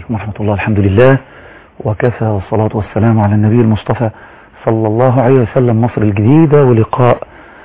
عليكم ورحمة الله الحمد لله وكفى والصلاة والسلام على النبي المصطفى صلى الله عليه وسلم مصر الجديدة ولقاء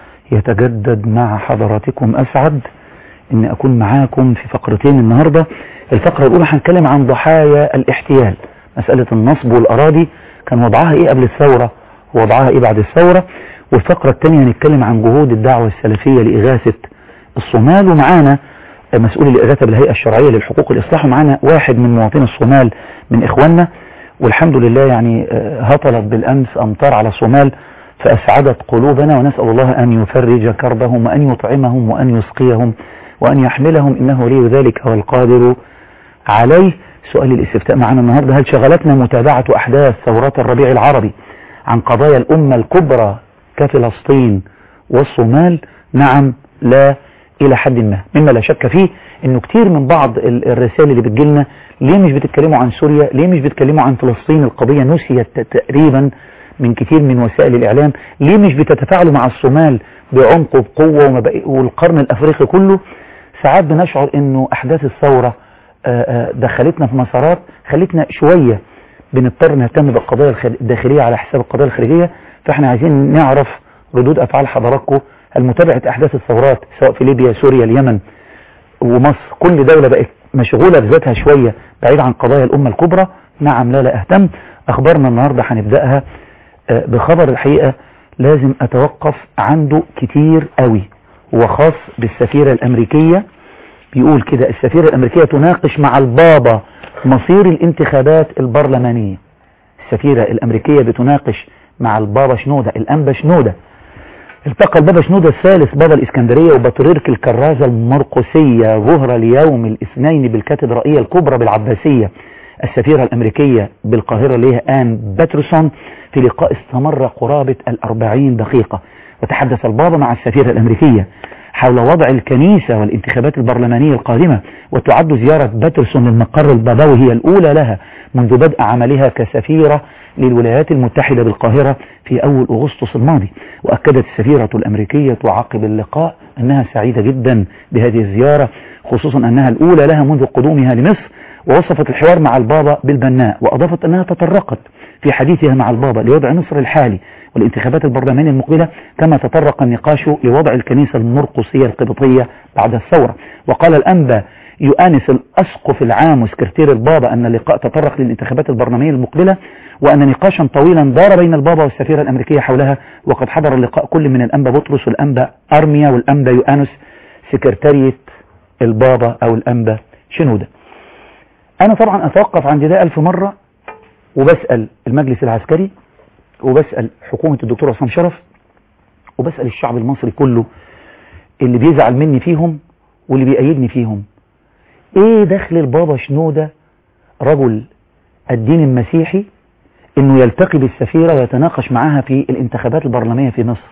يتجدد مع حضراتكم أسعد أن أكون معاكم في فقرتين النهاردة الفقرة الأولى هنتكلم عن ضحايا الاحتيال مسألة النصب والأراضي كان وضعها إيه قبل الثورة ووضعها إيه بعد الثورة والفقرة الثانية هنتكلم عن جهود الدعوة السلفية لإغاثة الصومال ومعانا مسؤول الإغاثة بالهيئة الشرعية للحقوق الإصلاح معنا واحد من مواطني الصومال من إخواننا والحمد لله يعني هطلت بالأمس أمطار على الصومال فأسعدت قلوبنا ونسأل الله أن يفرج كربهم وأن يطعمهم وأن يسقيهم وأن يحملهم إنه ولي ذلك والقادر عليه سؤال الاستفتاء معنا النهاردة هل شغلتنا متابعة أحداث ثورات الربيع العربي عن قضايا الأمة الكبرى كفلسطين والصومال نعم لا إلى حد ما مما لا شك فيه انه كتير من بعض الرسائل اللي بتجيلنا ليه مش بتتكلموا عن سوريا ليه مش بتتكلموا عن فلسطين القضية نسيت تقريبا من كتير من وسائل الإعلام ليه مش بتتفاعلوا مع الصومال بعمق وبقوة والقرن الأفريقي كله ساعات بنشعر انه أحداث الثورة دخلتنا في مسارات خلتنا شوية بنضطر نهتم بالقضايا الداخلية على حساب القضايا الخارجية فاحنا عايزين نعرف ردود أفعال حضراتكم هل متابعة أحداث الثورات سواء في ليبيا سوريا اليمن ومصر كل دولة بقت مشغولة بذاتها شوية بعيد عن قضايا الأمة الكبرى نعم لا لا أهتم أخبارنا النهاردة هنبدأها بخبر الحقيقة لازم أتوقف عنده كتير قوي وخاص بالسفيرة الأمريكية بيقول كده السفيرة الأمريكية تناقش مع البابا مصير الانتخابات البرلمانية السفيرة الأمريكية بتناقش مع البابا شنودة الأنبا شنودة التقى البابا شنودة الثالث بابا الإسكندرية وبطريرك الكرازة المرقسية ظهر اليوم الاثنين بالكاتدرائية الكبرى بالعباسية السفيرة الأمريكية بالقاهرة اللي هي آن باترسون في لقاء استمر قرابة الأربعين دقيقة وتحدث البابا مع السفيرة الأمريكية حول وضع الكنيسة والانتخابات البرلمانية القادمة وتعد زيارة باترسون للمقر البابوي هي الأولى لها منذ بدء عملها كسفيرة للولايات المتحدة بالقاهرة في أول أغسطس الماضي وأكدت السفيرة الأمريكية عقب اللقاء أنها سعيدة جدا بهذه الزيارة خصوصا أنها الأولى لها منذ قدومها لمصر ووصفت الحوار مع البابا بالبناء وأضافت أنها تطرقت في حديثها مع البابا لوضع مصر الحالي والانتخابات البرلمانية المقبلة كما تطرق النقاش لوضع الكنيسة المرقسية القبطية بعد الثورة وقال الأنبا يؤانس الأسقف العام وسكرتير البابا أن اللقاء تطرق للانتخابات البرلمانية المقبلة وأن نقاشا طويلا دار بين البابا والسفيرة الأمريكية حولها وقد حضر اللقاء كل من الأنبا بطرس والأنبا أرميا والأنبا يؤانس سكرتارية البابا أو الأنبا شنودة أنا طبعا أتوقف عند ده ألف مرة وبسأل المجلس العسكري وبسأل حكومة الدكتور عصام شرف وبسأل الشعب المصري كله اللي بيزعل مني فيهم واللي بيأيدني فيهم ايه دخل البابا شنودة رجل الدين المسيحي انه يلتقي بالسفيرة ويتناقش معاها في الانتخابات البرلمانية في مصر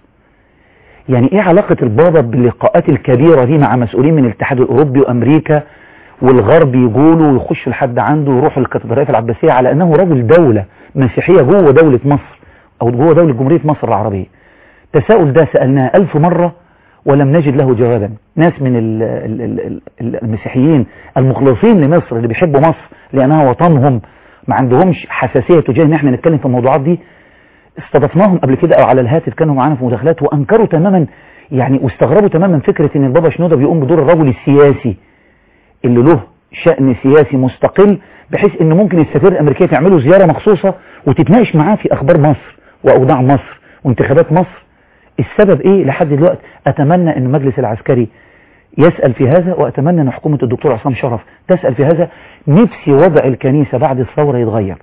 يعني ايه علاقة البابا باللقاءات الكبيرة دي مع مسؤولين من الاتحاد الاوروبي وامريكا والغرب يقولوا ويخشوا لحد عنده ويروحوا للكاتدرائية العباسية على انه رجل دولة مسيحية جوه دولة مصر او جوه دولة جمهورية مصر العربية التساؤل ده سألناه ألف مرة ولم نجد له جوابا ناس من ال ال ال المسيحيين المخلصين لمصر اللي بيحبوا مصر لأنها وطنهم ما عندهمش حساسية تجاه ان احنا نتكلم في الموضوعات دي استضفناهم قبل كده او على الهاتف كانوا معانا في مداخلات وانكروا تماما يعني واستغربوا تماما فكرة ان البابا شنودة بيقوم بدور الرجل السياسي اللي له شأن سياسي مستقل بحيث ان ممكن السفير الامريكية تعمله زيارة مخصوصة وتتناقش معاه في اخبار مصر واوضاع مصر وانتخابات مصر السبب ايه لحد دلوقتي اتمنى ان المجلس العسكري يسأل في هذا واتمنى ان حكومة الدكتور عصام شرف تسأل في هذا نفسي وضع الكنيسة بعد الثورة يتغير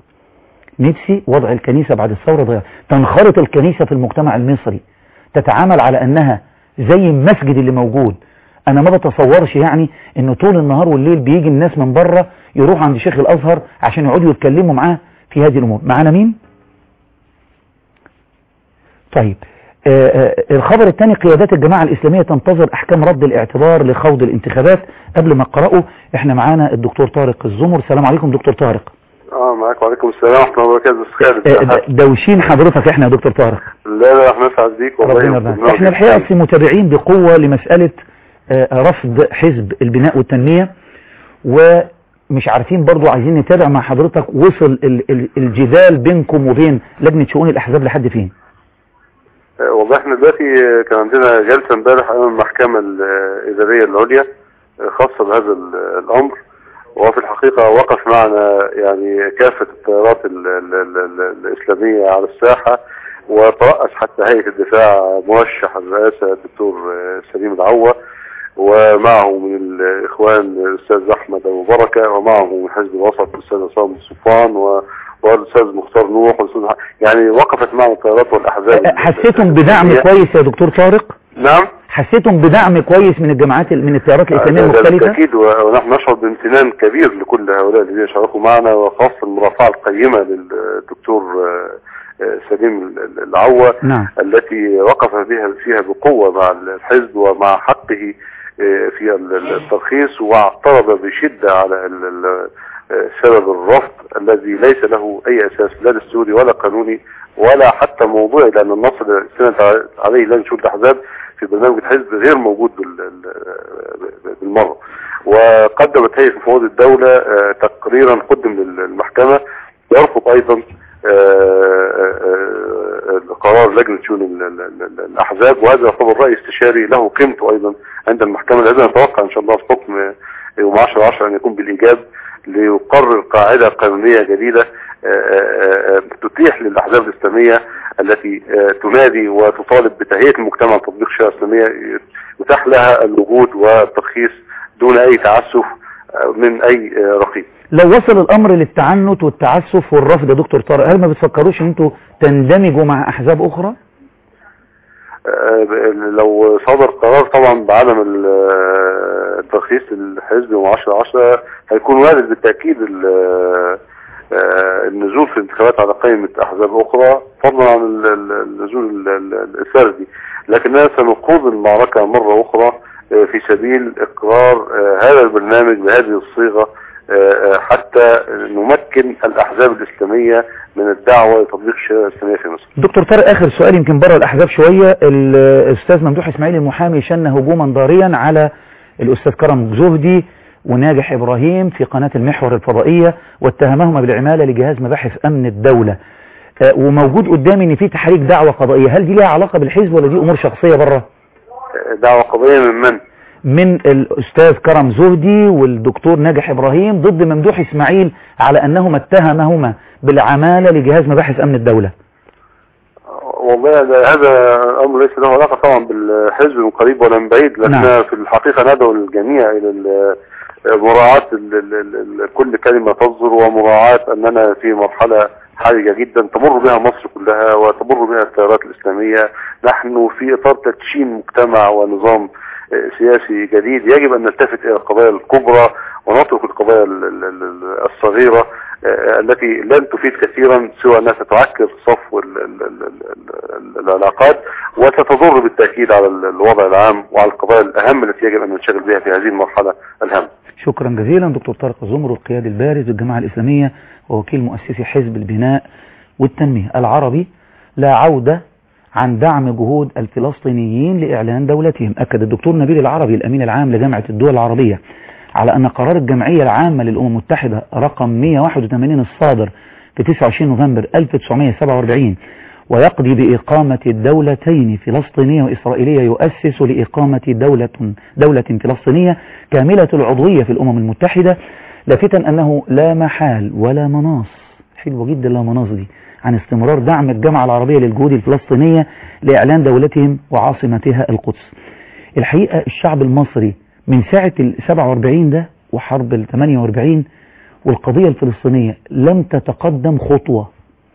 نفسي وضع الكنيسة بعد الثورة يتغير تنخرط الكنيسة في المجتمع المصري تتعامل على انها زي المسجد اللي موجود انا ما بتصورش يعني ان طول النهار والليل بيجي الناس من بره يروح عند شيخ الازهر عشان يقعدوا يتكلموا معاه في هذه الامور معانا مين طيب آآ آآ الخبر الثاني قيادات الجماعة الإسلامية تنتظر أحكام رد الاعتبار لخوض الانتخابات قبل ما اقرأه احنا معانا الدكتور طارق الزمر السلام عليكم دكتور طارق اه معاك وعليكم السلام ورحمة الله وبركاته استاذ خالد دوشين حضرتك احنا يا دكتور طارق لا لا احنا نسعد بيك والله ربنا يرضى احنا الحقيقة في متابعين بقوة لمسألة رفض حزب البناء والتنمية و مش عارفين برضو عايزين نتابع مع حضرتك وصل ال ال الجدال بينكم وبين لجنة شؤون الأحزاب لحد فين آه، والله احنا دلوقتي كان عندنا جلسة امبارح امام المحكمة الإدارية العليا آه، خاصة بهذا ال- الأمر وفي الحقيقة وقف معنا يعني كافة التيارات ال- ال- ال- ال- الإسلامية على الساحة وترأس حتى هيئة الدفاع مرشح الرئاسة الدكتور آه، سليم العوة ومعه من الإخوان الأستاذ أحمد أبو بركة ومعه من حزب الوسط الأستاذ عصام السلطان و والأستاذ مختار نوح والأستاذ ح- يعني وقفت معه التيارات والأحزاب حسيتم بدعم كويس يا دكتور طارق نعم حسيتم بدعم كويس من الجماعات من التيارات الإسلامية هذا المختلفة بالتأكيد و- ونحن نشعر بامتنان كبير لكل هؤلاء الذين شاركوا معنا وخاصة المرافعة القيمة للدكتور آه، آه، سليم ال- العوة نعم التي وقف بها فيها بقوة مع الحزب ومع حقه آه، في ال- ال- الترخيص واعترض بشدة على ال- ال- آه، سبب الرفض الذي ليس له أي أساس لا دستوري ولا قانوني ولا حتى موضوعي لأن النص اللي استند عليه لجنة شؤون الأحزاب في برنامج الحزب غير موجود بال- ال- بالمرة وقدمت هيئة مفوض الدولة آه، تقريرا قدم للمحكمة يرفض أيضا آه، آه، آه، قرار لجنة شؤون ال- ال- ال- الأحزاب وهذا يعتبر رأي استشاري له قيمته أيضا عند المحكمة لازم نتوقع إن شاء الله في حكم يوم 10 10 أن يكون بالإيجاب ليقرر قاعدة قانونية جديدة آه، آه، آه، تتيح للأحزاب الإسلامية التي آه، تنادي وتطالب بتهيئة المجتمع لتطبيق الشريعة الإسلامية يتاح لها الوجود والترخيص دون أي تعسف آه، من أي آه، رقيب لو وصل الأمر للتعنت والتعسف والرفض يا دكتور طارق هل ما بتفكروش ان انتوا تندمجوا مع أحزاب أخرى؟ آه، لو صدر قرار طبعا بعدم ال- آه، الترخيص للحزب يوم 10 10 هيكون وارد بالتأكيد ال- آه، النزول في الانتخابات على قائمة أحزاب أخرى فضلا عن ال- ال- النزول ال- ال- الفردي لكننا سنخوض المعركة مرة أخرى آه، في سبيل إقرار آه، هذا البرنامج بهذه الصيغة آه، آه، حتى نمكن الأحزاب الإسلامية من الدعوة لتطبيق الشريعة الإسلامية في مصر دكتور طارق آخر سؤال يمكن بره الأحزاب شوية الأستاذ ممدوح إسماعيل المحامي شن هجوما ضاريا على الأستاذ كرم زهدي وناجح إبراهيم في قناة المحور الفضائية واتهمهما بالعمالة لجهاز مباحث أمن الدولة آه، وموجود قدامي ان في تحريك دعوة قضائية هل دي ليها علاقة بالحزب ولا دي امور شخصية بره آه، دعوة قضائية من من؟ من الاستاذ كرم زهدي والدكتور ناجح ابراهيم ضد ممدوح اسماعيل على انهما اتهمهما بالعمالة لجهاز مباحث امن الدولة والله ده- هذا امر ليس له علاقه طبعا بالحزب من قريب ولا من بعيد لكن نعم. في الحقيقه ندعو الجميع الى ال- مراعاه ال- ال- ال- ال- كل كلمه تصدر ومراعاه اننا في مرحله حرجه جدا تمر بها مصر كلها وتمر بها التيارات الاسلاميه نحن في اطار تدشين مجتمع ونظام آه، سياسي جديد يجب ان نلتفت الى القضايا الكبرى ونترك القضايا ال- ال- ال- الصغيره آه، التي لن تفيد كثيرا سوى انها ستعكر صفو ال- ال- ال- ال- ال- العلاقات وستضر بالتاكيد على ال- الوضع العام وعلى القضايا الاهم التي يجب ان ننشغل بها في هذه المرحله الهامه. شكرا جزيلا دكتور طارق الزمر القيادي البارز للجماعة الإسلامية ووكيل مؤسسي حزب البناء والتنمية العربي لا عودة عن دعم جهود الفلسطينيين لإعلان دولتهم أكد الدكتور نبيل العربي الأمين العام لجامعة الدول العربية على أن قرار الجمعية العامة للأمم المتحدة رقم 181 الصادر في 29 نوفمبر 1947 ويقضي بإقامة الدولتين فلسطينية وإسرائيلية يؤسس لإقامة دولة, دولة فلسطينية كاملة العضوية في الأمم المتحدة لافتا أنه لا محال ولا مناص حلوة جدا لا مناص دي عن استمرار دعم الجامعة العربية للجهود الفلسطينية لإعلان دولتهم وعاصمتها القدس الحقيقة الشعب المصري من ساعة ال 47 ده وحرب ال 48 والقضية الفلسطينية لم تتقدم خطوة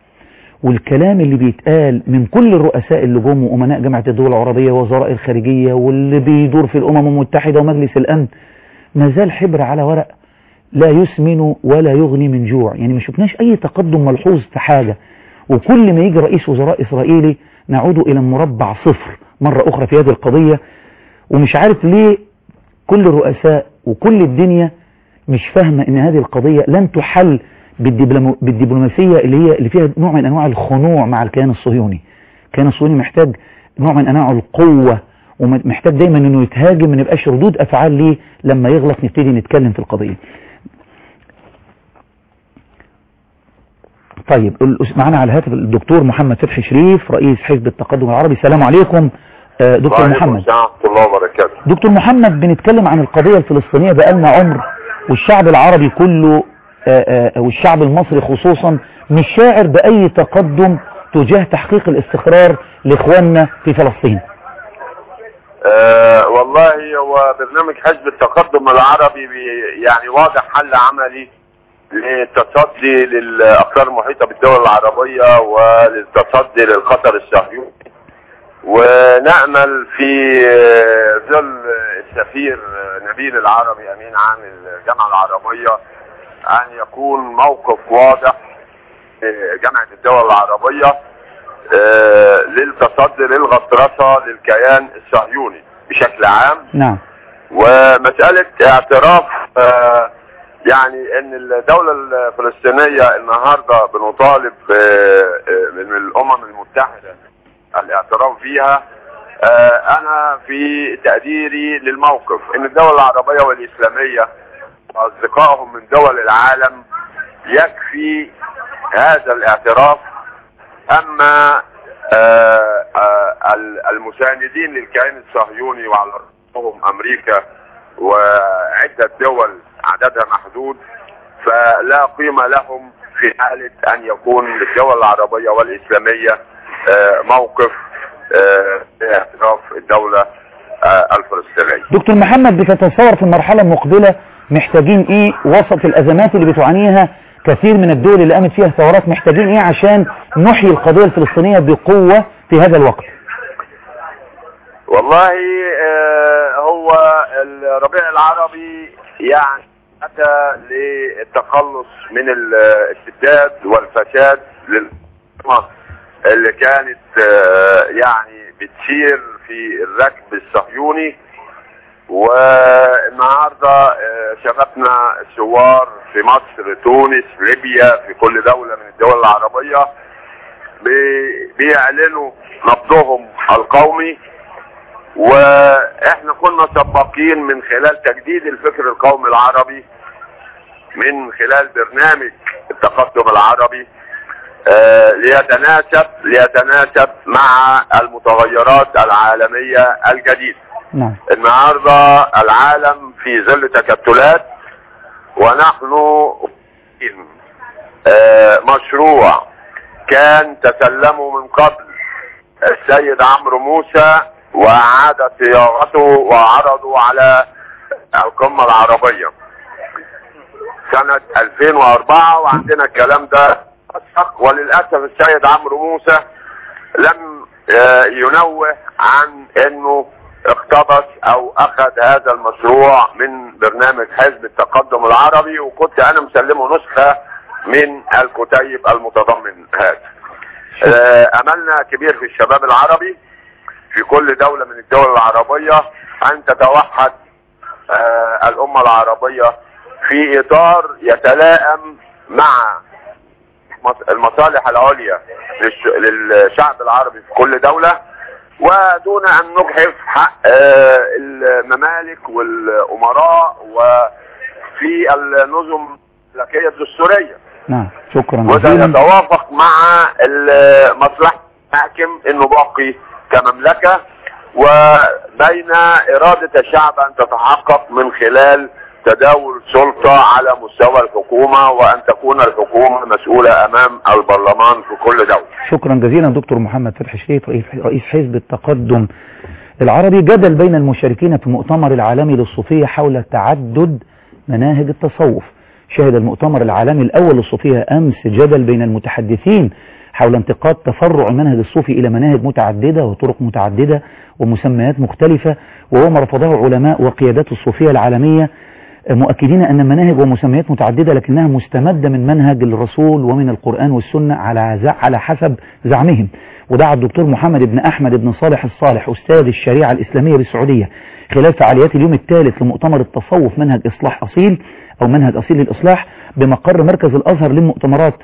والكلام اللي بيتقال من كل الرؤساء اللي جم وأمناء جامعة الدول العربية ووزراء الخارجية واللي بيدور في الأمم المتحدة ومجلس الأمن ما زال حبر على ورق لا يسمن ولا يغني من جوع يعني ما شفناش أي تقدم ملحوظ في حاجة وكل ما يجي رئيس وزراء إسرائيلي نعود إلى مربع صفر مرة أخرى في هذه القضية ومش عارف ليه كل الرؤساء وكل الدنيا مش فاهمة ان هذه القضية لن تحل بالدبلوم- بالدبلوماسية اللي هي اللي فيها نوع من انواع الخنوع مع الكيان الصهيوني الكيان الصهيوني محتاج نوع من انواع القوة ومحتاج دايما انه يتهاجم ما نبقاش ردود افعال ليه لما يغلط نبتدي نتكلم في القضية طيب الأس- معنا على الهاتف الدكتور محمد فتحي شريف رئيس حزب التقدم العربي السلام عليكم آه، دكتور وعليكم محمد السلام ورحمة الله وبركاته دكتور محمد بنتكلم عن القضية الفلسطينية بقالنا عمر والشعب العربي كله آه، آه، والشعب المصري خصوصا مش شاعر بأي تقدم تجاه تحقيق الاستقرار لإخواننا في فلسطين أه والله هو برنامج حزب التقدم العربي بي- يعني واضح حل عملي للتصدي للأقطار المحيطة بالدول العربية وللتصدي للخطر الصهيوني ونأمل في آه، ظل السفير آه، نبيل العربي أمين عام الجامعة العربية أن يكون موقف واضح آه، جامعة الدول العربية آه، للتصدي للغطرسة للكيان الصهيوني بشكل عام نعم ومسألة اعتراف آه، يعني ان الدولة الفلسطينية النهاردة بنطالب آه، آه، من الامم المتحدة الاعتراف فيها آه، انا في تقديري للموقف ان الدول العربية والاسلامية واصدقائهم من دول العالم يكفي هذا الاعتراف اما آه، آه، ال- المساندين للكيان الصهيوني وعلى رأسهم امريكا وعدة دول عددها محدود فلا قيمة لهم في حالة ان يكون للدول العربية والاسلامية آه، موقف آه، اعتراف الدولة آه، الفلسطينية دكتور محمد بتتصور في المرحلة المقبلة محتاجين ايه وسط الازمات اللي بتعانيها كثير من الدول اللي قامت فيها ثورات محتاجين ايه عشان نحيي القضية الفلسطينية بقوة في هذا الوقت والله آه، هو الربيع العربي يعني اتى للتخلص من الاستبداد والفساد للأمة اللي كانت آه، يعني بتسير في الركب الصهيوني والنهارده آه، شبابنا الثوار في مصر تونس ليبيا في كل دولة من الدول العربية بي- بيعلنوا نبضهم القومي واحنا كنا سباقين من خلال تجديد الفكر القومي العربي من خلال برنامج التقدم العربي آه، ليتناسب ليتناسب مع المتغيرات العالمية الجديدة نعم النهاردة العالم في ظل تكتلات ونحن آه، مشروع كان تسلمه من قبل السيد عمرو موسى وأعاد صياغته وعرضه على القمة العربية سنة 2004 وعندنا الكلام ده أسبق وللأسف السيد عمرو موسى لم آه، ينوه عن انه اقتبس او اخذ هذا المشروع من برنامج حزب التقدم العربي وكنت انا مسلمه نسخة من الكتيب المتضمن هذا آه، املنا كبير في الشباب العربي في كل دولة من الدول العربية ان تتوحد آه، الامة العربية في اطار يتلائم مع مص- المصالح العليا للش- للشعب العربي في كل دولة ودون ان نجحف حق آه، الممالك والامراء وفي النظم الملكية الدستورية نعم شكرا وده جزيلا يتوافق مع ال- مصلحة الحاكم انه باقي كمملكة وبين ارادة الشعب ان تتحقق من خلال تداول سلطة على مستوى الحكومة وان تكون الحكومة مسؤولة امام البرلمان في كل دولة شكرا جزيلا دكتور محمد فتحي شريف رئيس رئيس حزب التقدم العربي جدل بين المشاركين في المؤتمر العالمي للصوفية حول تعدد مناهج التصوف شهد المؤتمر العالمي الأول للصوفية أمس جدل بين المتحدثين حول انتقاد تفرع المنهج الصوفي إلى مناهج متعددة وطرق متعددة ومسميات مختلفة وهو ما رفضه علماء وقيادات الصوفية العالمية مؤكدين أن مناهج ومسميات متعددة لكنها مستمدة من منهج الرسول ومن القرآن والسنة على ز- على حسب زعمهم ودعا الدكتور محمد بن أحمد بن صالح الصالح أستاذ الشريعة الإسلامية بالسعودية خلال فعاليات اليوم الثالث لمؤتمر التصوف منهج إصلاح أصيل أو منهج أصيل للإصلاح بمقر مركز الأزهر للمؤتمرات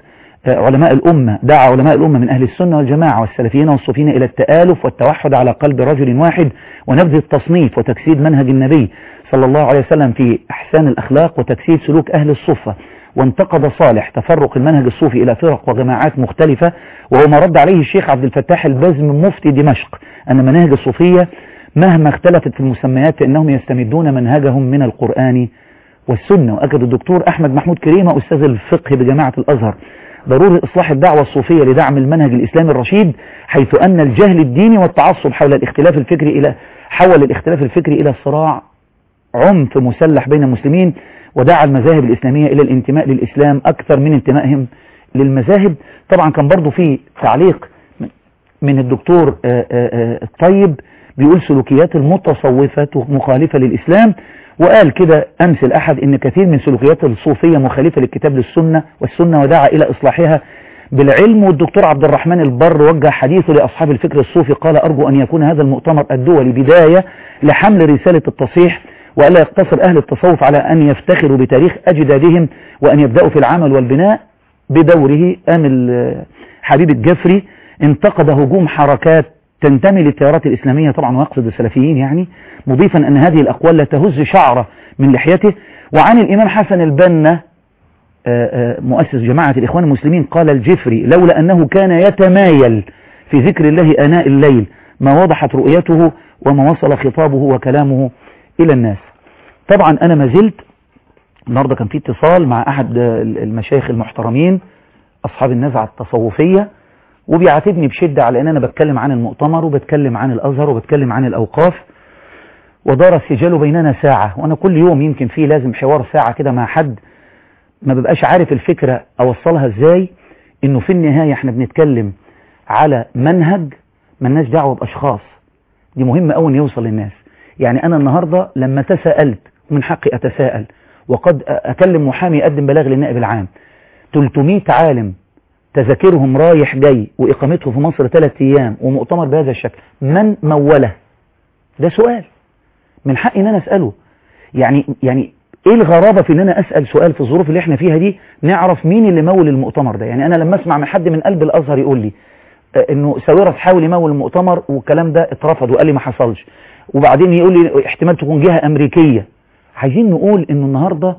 علماء الأمة دعا علماء الأمة من أهل السنة والجماعة والسلفيين والصوفيين إلى التآلف والتوحد على قلب رجل واحد ونبذ التصنيف وتجسيد منهج النبي صلى الله عليه وسلم في أحسان الأخلاق وتجسيد سلوك أهل الصفة وانتقد صالح تفرق المنهج الصوفي إلى فرق وجماعات مختلفة وهو ما رد عليه الشيخ عبد الفتاح البزم مفتي دمشق أن مناهج الصوفية مهما اختلفت في المسميات فإنهم يستمدون منهجهم من القرآن والسنة وأكد الدكتور أحمد محمود كريمة أستاذ الفقه بجامعة الأزهر ضروري إصلاح الدعوة الصوفية لدعم المنهج الإسلامي الرشيد حيث أن الجهل الديني والتعصب حول الاختلاف الفكري إلى حول الاختلاف الفكري إلى صراع عنف مسلح بين المسلمين ودعا المذاهب الإسلامية إلى الانتماء للإسلام أكثر من انتمائهم للمذاهب طبعا كان برضو في تعليق من الدكتور الطيب بيقول سلوكيات المتصوفة مخالفة للإسلام وقال كده أمس الأحد إن كثير من سلوكيات الصوفية مخالفة للكتاب للسنة والسنة ودعا إلى إصلاحها بالعلم والدكتور عبد الرحمن البر وجه حديثه لأصحاب الفكر الصوفي قال أرجو أن يكون هذا المؤتمر الدولي بداية لحمل رسالة التصحيح وألا يقتصر أهل التصوف على أن يفتخروا بتاريخ أجدادهم وأن يبدأوا في العمل والبناء بدوره أم حبيب الجفري انتقد هجوم حركات تنتمي للتيارات الإسلامية طبعا ويقصد السلفيين يعني مضيفا أن هذه الأقوال لا تهز شعرة من لحيته وعن الإمام حسن البنا مؤسس جماعة الإخوان المسلمين قال الجفري لولا أنه كان يتمايل في ذكر الله أناء الليل ما وضحت رؤيته وما وصل خطابه وكلامه إلى الناس طبعا أنا ما زلت النهاردة كان في اتصال مع أحد المشايخ المحترمين أصحاب النزعة التصوفية وبيعاتبني بشدة على أن أنا بتكلم عن المؤتمر وبتكلم عن الأزهر وبتكلم عن الأوقاف ودار السجال بيننا ساعة وأنا كل يوم يمكن فيه لازم حوار ساعة كده مع حد ما ببقاش عارف الفكرة أوصلها إزاي إنه في النهاية إحنا بنتكلم على منهج ملناش دعوة بأشخاص دي مهمة أوي إن يوصل للناس يعني أنا النهاردة لما تساءلت ومن حقي أتساءل وقد أكلم محامي يقدم بلاغ للنائب العام 300 عالم تذاكرهم رايح جاي وإقامته في مصر ثلاث أيام ومؤتمر بهذا الشكل من موله ده سؤال من حقي ان انا اسأله يعني يعني ايه الغرابة في ان انا اسأل سؤال في الظروف اللي احنا فيها دي نعرف مين اللي مول المؤتمر ده يعني انا لما اسمع من حد من قلب الازهر يقول لي انه ساويرس حاول يمول المؤتمر والكلام ده اترفض وقال لي ما حصلش وبعدين يقول لي احتمال تكون جهة امريكية عايزين نقول انه النهاردة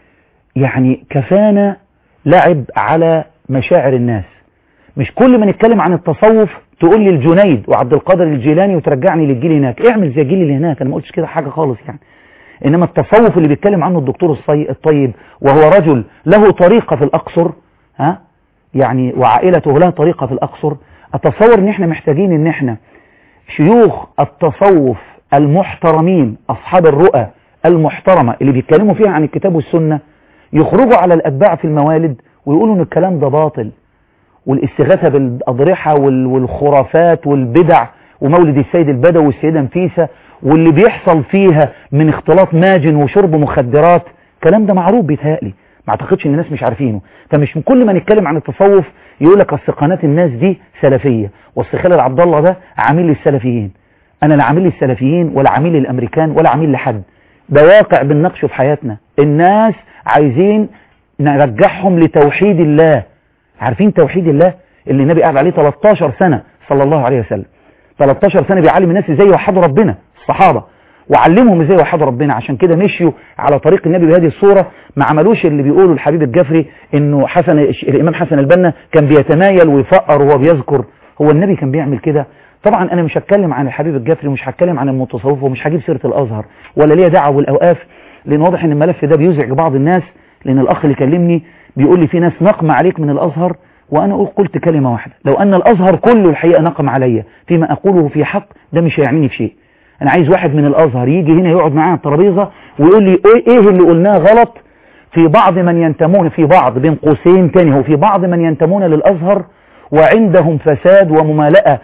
يعني كفانا لعب على مشاعر الناس مش كل ما نتكلم عن التصوف تقول لي الجنيد وعبد القادر الجيلاني وترجعني للجيل هناك اعمل زي الجيل اللي هناك انا ما قلتش كده حاجة خالص يعني انما التصوف اللي بيتكلم عنه الدكتور الطيب وهو رجل له طريقة في الاقصر ها يعني وعائلته لها طريقة في الاقصر اتصور ان احنا محتاجين ان احنا شيوخ التصوف المحترمين اصحاب الرؤى المحترمة اللي بيتكلموا فيها عن الكتاب والسنة يخرجوا على الاتباع في الموالد ويقولوا ان الكلام ده باطل والاستغاثة بالأضرحة والخرافات والبدع ومولد السيد البدوي والسيدة نفيسة واللي بيحصل فيها من اختلاط ماجن وشرب مخدرات الكلام ده معروف بيتهيألي ما اعتقدش ان الناس مش عارفينه فمش كل ما نتكلم عن التصوف يقول لك اصل قناه الناس دي سلفيه واصل خالد عبد الله ده عميل للسلفيين انا لا عميل للسلفيين ولا عميل للامريكان ولا عميل لحد ده واقع بنناقشه في حياتنا الناس عايزين نرجعهم لتوحيد الله عارفين توحيد الله اللي النبي قاعد عليه 13 سنة صلى الله عليه وسلم 13 سنة بيعلم الناس ازاي يوحدوا ربنا الصحابة وعلمهم ازاي يوحدوا ربنا عشان كده مشيوا على طريق النبي بهذه الصورة ما عملوش اللي بيقولوا الحبيب الجفري انه حسن الامام حسن البنا كان بيتمايل ويفقر وهو بيذكر هو النبي كان بيعمل كده طبعا انا مش هتكلم عن الحبيب الجفري ومش هتكلم عن المتصوف ومش هجيب سيرة الازهر ولا ليا دعوه بالاوقاف لان واضح ان الملف ده بيزعج بعض الناس لان الاخ اللي كلمني بيقول لي في ناس نقم عليك من الازهر وأنا أقول قلت كلمة واحدة لو أن الأزهر كله الحقيقة نقم عليا فيما أقوله في حق ده مش هيعنيني في شيء أنا عايز واحد من الأزهر يجي هنا يقعد معانا الترابيزة ويقول لي إيه اللي قلناه غلط في بعض من ينتمون في بعض بين قوسين تاني هو في بعض من ينتمون للأزهر وعندهم فساد وممالأة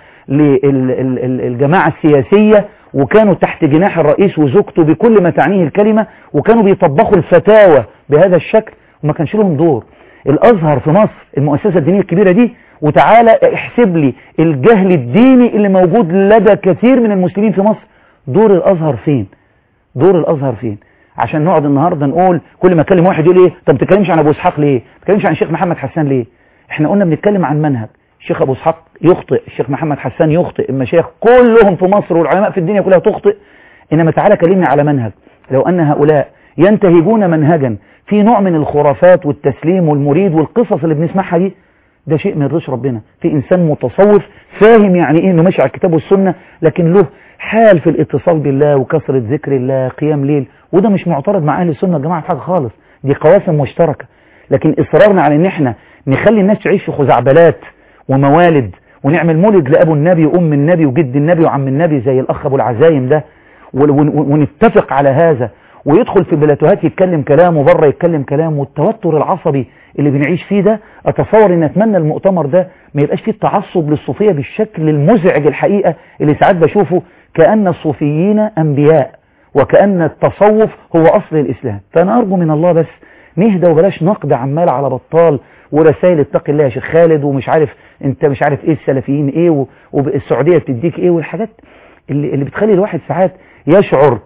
للجماعة السياسية وكانوا تحت جناح الرئيس وزوجته بكل ما تعنيه الكلمة وكانوا بيطبخوا الفتاوى بهذا الشكل وما كانش لهم دور الازهر في مصر المؤسسة الدينية الكبيرة دي وتعالى احسب لي الجهل الديني اللي موجود لدى كثير من المسلمين في مصر دور الازهر فين دور الازهر فين عشان نقعد النهاردة نقول كل ما اكلم واحد يقول ايه طب تتكلمش عن ابو اسحاق ليه تتكلمش عن الشيخ محمد حسان ليه احنا قلنا بنتكلم عن منهج الشيخ ابو اسحاق يخطئ الشيخ محمد حسان يخطئ المشايخ كلهم في مصر والعلماء في الدنيا كلها تخطئ انما تعالى كلمني على منهج لو ان هؤلاء ينتهجون منهجا في نوع من الخرافات والتسليم والمريد والقصص اللي بنسمعها دي ده شيء ما يرضيش ربنا في انسان متصوف فاهم يعني ايه انه ماشي على الكتاب والسنه لكن له حال في الاتصال بالله وكثره ذكر الله قيام ليل وده مش معترض مع اهل السنه يا جماعه في حاجه خالص دي قواسم مشتركه لكن اصرارنا على ان احنا نخلي الناس تعيش في خزعبلات وموالد ونعمل مولد لابو النبي وام النبي وجد النبي وعم النبي زي الاخ ابو العزايم ده ونتفق على هذا ويدخل في بلاتوهات يتكلم كلام وبره يتكلم كلام والتوتر العصبي اللي بنعيش فيه ده اتصور ان اتمنى المؤتمر ده ما يبقاش فيه التعصب للصوفيه بالشكل المزعج الحقيقه اللي ساعات بشوفه كان الصوفيين انبياء وكان التصوف هو اصل الاسلام فانا ارجو من الله بس نهدى وبلاش نقد عمال على بطال ورسائل اتق الله يا شيخ خالد ومش عارف انت مش عارف ايه السلفيين ايه والسعوديه بتديك ايه والحاجات اللي, اللي بتخلي الواحد ساعات يشعر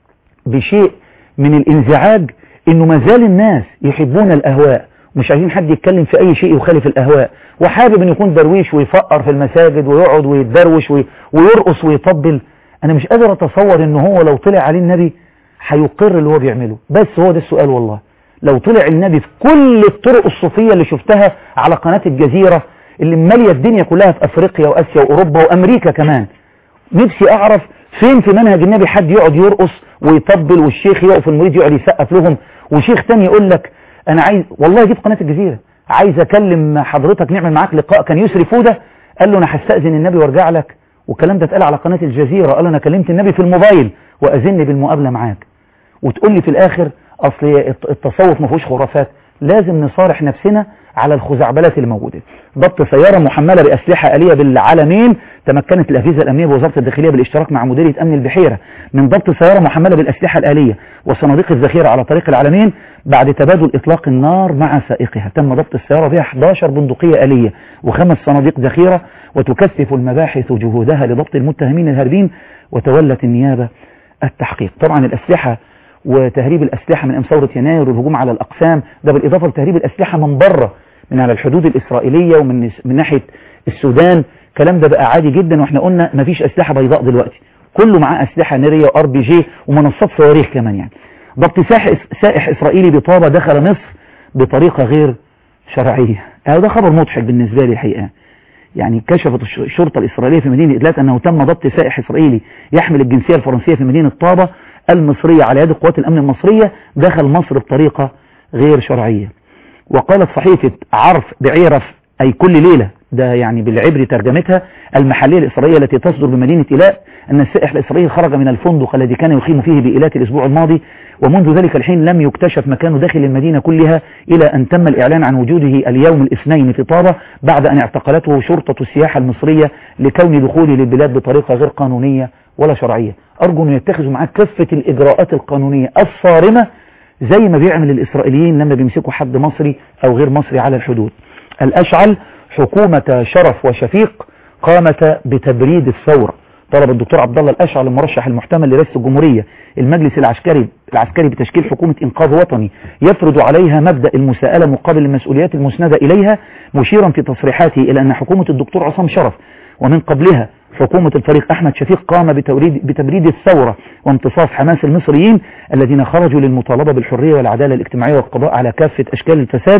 بشيء من الانزعاج انه ما زال الناس يحبون الاهواء مش عايزين حد يتكلم في اي شيء يخالف الاهواء وحابب ان يكون درويش ويفقر في المساجد ويقعد ويتدروش ويرقص ويطبل انا مش قادر اتصور ان هو لو طلع عليه النبي هيقر اللي هو بيعمله بس هو ده السؤال والله لو طلع النبي في كل الطرق الصوفية اللي شفتها على قناة الجزيرة اللي مالية الدنيا كلها في افريقيا واسيا واوروبا وامريكا كمان نفسي اعرف فين في منهج النبي حد يقعد يرقص ويطبل والشيخ يقف المريد يقعد يسقف لهم وشيخ تاني يقول لك انا عايز والله دي في قناة الجزيرة عايز اكلم حضرتك نعمل معاك لقاء كان يسري فودة قال له انا هستأذن النبي وارجع لك والكلام ده اتقال على قناة الجزيرة قال له انا كلمت النبي في الموبايل واذن بالمقابلة معاك وتقول لي في الاخر اصل التصوف ما فيهوش خرافات لازم نصارح نفسنا على الخزعبلات اللي موجودة ضبط سيارة محملة بأسلحة آلية بالعالمين تمكنت الأجهزة الأمنية بوزارة الداخلية بالاشتراك مع مديرية أمن البحيرة من ضبط سيارة محملة بالأسلحة الآلية وصناديق الذخيرة على طريق العالمين بعد تبادل إطلاق النار مع سائقها تم ضبط السيارة بها 11 بندقية آلية وخمس صناديق ذخيرة وتكثف المباحث جهودها لضبط المتهمين الهاربين وتولت النيابة التحقيق طبعا الأسلحة وتهريب الأسلحة من أم ثورة يناير والهجوم على الأقسام ده بالإضافة لتهريب الأسلحة من بره من على الحدود الإسرائيلية ومن من ناحية السودان الكلام ده بقى عادي جدا واحنا قلنا مفيش أسلحة بيضاء دلوقتي كله معاه أسلحة نارية وار بي جي ومنصات صواريخ كمان يعني ضبط سائح, سائح إسرائيلي بطابة دخل مصر بطريقة غير شرعية هذا خبر مضحك بالنسبة لي الحقيقة يعني كشفت الشرطة الإسرائيلية في مدينة إدلات أنه تم ضبط سائح إسرائيلي يحمل الجنسية الفرنسية في مدينة طابة المصرية على يد قوات الأمن المصرية دخل مصر بطريقة غير شرعية وقالت صحيفة عرف بعيرف أي كل ليلة ده يعني بالعبري ترجمتها المحلية الإسرائيلية التي تصدر بمدينة إيلاء أن السائح الإسرائيلي خرج من الفندق الذي كان يقيم فيه بإيلات الأسبوع الماضي ومنذ ذلك الحين لم يكتشف مكانه داخل المدينة كلها إلى أن تم الإعلان عن وجوده اليوم الاثنين في طابة بعد أن اعتقلته شرطة السياحة المصرية لكون دخوله للبلاد بطريقة غير قانونية ولا شرعية أرجو أن يتخذوا معاه كافة الإجراءات القانونية الصارمة زي ما بيعمل الإسرائيليين لما بيمسكوا حد مصري أو غير مصري على الحدود الأشعل حكومة شرف وشفيق قامت بتبريد الثورة طلب الدكتور عبد الله الأشعل المرشح المحتمل لرئاسة الجمهورية المجلس العسكري العسكري بتشكيل حكومة إنقاذ وطني يفرض عليها مبدأ المساءلة مقابل المسؤوليات المسندة إليها مشيرا في تصريحاته إلى أن حكومة الدكتور عصام شرف ومن قبلها حكومة الفريق أحمد شفيق قام بتبريد, بتبريد الثورة وامتصاص حماس المصريين الذين خرجوا للمطالبة بالحرية والعدالة الاجتماعية والقضاء على كافة أشكال الفساد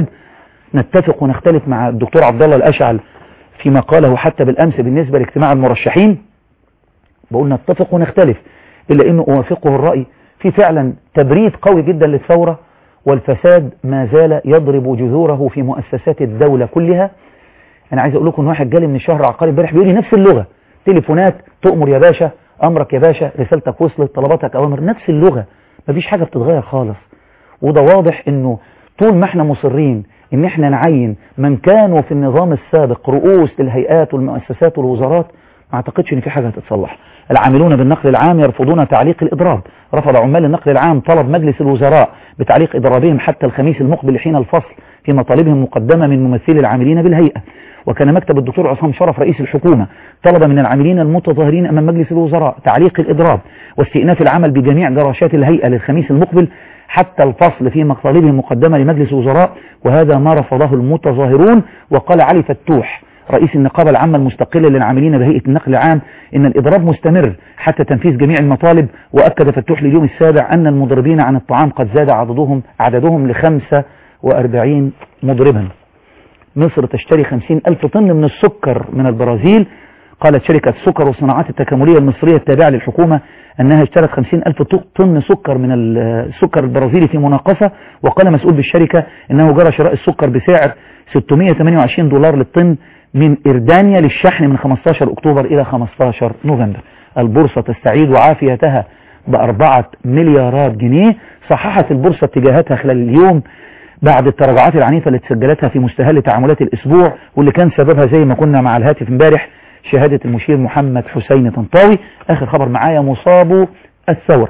نتفق ونختلف مع الدكتور عبد الله الأشعل فيما قاله حتى بالأمس بالنسبة لاجتماع المرشحين بقول نتفق ونختلف إلا أنه أوافقه الرأي في فعلا تبريد قوي جدا للثورة والفساد ما زال يضرب جذوره في مؤسسات الدولة كلها أنا عايز أقول لكم أن واحد جالي من الشهر عقاري امبارح بيقول لي نفس اللغة تليفونات تؤمر يا باشا أمرك يا باشا رسالتك وصلت طلباتك أوامر نفس اللغة مفيش حاجة بتتغير خالص وده واضح أنه طول ما احنا مصرين ان احنا نعين من كانوا في النظام السابق رؤوس للهيئات والمؤسسات والوزارات ما اعتقدش ان في حاجة هتتصلح العاملون بالنقل العام يرفضون تعليق الإضراب رفض عمال النقل العام طلب مجلس الوزراء بتعليق إضرابهم حتى الخميس المقبل حين الفصل في مطالبهم مقدمة من ممثلي العاملين بالهيئة وكان مكتب الدكتور عصام شرف رئيس الحكومة طلب من العاملين المتظاهرين أمام مجلس الوزراء تعليق الإضراب واستئناف العمل بجميع جراشات الهيئة للخميس المقبل حتى الفصل في مطالبهم مقدمة لمجلس الوزراء وهذا ما رفضه المتظاهرون وقال علي فتوح رئيس النقابة العامة المستقلة للعاملين بهيئة النقل العام إن الإضراب مستمر حتى تنفيذ جميع المطالب وأكد فتوح لليوم السابع أن المضربين عن الطعام قد زاد عددهم عددهم لخمسة وأربعين مضربا مصر تشتري خمسين ألف طن من السكر من البرازيل قالت شركة السكر والصناعات التكاملية المصرية التابعة للحكومة أنها اشترت خمسين ألف طن سكر من السكر البرازيلي في مناقصة وقال مسؤول بالشركة أنه جرى شراء السكر بسعر 628 دولار للطن من إردانيا للشحن من 15 أكتوبر إلى 15 نوفمبر البورصة تستعيد عافيتها بأربعة مليارات جنيه صححت البورصة اتجاهاتها خلال اليوم بعد التراجعات العنيفة اللي تسجلتها في مستهل تعاملات الأسبوع واللي كان سببها زي ما كنا مع الهاتف امبارح شهادة المشير محمد حسين طنطاوي آخر خبر معايا مصاب الثورة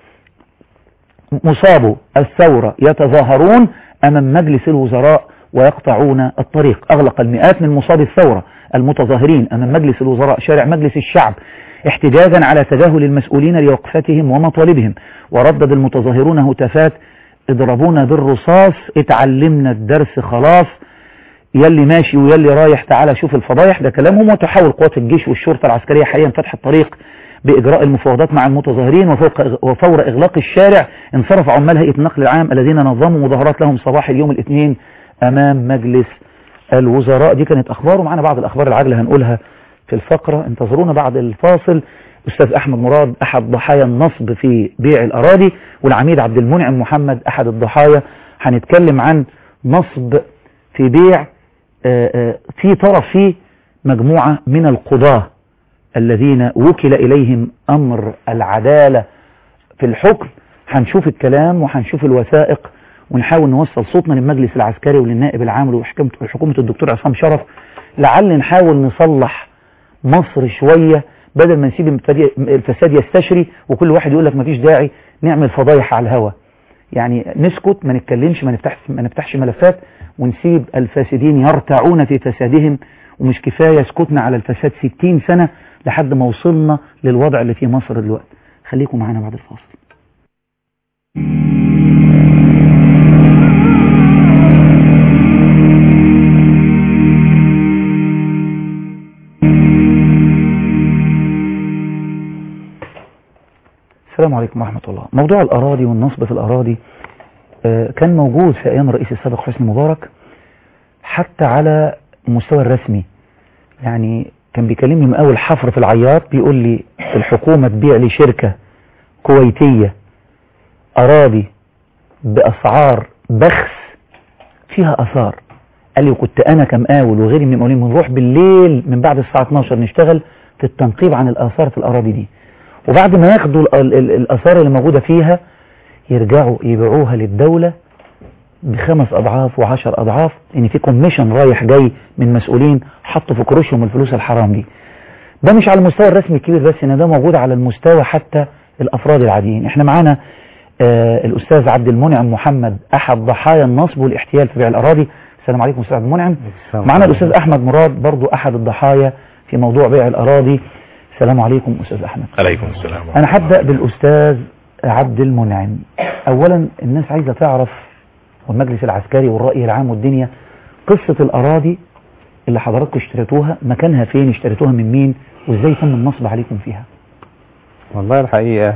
مصاب الثورة يتظاهرون أمام مجلس الوزراء ويقطعون الطريق أغلق المئات من مصاب الثورة المتظاهرين أمام مجلس الوزراء شارع مجلس الشعب احتجاجا على تجاهل المسؤولين لوقفتهم ومطالبهم وردد المتظاهرون هتافات اضربونا بالرصاص اتعلمنا الدرس خلاص يلي ماشي ويلي رايح تعالى شوف الفضايح ده كلامهم وتحاول قوات الجيش والشرطة العسكرية حاليا فتح الطريق بإجراء المفاوضات مع المتظاهرين وفوق وفور إغلاق الشارع انصرف عمال هيئة النقل العام الذين نظموا مظاهرات لهم صباح اليوم الاثنين أمام مجلس الوزراء دي كانت أخبار ومعنا بعض الأخبار العاجلة هنقولها في الفقرة انتظرونا بعد الفاصل أستاذ أحمد مراد أحد ضحايا النصب في بيع الأراضي والعميد عبد المنعم محمد أحد الضحايا هنتكلم عن نصب في بيع في طرف فيه مجموعة من القضاة الذين وكل إليهم أمر العدالة في الحكم هنشوف الكلام وهنشوف الوثائق ونحاول نوصل صوتنا للمجلس العسكري وللنائب العام وحكومة الدكتور عصام شرف لعل نحاول نصلح مصر شوية بدل ما نسيب الفساد يستشري وكل واحد يقول لك مفيش داعي نعمل فضايح على الهوا يعني نسكت ما نتكلمش ما نفتحش ما نفتحش ملفات ونسيب الفاسدين يرتعون في فسادهم ومش كفاية سكتنا على الفساد 60 سنة لحد ما وصلنا للوضع اللي في مصر دلوقتي خليكم معانا بعد الفاصل السلام عليكم ورحمة الله موضوع الأراضي والنصب في الأراضي كان موجود في أيام الرئيس السابق حسني مبارك حتى على المستوى الرسمي يعني كان بيكلمني من أول حفر في العياط بيقول لي الحكومة تبيع لي شركة كويتية أراضي بأسعار بخس فيها أثار قال لي وكنت أنا كمقاول وغيري من المقاولين بنروح بالليل من بعد الساعة 12 نشتغل في التنقيب عن الآثار في الأراضي دي وبعد ما ياخدوا الآثار اللي موجودة فيها يرجعوا يبيعوها للدولة بخمس أضعاف وعشر أضعاف إن في كوميشن رايح جاي من مسؤولين حطوا في كروشهم الفلوس الحرام دي ده مش على المستوى الرسمي الكبير بس إن ده موجود على المستوى حتى الأفراد العاديين إحنا معانا آه الأستاذ عبد المنعم محمد أحد ضحايا النصب والاحتيال في بيع الأراضي السلام عليكم أستاذ عبد المنعم معانا الأستاذ أحمد مراد برضو أحد الضحايا في موضوع بيع الأراضي السلام عليكم أستاذ أحمد عليكم السلام أنا هبدأ بالأستاذ عبد المنعم أولا الناس عايزة تعرف والمجلس العسكري والرأي العام والدنيا قصة الأراضي اللي حضراتكم اشتريتوها مكانها فين اشتريتوها من مين وازاي تم النصب عليكم فيها والله الحقيقة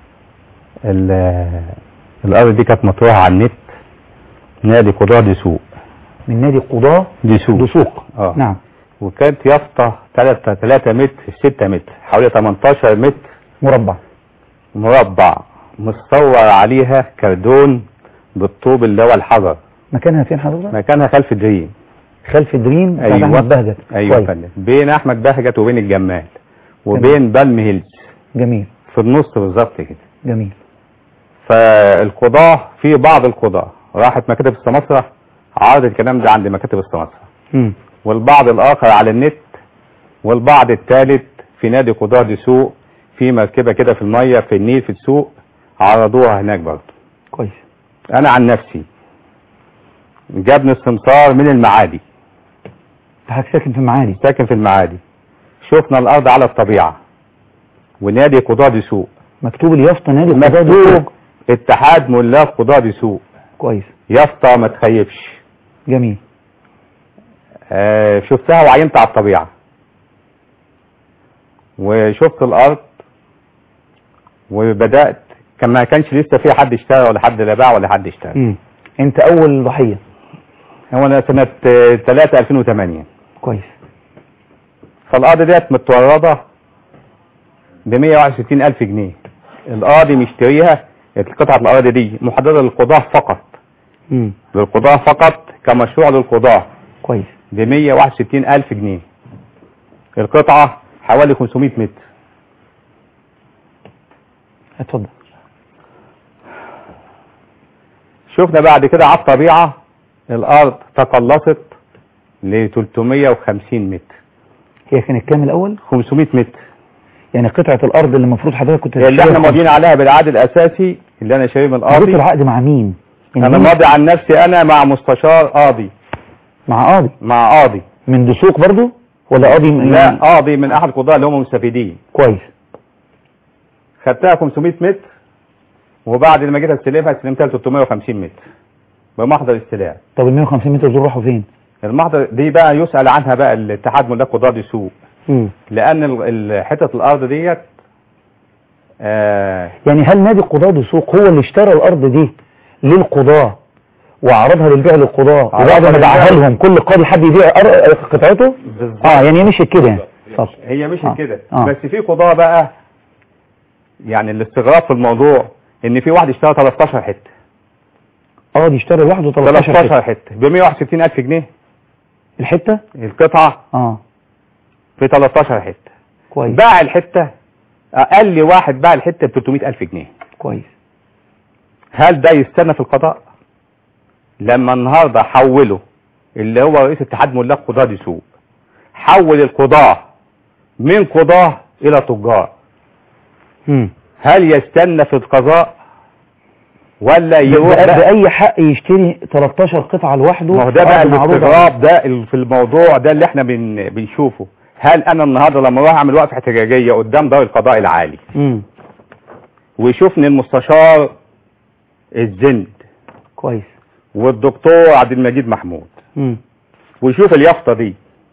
الأرض دي كانت مطروحة على النت نادي قضاء دسوق من نادي قضاء دسوق دسوق اه نعم وكانت يافطة 3 3 متر 6 متر حوالي 18 متر مربع مربع متصور عليها كردون بالطوب اللي هو الحجر مكانها فين حضرتك مكانها خلف دريم خلف دريم بتاعت أيوة. أحمد بهجت ايوه كويس. فندم بين احمد بهجت وبين الجمال وبين بالم هيلز جميل في النص بالظبط كده جميل فالقضاة في بعض القضاة راحت مكاتب السماسرة عرضت الكلام ده عند مكاتب السماسرة مم. والبعض الآخر على النت والبعض الثالث في نادي قضاة دسوق في مركبة كده في المية في النيل في السوق عرضوها هناك برضه كويس أنا عن نفسي جابني السمسار من المعادي حضرتك ساكن في المعادي ساكن في المعادي شفنا الارض على الطبيعة ونادي قضاة دسوق مكتوب اليافطه نادي القضاء مكتوب دسوق اتحاد ملاك قضاة دسوق كويس يافطة ما تخيبش جميل آه شفتها وعينت على الطبيعة وشفت الارض وبدأت كان ما كانش لسه في حد اشترى ولا حد لا باع ولا حد اشترى مم. انت اول ضحيه هو انا سنة آه، 3 2008 كويس فالارض ديت متورده ب 161 الف جنيه القاضي مشتريها قطعة الأراضي دي محددة للقضاة فقط مم. للقضاة فقط كمشروع للقضاة كويس ب 161 ألف جنيه القطعة حوالي 500 متر اتفضل شفنا بعد كده على الطبيعة الأرض تقلصت ل 350 متر هي كانت كام الاول 500 متر يعني قطعه الارض اللي المفروض حضرتك كنت اللي تشتريها احنا ماضيين عليها بالعقد الأساسي اللي أنا شاريه من قضيت القاضي العقد مع مين يعني أنا مين؟ ماضي عن نفسي أنا مع مستشار قاضي مع قاضي مع قاضي من دسوق برضو ولا قاضي من لا قاضي من أحد القضاة اللي هم مستفيدين كويس خدتها 500 متر وبعد ما جيت استلمها استلمتها ل 350 متر بمحضر استلام طب ال 150 متر دول راحوا فين المحضر دي بقى يسأل عنها بقى الاتحاد ملاك قضاة السوق مم. لأن ال- ال- حتة الأرض ديت آه يعني هل نادي القضاة دسوق هو اللي اشترى الارض دي للقضاة وعرضها للبيع للقضاة وبعد عرضها ما باعها للبيع. لهم كل قاضي حب يبيع أر- قطعته بالظبط. اه يعني مشيت كده يعني اتفضل هي مش آه. كده آه. بس في قضاة بقى يعني الاستغراب في الموضوع ان في واحد اشترى 13 حتة قاضي اشترى لوحده 13 13 حتة. حتة ب 161 ألف جنيه الحتة القطعة اه في 13 حتة كويس باع الحتة أقل واحد باع الحتة ب 300 ألف جنيه كويس هل ده يستنى في القضاء لما النهاردة حوله اللي هو رئيس اتحاد ملاك قضاة دي سوق حول القضاة من قضاة إلى تجار مم. هل يستنى في القضاء ولا يروح بأ- بقى بأي حق يشتري 13 قطعة لوحده ما هو ده بقى أرض معروضة الاستغراب ده ال- في الموضوع ده اللي احنا بن بنشوفه هل انا النهارده لما اروح اعمل وقفه احتجاجيه قدام دار القضاء العالي مم. ويشوفني المستشار الزند كويس والدكتور عبد المجيد محمود مم. ويشوف اليافطه دي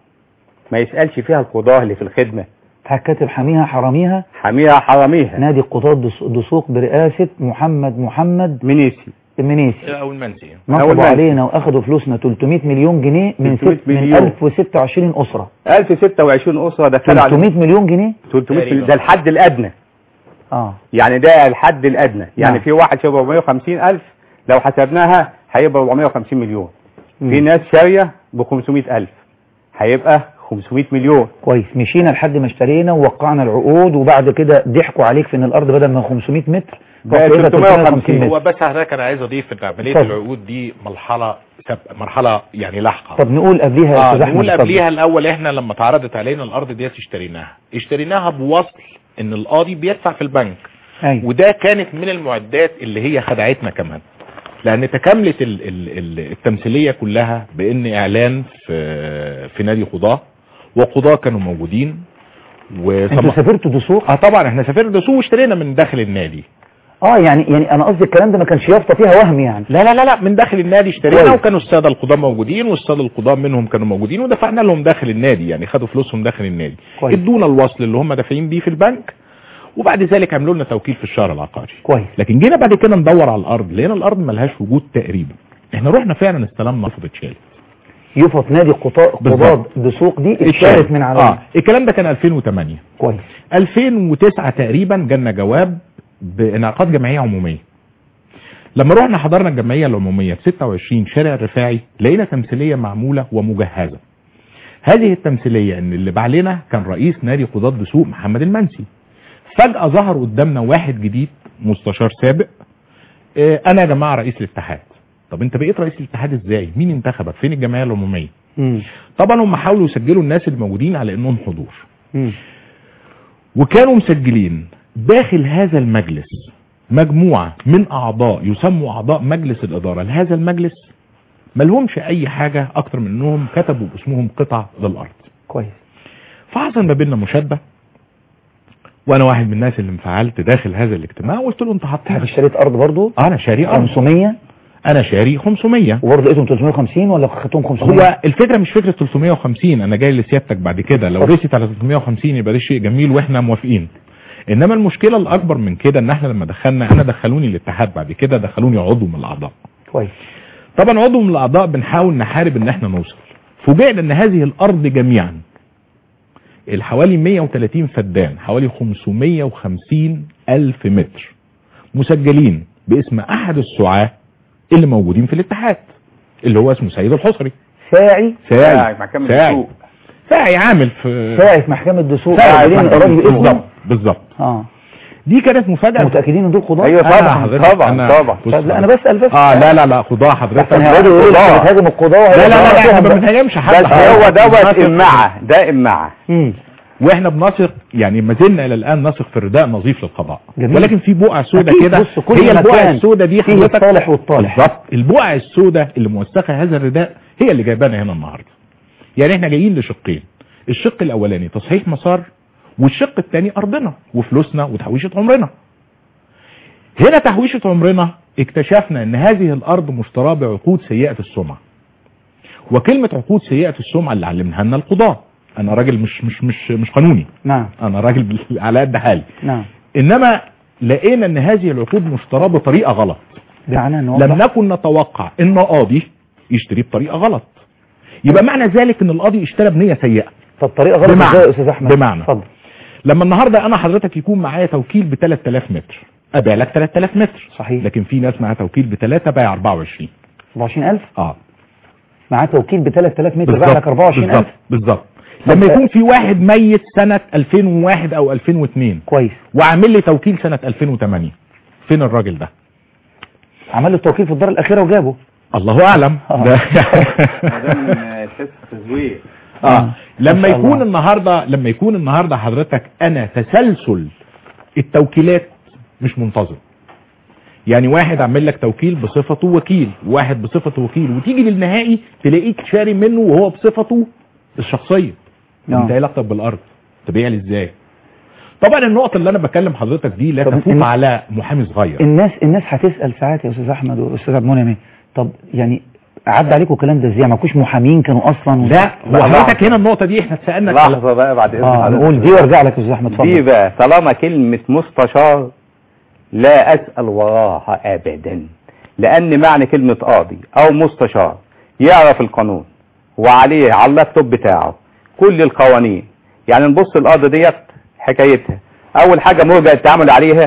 ما يسالش فيها القضاه اللي في الخدمه كاتب حاميها حراميها حاميها حراميها نادي القضاة دس- دسوق برئاسة محمد محمد منيسي المنيسي او المنسي أول نصبوا ما- علينا واخدوا فلوسنا 300 مليون جنيه من 300 ست من مليون. 1026 اسره 1026 اسره دخلوا على 300 مليون جنيه 300 تقريبا. ده الحد الادنى اه يعني ده الحد الادنى يعني نعم. في واحد شاري 450 الف لو حسبناها هيبقى 450 مليون في مم. ناس شاريه ب 500 الف هيبقى 500 مليون كويس مشينا لحد ما اشترينا ووقعنا العقود وبعد كده ضحكوا عليك في ان الارض بدل ما 500 متر بقت بقت 350 متر هو بس حضرتك انا عايز اضيف ان عمليه اتفضل. العقود دي مرحله سابقه مرحله يعني لاحقه طب نقول قبليها يا اه استاذ احمد نقول اتفضل. قبليها الاول احنا لما اتعرضت علينا الارض ديت اشتريناها اشتريناها بوصل ان القاضي بيدفع في البنك ايوه وده كانت من المعدات اللي هي خدعتنا كمان لان تكاملت ال- ال- ال- التمثيليه كلها بان اعلان في في نادي قضاه وقضاه كانوا موجودين انتوا وسم... سافرتوا دسوق اه طبعا احنا سافرنا سوق واشترينا من داخل النادي اه يعني يعني انا قصدي الكلام ده ما كانش يافطه فيها وهم يعني لا لا لا لا من داخل النادي اشترينا كويس. وكانوا الساده القضاه موجودين والساده القضاه منهم كانوا موجودين ودفعنا لهم داخل النادي يعني خدوا فلوسهم داخل النادي كويس. ادونا الوصل اللي هم دافعين بيه في البنك وبعد ذلك عملوا لنا توكيل في الشهر العقاري كويس لكن جينا بعد كده ندور على الارض لقينا الارض ملهاش وجود تقريبا احنا رحنا فعلا استلمنا رفض اتشال يفط نادي قضاء قضاة بالظبط. دسوق دي اتشالت من على اه الكلام ده كان 2008 كويس 2009 تقريبا جالنا جواب بانعقاد جمعيه عموميه لما رحنا حضرنا الجمعيه العموميه في 26 شارع الرفاعي لقينا تمثيليه معموله ومجهزه هذه التمثيليه ان اللي باع لنا كان رئيس نادي قضاة دسوق محمد المنسي فجاه ظهر قدامنا واحد جديد مستشار سابق آه، انا يا جماعه رئيس الاتحاد طب انت بقيت رئيس الاتحاد ازاي مين انتخبك فين الجمعيه العموميه مم. طبعا هم حاولوا يسجلوا الناس الموجودين على انهم حضور مم. وكانوا مسجلين داخل هذا المجلس مجموعة من أعضاء يسموا أعضاء مجلس الإدارة لهذا المجلس ملهمش اي حاجة اكتر من انهم كتبوا باسمهم قطع للارض كويس فحصل ما بيننا مشادة وانا واحد من الناس اللي انفعلت داخل هذا الاجتماع وقلت له انت حاطط انت اشتريت ارض برضو انا شاري ارض 500 انا شاري 500 وبرضه لقيتهم 350 ولا خدتهم 500 هو الفكره مش فكره 350 انا جاي لسيادتك بعد كده لو رسيت على 350 يبقى ده شيء جميل واحنا موافقين انما المشكله الاكبر من كده ان احنا لما دخلنا انا دخلوني الاتحاد بعد كده دخلوني عضو من الاعضاء كويس طبعا عضو من الاعضاء بنحاول نحارب ان احنا نوصل فوجئنا ان هذه الارض جميعا الحوالي 130 فدان حوالي 550 الف متر مسجلين باسم احد السعاة اللي موجودين في الاتحاد اللي هو اسمه سيد الحصري ساعي ساعي، محكمة السوق. ساعي عامل في ساعي في محكمة دسوق ساعي قاعدين في الراجل بالظبط اسمه بالظبط اه دي كانت مفاجأة متأكدين ان دول قضاة ايوه أنا طبعا حضرتك- طبعا أنا- طبعا بص طب لا انا حضرتك. بسأل بس اه لا لا لا خضاع حضرتك احنا هيقعدوا يقولوا لك بتهاجم القضاة لا لا لا احنا ما وهيقعدوا- بنهاجمش حد بس هو دوت بنثق- امعة ده امعة مم. واحنا بنثق يعني ما زلنا الى الان نثق في الرداء نظيف للقضاء جميل. ولكن في بقع سوداء أكيد، كده بص، كل هي البقع مكان السوداء دي فيه حضرتك الصالح والطالح. بالظبط البقع السوداء اللي موثقه هذا الرداء هي اللي جايبانا هنا النهارده يعني احنا جايين لشقين الشق الاولاني تصحيح مسار والشق الثاني ارضنا وفلوسنا وتحويشه عمرنا هنا تحويشه عمرنا اكتشفنا ان هذه الارض مشتراه بعقود سيئه السمعه وكلمه عقود سيئه السمعه اللي علمناها لنا القضاه انا راجل مش مش مش مش قانوني نعم انا راجل بال- على قد حالي نعم انما لقينا ان هذه العقود مشتراه بطريقه غلط بمعنى ان لم نكن نتوقع ان قاضي يشتري بطريقه غلط يبقى معنى ذلك ان القاضي اشترى بنيه سيئه طب طريقة غلط بمعنى- ازاي يا استاذ احمد بمعنى. اتفضل لما النهارده انا حضرتك يكون معايا توكيل ب 3000 متر ابيع لك 3000 متر صحيح. لكن في ناس معاها توكيل بثلاثه بايع 24 24000 اه معاه توكيل ب 3000 متر باع لك بالظبط 24000 بالظبط بالظبط لما يكون في واحد ميت سنه 2001 او 2002 كويس وعامل لي توكيل سنه 2008 فين الراجل ده عمل له التوكيل في الدار الاخيره وجابه الله اعلم آه. ده تزوير اه ما لما شاء يكون الله. النهارده لما يكون النهارده حضرتك انا تسلسل التوكيلات مش منتظم يعني واحد عامل لك توكيل بصفته وكيل واحد بصفته وكيل وتيجي للنهائي تلاقيك شاري منه وهو بصفته الشخصيه نعم. انت ايه علاقتك بالارض تبيع لي ازاي طبعا النقطه اللي انا بكلم حضرتك دي لا طب تفوق إن- على محامي صغير الناس الناس هتسال ساعات يا استاذ احمد واستاذ عبد المنعم إيه؟ طب يعني عدى عليكم الكلام ده ازاي ما كوش محامين كانوا اصلا لا لا، وحضرتك هنا النقطه دي احنا اتسالنا لحظة بقى بعد اذن اه حضرتك. نقول دي وارجع لك يا استاذ احمد دي اتفضل بقى طالما كلمة مستشار لا أسأل وراها أبدا لأن معنى كلمة قاضي أو مستشار يعرف القانون وعليه على اللابتوب بتاعه كل القوانين يعني نبص الأرض ديت حكايتها أول حاجة مرجع التعامل عليها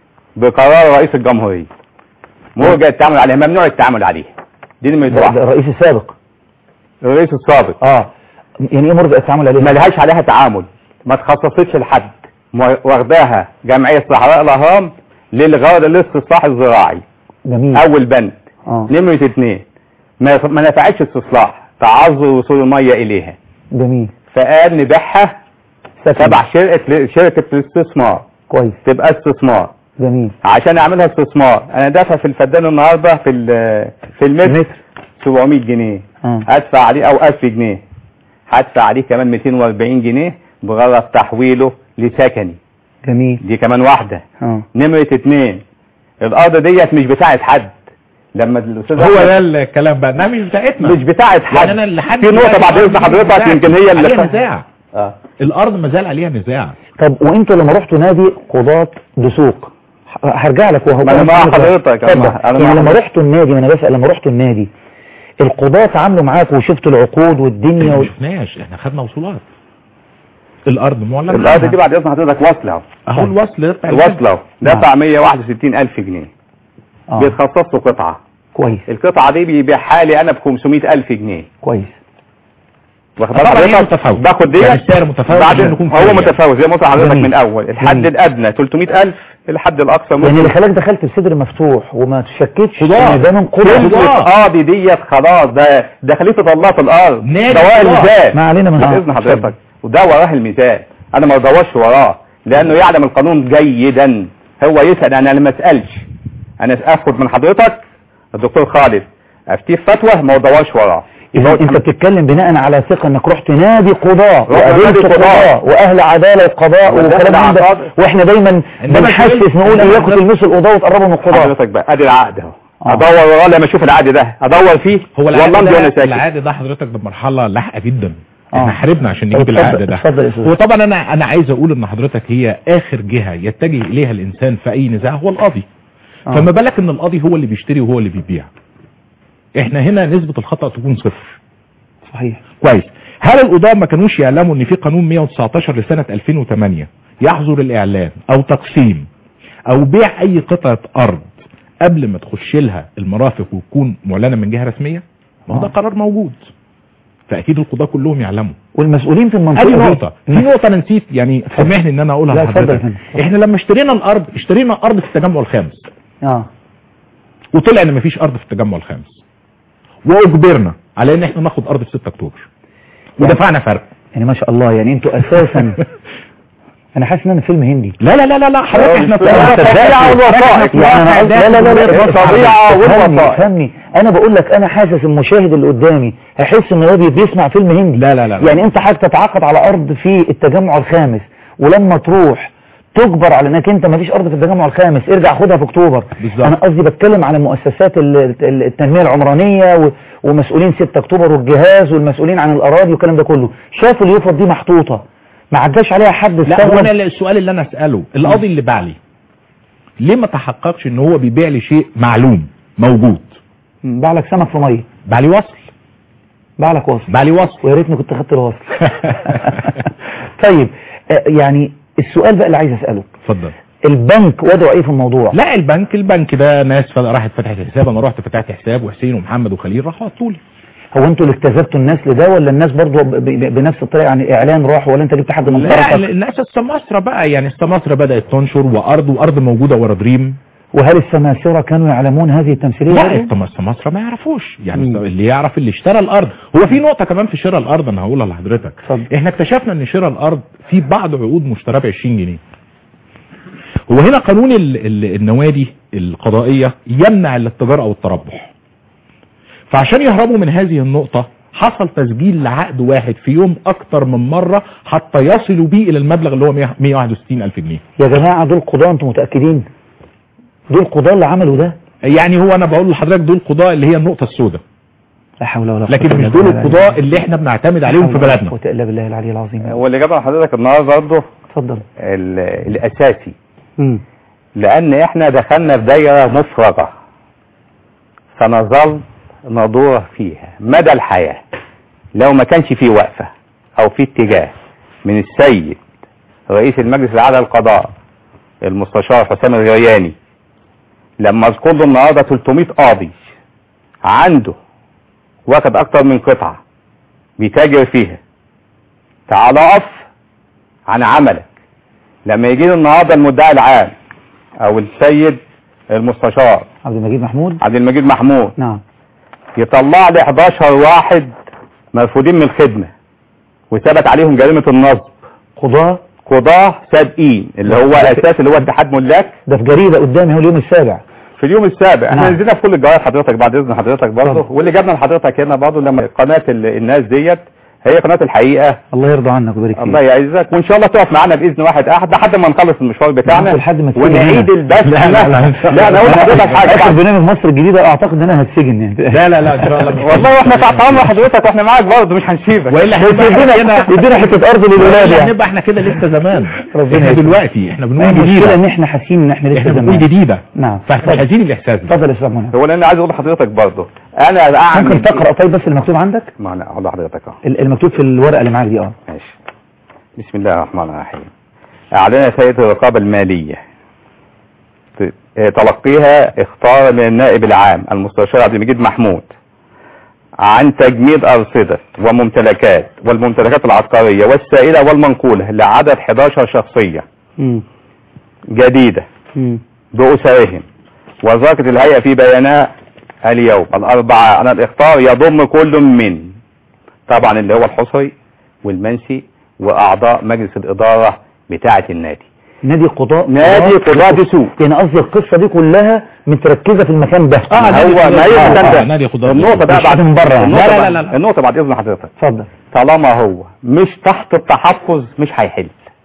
بقرار رئيس الجمهورية مرجع التعامل عليها ممنوع التعامل عليها دي نمرة ده ده واحد الرئيس السابق الرئيس السابق اه يعني ايه مرجع التعامل عليه ملهاش عليها تعامل ما تخصصتش لحد م- واخداها جمعية صحراء الأهرام للغرض الاستصلاح الزراعي جميل أول بند اه نمرة اتنين ما ما نفعتش استصلاح تعذر وصول المية إليها جميل فقال نبيعها سكن. تبع شركة شركة الاستثمار كويس تبقى استثمار جميل عشان اعملها استثمار انا دافع في الفدان النهارده في ال- في المتر المتر 700 جنيه اه هدفع عليه او 1000 جنيه هدفع عليه كمان 240 جنيه بغرض تحويله لسكني جميل دي كمان واحدة اه نمرة اتنين الارض ديت مش بتاعت حد لما الاستاذ هو أحمد- ده الكلام بقى انها مش بتاعتنا مش بتاعت حد يعني انا لحد في نقطة دلوقتي بعد اذن الأرض حضرتك بتاعت- يمكن هي اللي عليها نزاع اه الارض ما زال عليها نزاع طب وانتوا لما رحتوا نادي قضاة دسوق ه- هرجع لك وهو ما أنا مع حضرتك، أنا اتفضل. مع- أنا يعني مع لما حضرتك. رحتوا النادي ما انا بسأل لما رحتوا النادي القضاة تعاملوا معاكم وشفتوا العقود والدنيا احنا و... ما شفناش احنا خدنا وصولات الارض معلن الارض عنها. دي بعد اذن حضرتك واصلة اهو. اهو الوصل بتاع الواصلة اهو. نعم. دفع 161 الف جنيه آه. بيتخصص له قطعة كويس القطعة دي بيبيعها لي انا ب 500 الف جنيه كويس واخد طبعا بالك هي حضرتك؟ متفاوت. باخد يعني ديت السعر متفاوت بعد عشان نكون هو fair يعني. متفاوت زي ما قلت لحضرتك جميل. من الاول الحد جميل. الادنى 300 الف الحد الاقصى يعني اللي ممكن خلاك دخلت بصدر مفتوح وما تشكتش قضاة. ان ده من قضاة قضاة. دسوق. قاضي ديت خلاص ده ده خليفه الله في الارض نادي ده وراه الله. الميزان ما علينا من بعد آه. اذن حضرتك وده وراه الميزان انا ما بدورش وراه لانه يعلم القانون جيدا هو يسال انا ما اسالش انا اخد من حضرتك الدكتور خالد افتيه في فتوى ما ادورش وراه إذا أنت بتتكلم بناء على ثقة إنك رحت نادي قضاء رحت نادي وقابلت قضاء. قضاء وأهل عدالة قضاء ودخل وكلام من ده عقاد. وإحنا دايما إنما بنحسس سؤال- نقول إنما إياكم سؤال- تلمسوا القضاء وتقربوا من القضاء حضرتك بقى ادي العقد اهو آه. ادور وراه لما اشوف العقد ده ادور فيه هو والله العقد امضي وانا ده ساكت العقد ده حضرتك بمرحله لاحقه جدا آه. احنا حاربنا عشان طب نجيب العقد اتفضل- ده اتفضل يا أستاذ. وطبعا انا انا عايز اقول ان حضرتك هي اخر جهه يتجه اليها الانسان في اي نزاع هو القاضي آه. فما بالك ان القاضي هو اللي بيشتري وهو اللي بيبيع احنا هنا نسبه الخطا تكون صفر صحيح كويس هل القضاة ما كانوش يعلموا ان في قانون 119 لسنة 2008 يحظر الاعلان او تقسيم او بيع اي قطعة ارض قبل ما تخش لها المرافق وتكون معلنة من جهة رسمية ما هو ده آه. قرار موجود فاكيد القضاة كلهم يعلموا والمسؤولين في المنطقة ادي دي- نقطة في نقطة انا نسيت يعني سامحني ان انا اقولها لا، اتفضل يا لحضرتك فندم. احنا لما اشترينا الارض اشترينا ارض في التجمع الخامس اه وطلع ان مفيش ارض في التجمع الخامس واجبرنا على ان احنا ناخد ارض في 6 اكتوبر ودفعنا فرق يعني ما شاء الله يعني انتوا اساسا انا حاسس ان انا فيلم هندي لا لا لا لا لا حضرتك احنا في لا، الطبيعة والوثائق. يعني انا قصدي- لا لا لا لا الطبيعة فهمني والوثائق. فهمني انا بقول لك انا حاسس المشاهد اللي قدامي هيحس ان هو بي- بيسمع فيلم هندي لا لا لا لا. يعني انت حضرتك تتعاقد على ارض في التجمع الخامس ولما تروح تجبر على انك انت ما فيش ارض في التجمع الخامس ارجع خدها في اكتوبر بالظبط. انا قصدي بتكلم على مؤسسات ال- ال- التنميه العمرانيه و- ومسؤولين 6 اكتوبر والجهاز والمسؤولين عن الاراضي والكلام ده كله شافوا اليوفط دي محطوطه ما عداش عليها حد لا هو استغرب انا السؤال اللي انا اساله القاضي اللي باع لي ليه ما تحققش ان هو بيبيع لي شيء معلوم موجود باع لك سمك في ميه باع لي وصل باع لك وصل باع لي وصل ويا ريتني كنت خدت الوصل طيب آه، يعني السؤال بقى اللي عايز اساله اتفضل البنك وضعه ايه في الموضوع لا البنك البنك ده ناس فد- راحت فتحت حساب انا رحت فتحت حساب وحسين ومحمد وخليل راحوا حطوا لي هو انتوا اللي اجتذبتوا الناس لده ولا الناس برضو ب- ب- بنفس الطريقه يعني اعلان راح ولا انت جبت حد من لا طرفك الناس السماسرة بقى يعني السماسرة بدأت تنشر وارض وارض موجودة ورا دريم وهل السماسره كانوا يعلمون هذه التمثيليه لا برضو؟ التم- السماسرة ما يعرفوش يعني مم. اللي يعرف اللي اشترى الارض هو في نقطة كمان في شراء الارض انا هقولها لحضرتك اتفضل. احنا اكتشفنا ان شراء الارض في بعض عقود مشتراه ب 20 جنيه هو هنا قانون ال ال النوادي القضائية يمنع الاتجار او التربح فعشان يهربوا من هذه النقطة حصل تسجيل لعقد واحد في يوم اكتر من مرة حتى يصلوا بيه الى المبلغ اللي هو 100 161 الف جنيه يا جماعه دول قضاه انتوا متاكدين دول قضاه اللي عملوا ده يعني هو انا بقول لحضرتك دول قضاء اللي هي النقطة السوداء لا حول ولا قوه لكن إلا مش دول بالله. القضاء اللي احنا بنعتمد عليهم في لا حول ولا بلدنا قوه الا بالله العلي العظيم واللي جاب حضرتك النهارده برضه اتفضل ال- الاساسي مم. لان احنا دخلنا في دايره مفرغه سنظل ندور فيها مدى الحياه لو ما كانش في وقفه او في اتجاه من السيد رئيس المجلس الاعلى للقضاء المستشار حسام الغرياني لما اذكر له النهارده 300 قاضي عنده واخد اكتر من قطعه بيتاجر فيها تعال اقف عن عملك لما يجي لي النهارده المدعي العام او السيد المستشار عبد المجيد محمود عبد المجيد محمود نعم يطلع لي 11 واحد مرفوضين من الخدمه وثبت عليهم جريمه النصب قضاه قضاه سابقين اللي هو اساس اللي هو اتحاد ملاك ده في جريده قدامي هو اليوم السابع في اليوم السابع احنا نعم. نزلنا في كل الجرايد حضرتك بعد اذن حضرتك برضه اتفضل. واللي جابنا لحضرتك هنا برضه لما قناه ال- الناس ديت هي قناه الحقيقه الله يرضى عنك ويبارك فيك الله يعزك وان شاء الله تقف معانا باذن واحد احد لحد ما نخلص المشوار بتاعنا لحد ما تسيب ونعيد هنا. البث لا لا لا لا انا اقول لحضرتك حاجه اخر بعد- برنامج مصر الجديده اعتقد ان انا هتسجن يعني لا لا لا ان شاء الله والله واحنا تحت امر حضرتك واحنا معاك برضه مش هنسيبك والا بس هنبقى يدينا احنا يدينا حته ارض للولاد والا يعني هنبقى احنا كده لسه زمان ربنا احنا يكرمك. دلوقتي احنا بنقول المشكله جديده ان احنا حاسين ان احنا لسه احنا بنقول زمان جديده نعم فاحنا مش عايزين الاحساس ده اتفضل يا استاذ منى هو لان عايز اقول لحضرتك برضه انا اعمل ممكن تقرا طيب بس المكتوب عندك ما انا اقول لحضرتك اهو ال- المكتوب في الورقه اللي معاك دي اه ماشي بسم الله الرحمن الرحيم اعلنت هيئه الرقابه الماليه ت- آه، تلقيها اختار من النائب العام المستشار عبد المجيد محمود عن تجميد أرصدة وممتلكات والممتلكات العسكرية والسائلة والمنقولة لعدد 11 شخصية مم. جديدة مم. بأسرهم وذكرت الهيئة في بيانها اليوم الأربعاء أن الإخطار يضم كل من طبعا اللي هو الحصري والمنسي وأعضاء مجلس الإدارة بتاعة النادي نادي قضاء نادي قضاء دسوق يعني قصدي القصة دي كلها متركزة في المكان ده آه، نادي هو ما قضاء هي دسوق. المكان آه، ده نادي قضاء النقطة دسوق. بقى مش بعد من بره يعني. النقطة لا، لا، بعد- لا، لا. النقطة بعد إذن حضرتك اتفضل طالما هو مش تحت التحفظ مش هيحل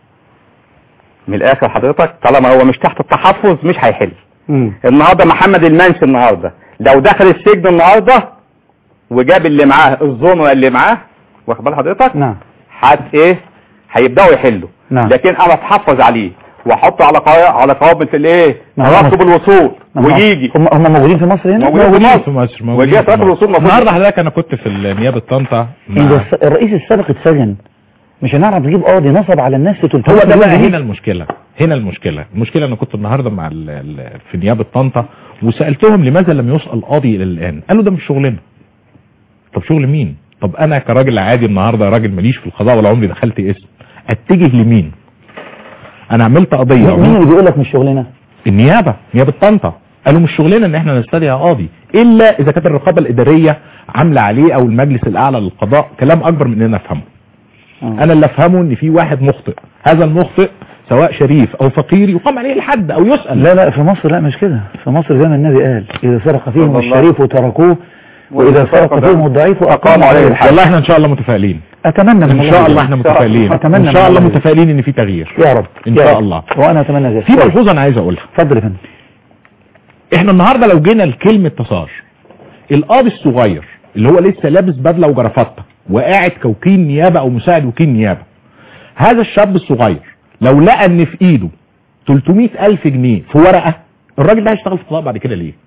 من الآخر حضرتك طالما هو مش تحت التحفظ مش هيحل مم. النهارده محمد المنسي النهارده لو دخل السجن النهارده وجاب اللي معاه الزون اللي معاه واخد بال حضرتك نعم حت ايه هيبداوا يحلوا نعم. لكن انا اتحفظ عليه واحطه على قا... على قوامه الايه نعم. ترتب الوصول نعم. ويجي هم هم موجودين في مصر هنا موجودين في موجودين مصر في مصر موجودين وجهه في ترتب مصر. الوصول المفروض النهارده حضرتك انا كنت في نيابه طنطا مع- إذا الس- الرئيس السابق اتسجن مش هنعرف نجيب قاضي نصب على الناس في 300 هو ده مليون بقى جنيه. هنا المشكلة هنا المشكلة المشكلة انا كنت النهاردة مع ال ال في نيابة طنطا وسألتهم لماذا لم يسأل قاضي الى الان قالوا ده مش شغلنا طب شغل مين طب انا كراجل عادي النهاردة راجل ماليش في القضاء ولا عمري دخلت اسم اتجه لمين انا عملت قضية مين اللي بيقول لك مش شغلنا النيابة نيابة طنطا قالوا مش شغلنا ان احنا نستدعي قاضي الا اذا كانت الرقابة الادارية عاملة عليه او المجلس الاعلى للقضاء كلام اكبر من ان انا افهمه آه. انا اللي افهمه ان في واحد مخطئ هذا المخطئ سواء شريف او فقير يقام عليه الحد او يسأل لا لا في مصر لا مش كده في مصر زي ما النبي قال إذا سرق فيهم الله. الشريف تركوه وإذا سرق فيهم الضعيف أقاموا عليه الحد والله احنا ان شاء الله متفائلين أتمنى من ان شاء الله احنا متفائلين أتمنى ان شاء من الله الله. متفائلين ان في تغيير يا رب إن يا شاء رب. الله. وأنا أتمنى ذلك في ملحوظة انا عايز اقولها اتفضل يا فندم احنا النهاردة لو جينا لكلمة تصار القاضي الصغير اللي هو لسه لابس بدلة وجرافطة وقاعد كوكيل نيابة او مساعد وكيل نيابة هذا الشاب الصغير لو لقى ان في ايده 300 الف جنيه في ورقة الراجل ده هيشتغل في القضاء بعد كده ليه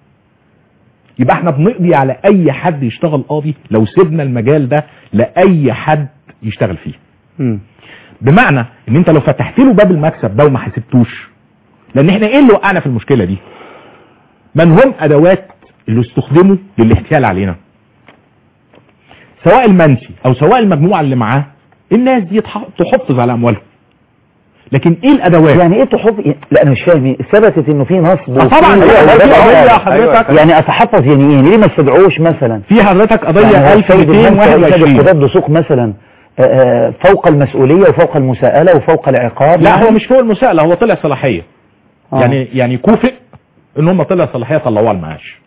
يبقى احنا بنقضي على اي حد يشتغل قاضي لو سيبنا المجال ده لاي حد يشتغل فيه مم. بمعنى ان انت لو فتحت له باب المكسب ده وما حسبتوش لان احنا ايه اللي وقعنا في المشكلة دي من هم ادوات اللي استخدموا للاحتيال علينا سواء المنسي او سواء المجموعة اللي معاه الناس دي تح- تحافظ على اموالهم لكن ايه الادوات يعني ايه تحط لا انا مش فاهم إيه؟ ثبتت انه في نصب آه طبعا وفي- هي وفي- قضية حضرتك يعني اتحفظ يعني ايه ليه ما استدعوش مثلا في حضرتك قضية يعني هو السيد المنسي رئيس نادي 1221 القضاة دسوق مثلا آه، آه، فوق المسؤولية وفوق المساءلة وفوق العقاب لا يعني؟ هو مش فوق المساءلة هو طلع صلاحية آه. يعني يعني كوفئ ان هم طلع صلاحية طلعوها المعاش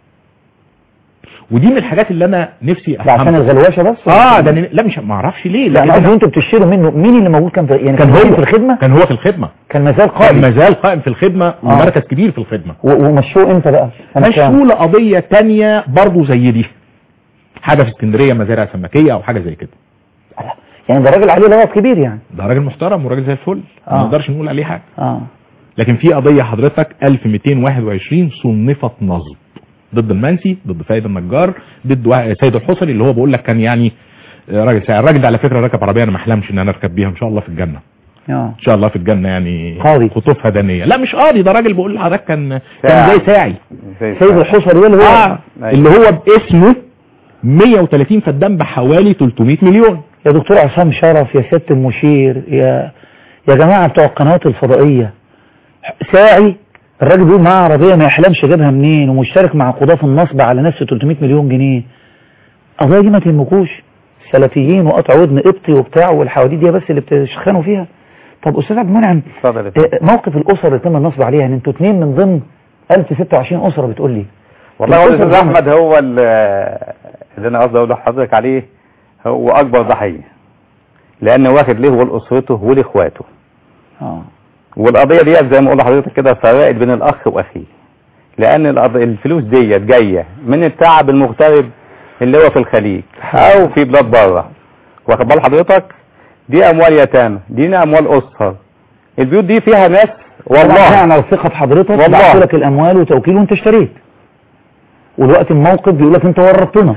ودي من الحاجات اللي انا نفسي ده عشان افهمها الغلوشة بس اه ده لا مش ما اعرفش ليه لا لكن انا قصدي أنا- انتوا بتشتروا منه مين اللي موجود كان في يعني كان موجود هو في الخدمة كان هو في الخدمة كان مازال كان قائم ما زال قائم في الخدمة ومركز كبير في الخدمة و- ومشوه امتى بقى سنة كام؟ مشغولة قضية تانية برضو زي دي حاجة في اسكندرية مزارع سمكية او حاجة زي كده يعني ده راجل عليه لغط كبير يعني ده راجل محترم وراجل زي الفل ما آه. نقدرش نقول عليه حاجة اه لكن في قضية حضرتك 1221 صنفت نصب ضد المنسي ضد فايد النجار ضد واحد- سيد الحصري اللي هو بقول لك كان يعني آه، راجل ساعة الراجل ده على فكرة راكب عربية انا ما احلمش ان انا اركب بيها ان شاء الله في الجنة اه ان شاء الله في الجنة يعني قاضي. خطوفها دنية لا مش قاضي ده راجل بقول لحضرتك كان كان ساعي. زي ساعي سيد الحصري اللي هو اه اللي هو باسمه 130 فدان بحوالي 300 مليون يا دكتور عصام شرف يا سيادة المشير يا يا جماعة بتوع القنوات الفضائية ساعي الراجل بيقول معاه عربية ما يحلمش جابها منين ومشترك مع قضاة في النصب على نفسه 300 مليون جنيه القضايا دي ما تهمكوش سلفيين وقطع ودن قبطي وبتاع والحواديت دي بس اللي بتشخنوا فيها طب استاذ عبد المنعم اتفضل يا فندم. آه، موقف الاسر اللي تم النصب عليها يعني انتوا اتنين من ضمن 1026 اسره بتقول لي والله هو الأسر الاستاذ دي- احمد هو ال- اللي انا قصدي اقول لحضرتك عليه هو اكبر ضحيه لانه واخد ليه ولاسرته ولاخواته اه والقضيه ديت زي ما اقول لحضرتك كده فرقت بين الاخ واخيه لان القض- الفلوس ديت جايه من التعب المغترب اللي هو في الخليج او في بلاد بره واخد بال حضرتك دي اموال يتامى دي اموال اسر البيوت دي فيها ناس والله والله يعني على ثقة حضرتك والله. بعت لك الاموال وتوكيل وانت اشتريت والوقت الموقف بيقول لك انت ورطتنا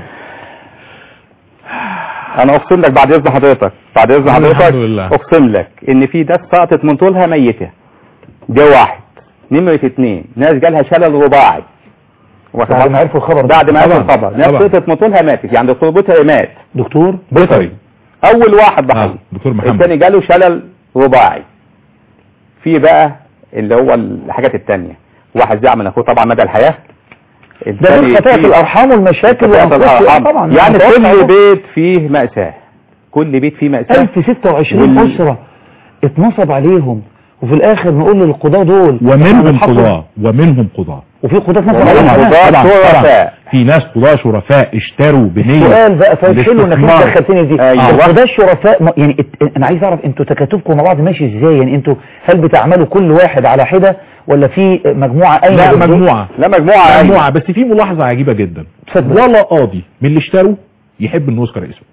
انا اقسم لك بعد اذن حضرتك بعد اذن الحمد حضرتك لله. اقسم لك ان في ناس سقطت من طولها ميته ده واحد نمرة اتنين ناس جالها شلل رباعي واخد بعد بالك؟ ما عرفوا الخبر ده. بعد ما عرفوا طبعاً. الخبر ناس طبعاً. سقطت من طولها ماتت يعني دكتور بيطري مات دكتور بيطري اول واحد آه، ضحيه دكتور محمد الثاني جاله شلل رباعي في بقى اللي هو الحاجات التانية واحد زعم من اخوه طبعا مدى الحياة ده الثاني من خطايا في- الارحام والمشاكل خطايا والأنفس. الأرحام. طبعا يعني متوقع كل ده. بيت فيه مأساة كل بيت فيه مأساة 1026 وال- اسرة اتنصب عليهم وفي الاخر نقول للقضاة دول ومنهم هنتحكم. قضاة ومنهم قضاة وفي قضاة ناس ومنهم عليهم قضاة كمان. طبعا طبعا شرفاء. في ناس قضاة شرفاء اشتروا بنية سؤال بقى طيب حلو انك انت الاستثمار. دخلتني في دي أيوة. القضاة الشرفاء ما- يعني ات- انا عايز اعرف انتوا تكاتفكم مع بعض ماشي ازاي يعني انتوا هل بتعملوا كل واحد على حدة ولا في مجموعة قايمة لا ضدكم؟ مجموعة لا مجموعة مجموعة بس في ملاحظة عجيبة جدا اتفضل. ولا قاضي من اللي اشتروا يحب انه يذكر اسمه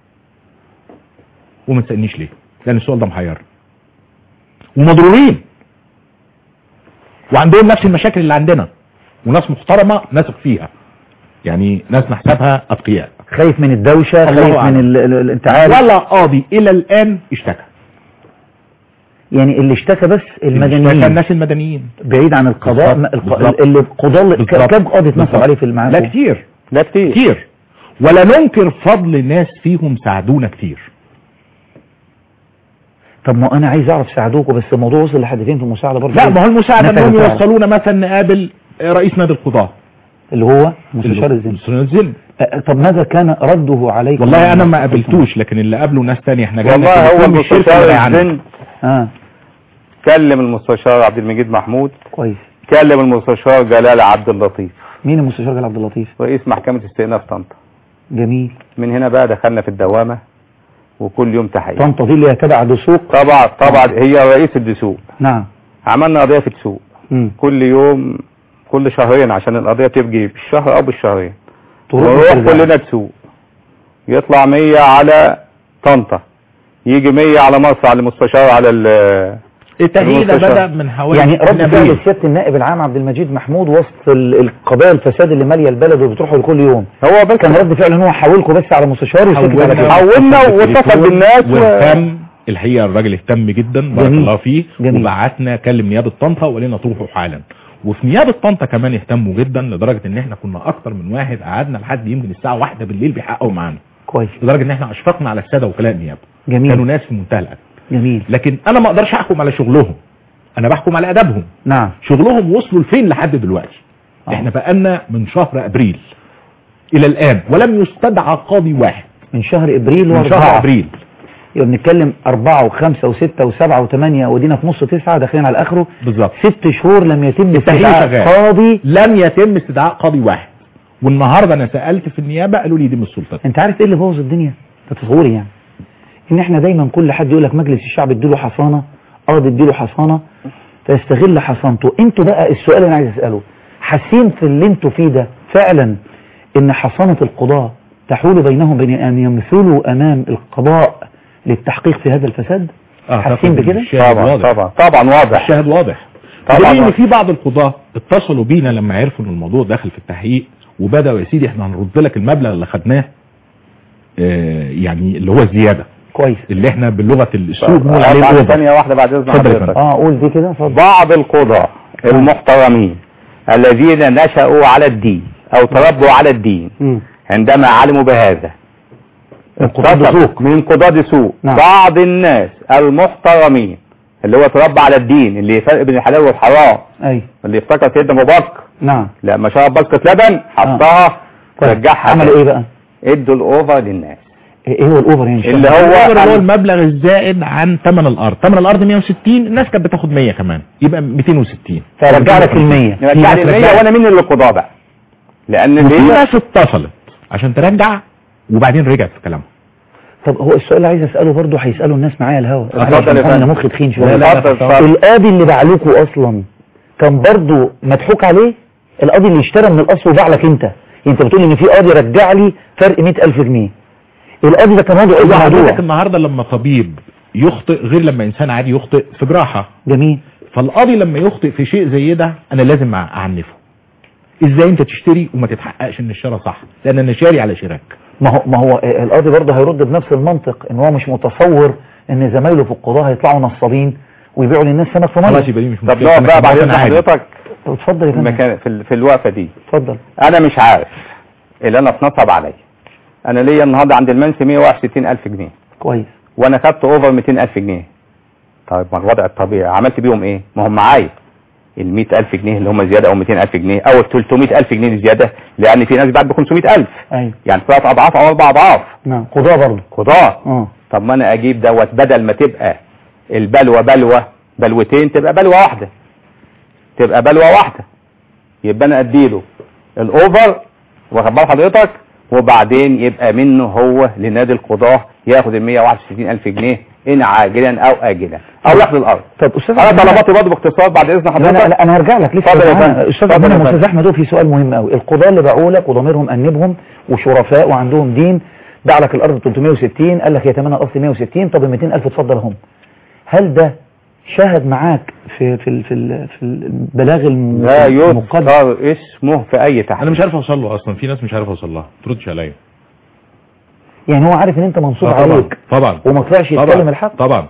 وما تسألنيش ليه لان السؤال ده محير ومضرورين وعندهم نفس المشاكل اللي عندنا وناس محترمة نثق فيها يعني ناس نحسبها اتقياء خايف من الدوشة الله خايف أعلم. من ال- ال- ال- انت عارف ولا قاضي الى الان اشتكى يعني اللي اشتكى بس اشتكى المدنيين الناس المدنيين بعيد عن القضاء بالظبط، الق- بالظبط. اللي القضاء اللي- ك- بالظبط. كم قاضي اتنصب بالظبط. عليه في المعاش لا كتير لا كتير كتير ولا ننكر فضل ناس فيهم ساعدونا كتير طب ما انا عايز اعرف ساعدوكوا بس الموضوع وصل لحد فين في المساعده برضه لا ما هو المساعدة نفع انهم الفعل. يوصلونا مثلا نقابل رئيس نادي القضاة اللي هو مستشار الزين مستشار الزين أه، طب ماذا كان رده عليكم والله انا ما قابلتوش لكن اللي قابله ناس تانية احنا جالنا والله هو تليفون من الشركة المستشار اللي عنده. الزن اه كلم المستشار عبد المجيد محمود كويس كلم المستشار جلال عبد اللطيف مين المستشار جلال عبد اللطيف رئيس محكمة استئناف طنطا جميل من هنا بقى دخلنا في الدوامة وكل يوم تحية طنطا دي اللي هي تبع دسوق طبعا طبعا هي رئيس الدسوق نعم عملنا قضية في السوق مم. كل يوم كل شهرين عشان القضية تبقي بالشهر او بالشهرين تروح ونروح وترجع. كلنا تسوق يطلع 100 على طنطا يجي 100 على مصر على المستشار على ال التغيير ده المستشار. بدأ من حوالي يعني رد من فعل أبريل. سياده النائب العام عبد المجيد محمود وسط ال- القضايا الفساد اللي ماليه البلد وبتروحوا كل يوم هو بس كان رد فعل ان هو حولكم بس على مستشار وسكت على كده حولنا واتصل بالناس و- واهتم الحقيقه الراجل اهتم جدا بارك جميل. الله فيه جميل. وبعتنا كلم نيابه طنطا وقال لنا تروحوا حالا وفي نيابه طنطا كمان اهتموا جدا لدرجه ان احنا كنا اكتر من واحد قعدنا لحد يمكن الساعه واحدة بالليل بيحققوا معانا كويس لدرجه ان احنا اشفقنا على الساده وكلاء النيابه جميل. كانوا ناس في منتهى الادب جميل لكن انا ما اقدرش احكم على شغلهم انا بحكم على ادبهم نعم شغلهم وصلوا لفين لحد دلوقتي آه. احنا بقالنا من شهر ابريل الى الان ولم يستدعى قاضي واحد من شهر ابريل من شهر واربعه ابريل يبقى بنتكلم أربعة وخمسة وستة وسبعة وثمانية ودينا في نص تسعة داخلين على آخره بالظبط ست شهور لم يتم التحقيق استدعاء شغال. قاضي لم يتم استدعاء قاضي واحد والنهارده انا سالت في النيابه قالوا لي دي من السلطات انت عارف ايه اللي بوظ الدنيا ده تصوري يعني ان احنا دايما كل حد يقول لك مجلس الشعب اديله حصانة قاضي اديله حصانة فيستغل حصانته انتوا بقى السؤال اللي انا عايز اساله حاسين في اللي انتوا فيه ده فعلا ان حصانة القضاء تحول بينهم بين ان يمثلوا امام القضاء للتحقيق في هذا الفساد حاسين بكده الشاهد طبعا واضح طبعا طبعا واضح الشاهد واضح طبعاً طبعا ان واضح. في بعض القضاة اتصلوا بينا لما عرفوا ان الموضوع داخل في التحقيق وبداوا يا سيدي احنا هنرد لك المبلغ اللي خدناه آه، يعني اللي هو الزياده كويس اللي احنا بلغه السوق بنقول آه، عليه بعد الأوفر. ثانية واحدة بعد إذن اتفضل يا حضرتك اه قول دي كده اتفضل بعض القضاة المحترمين الذين نشأوا على الدين أو تربوا على الدين مم. عندما علموا بهذا القضاة اتصل دسوق. من قضاة سوق نعم. بعض الناس المحترمين اللي هو تربى على الدين اللي يفرق بين الحلال والحرام اي اللي افتكر سيدنا ابو بكر نعم لما شرب بسكة لبن حطها طيب. رجعها عملوا تاني. ايه بقى ادوا الاوفر للناس ايه هو الاوفر يعني اللي هو الأوفر اللي هو ال- المبلغ الزائد عن ثمن الارض ثمن الارض 160 الناس كانت بتاخد 100 كمان يبقى 260 فرجع لك المية يرجع لي في ناس 100 رجعت. وانا مين اللي القضاة بقى لان وفي اللي ناس اتصلت عشان ترجع وبعدين رجعت في كلامها طب هو السؤال اللي عايز اساله برضه هيساله الناس معايا الهوا اتفضل يا انا فندم. مخي تخين لا، شويه لا، اتفضل، لا، اتفضل. القاضي اللي باعلكوا اصلا كان برضه مضحوك عليه القاضي اللي اشترى من الاصل وباع لك انت يعني انت بتقول ان في قاضي رجع لي فرق 100000 جنيه القاضي ده كان وضعه ايه هو حضرتك الموضوع النهارده لما طبيب يخطئ غير لما انسان عادي يخطئ في جراحه جميل فالقاضي لما يخطئ في شيء زي ده انا لازم اعنفه ازاي انت تشتري وما تتحققش ان الشراء صح لان انا شاري على شراك ما هو ما هو القاضي برضه هيرد بنفس المنطق ان هو مش متصور ان زمايله في القضاء هيطلعوا نصابين ويبيعوا للناس سمك في خلاص ميه يبقى دي مش طب مشكلة. نقف أنا بقى بعد كمان اذن عادي. حضرتك اتفضل يا في فندم المكان في, ال- في الوقفة دي اتفضل انا مش عارف اللي انا اتنصب عليا انا ليا النهارده عند المنسي 161000 جنيه كويس وانا خدت اوفر 200000 جنيه طيب ما الوضع الطبيعي عملت بيهم ايه ما هم معايا ال 100000 جنيه اللي هم زياده او 200000 جنيه او ال 300000 جنيه زياده لان في ناس بعد ب 500000 ايوه يعني ثلاث اضعاف او اربع اضعاف نعم قضاء برضه قضاء اه طب ما انا اجيب دوت بدل ما تبقى البلوى بلوى بلوتين تبقى بلوة واحدة تبقى بلوة واحدة يبقى انا اديله الاوفر واخد بال حضرتك وبعدين يبقى منه هو لنادي القضاة ياخد ال 161 الف جنيه ان عاجلا او اجلا او ياخد الارض طب استاذ انا عبد المنعم- طلباتي برضه باختصار بعد اذن لا حضرتك لا لا انا هرجع لك لسه اتفضل يا معانا. فندم. استاذ اتفضل عبد يا المنعم فندم. واستاذ احمد هو في سؤال مهم قوي القضاة اللي باعوا لك وضميرهم انبهم وشرفاء وعندهم دين باع لك الارض 360 قال لك يا تمنى الاصل 160 طب ال 200000 اتفضل هم هل ده شهد معاك في في ال- في ال- في البلاغ الم- لا المقدم يذكر اسمه في اي تحت انا مش عارف اوصل له اصلا في ناس مش عارف اوصل لها تردش عليا يعني هو عارف ان انت منصوب آه، طبعا عليك طبعا وما طلعش يتكلم طبعا الحق طبعا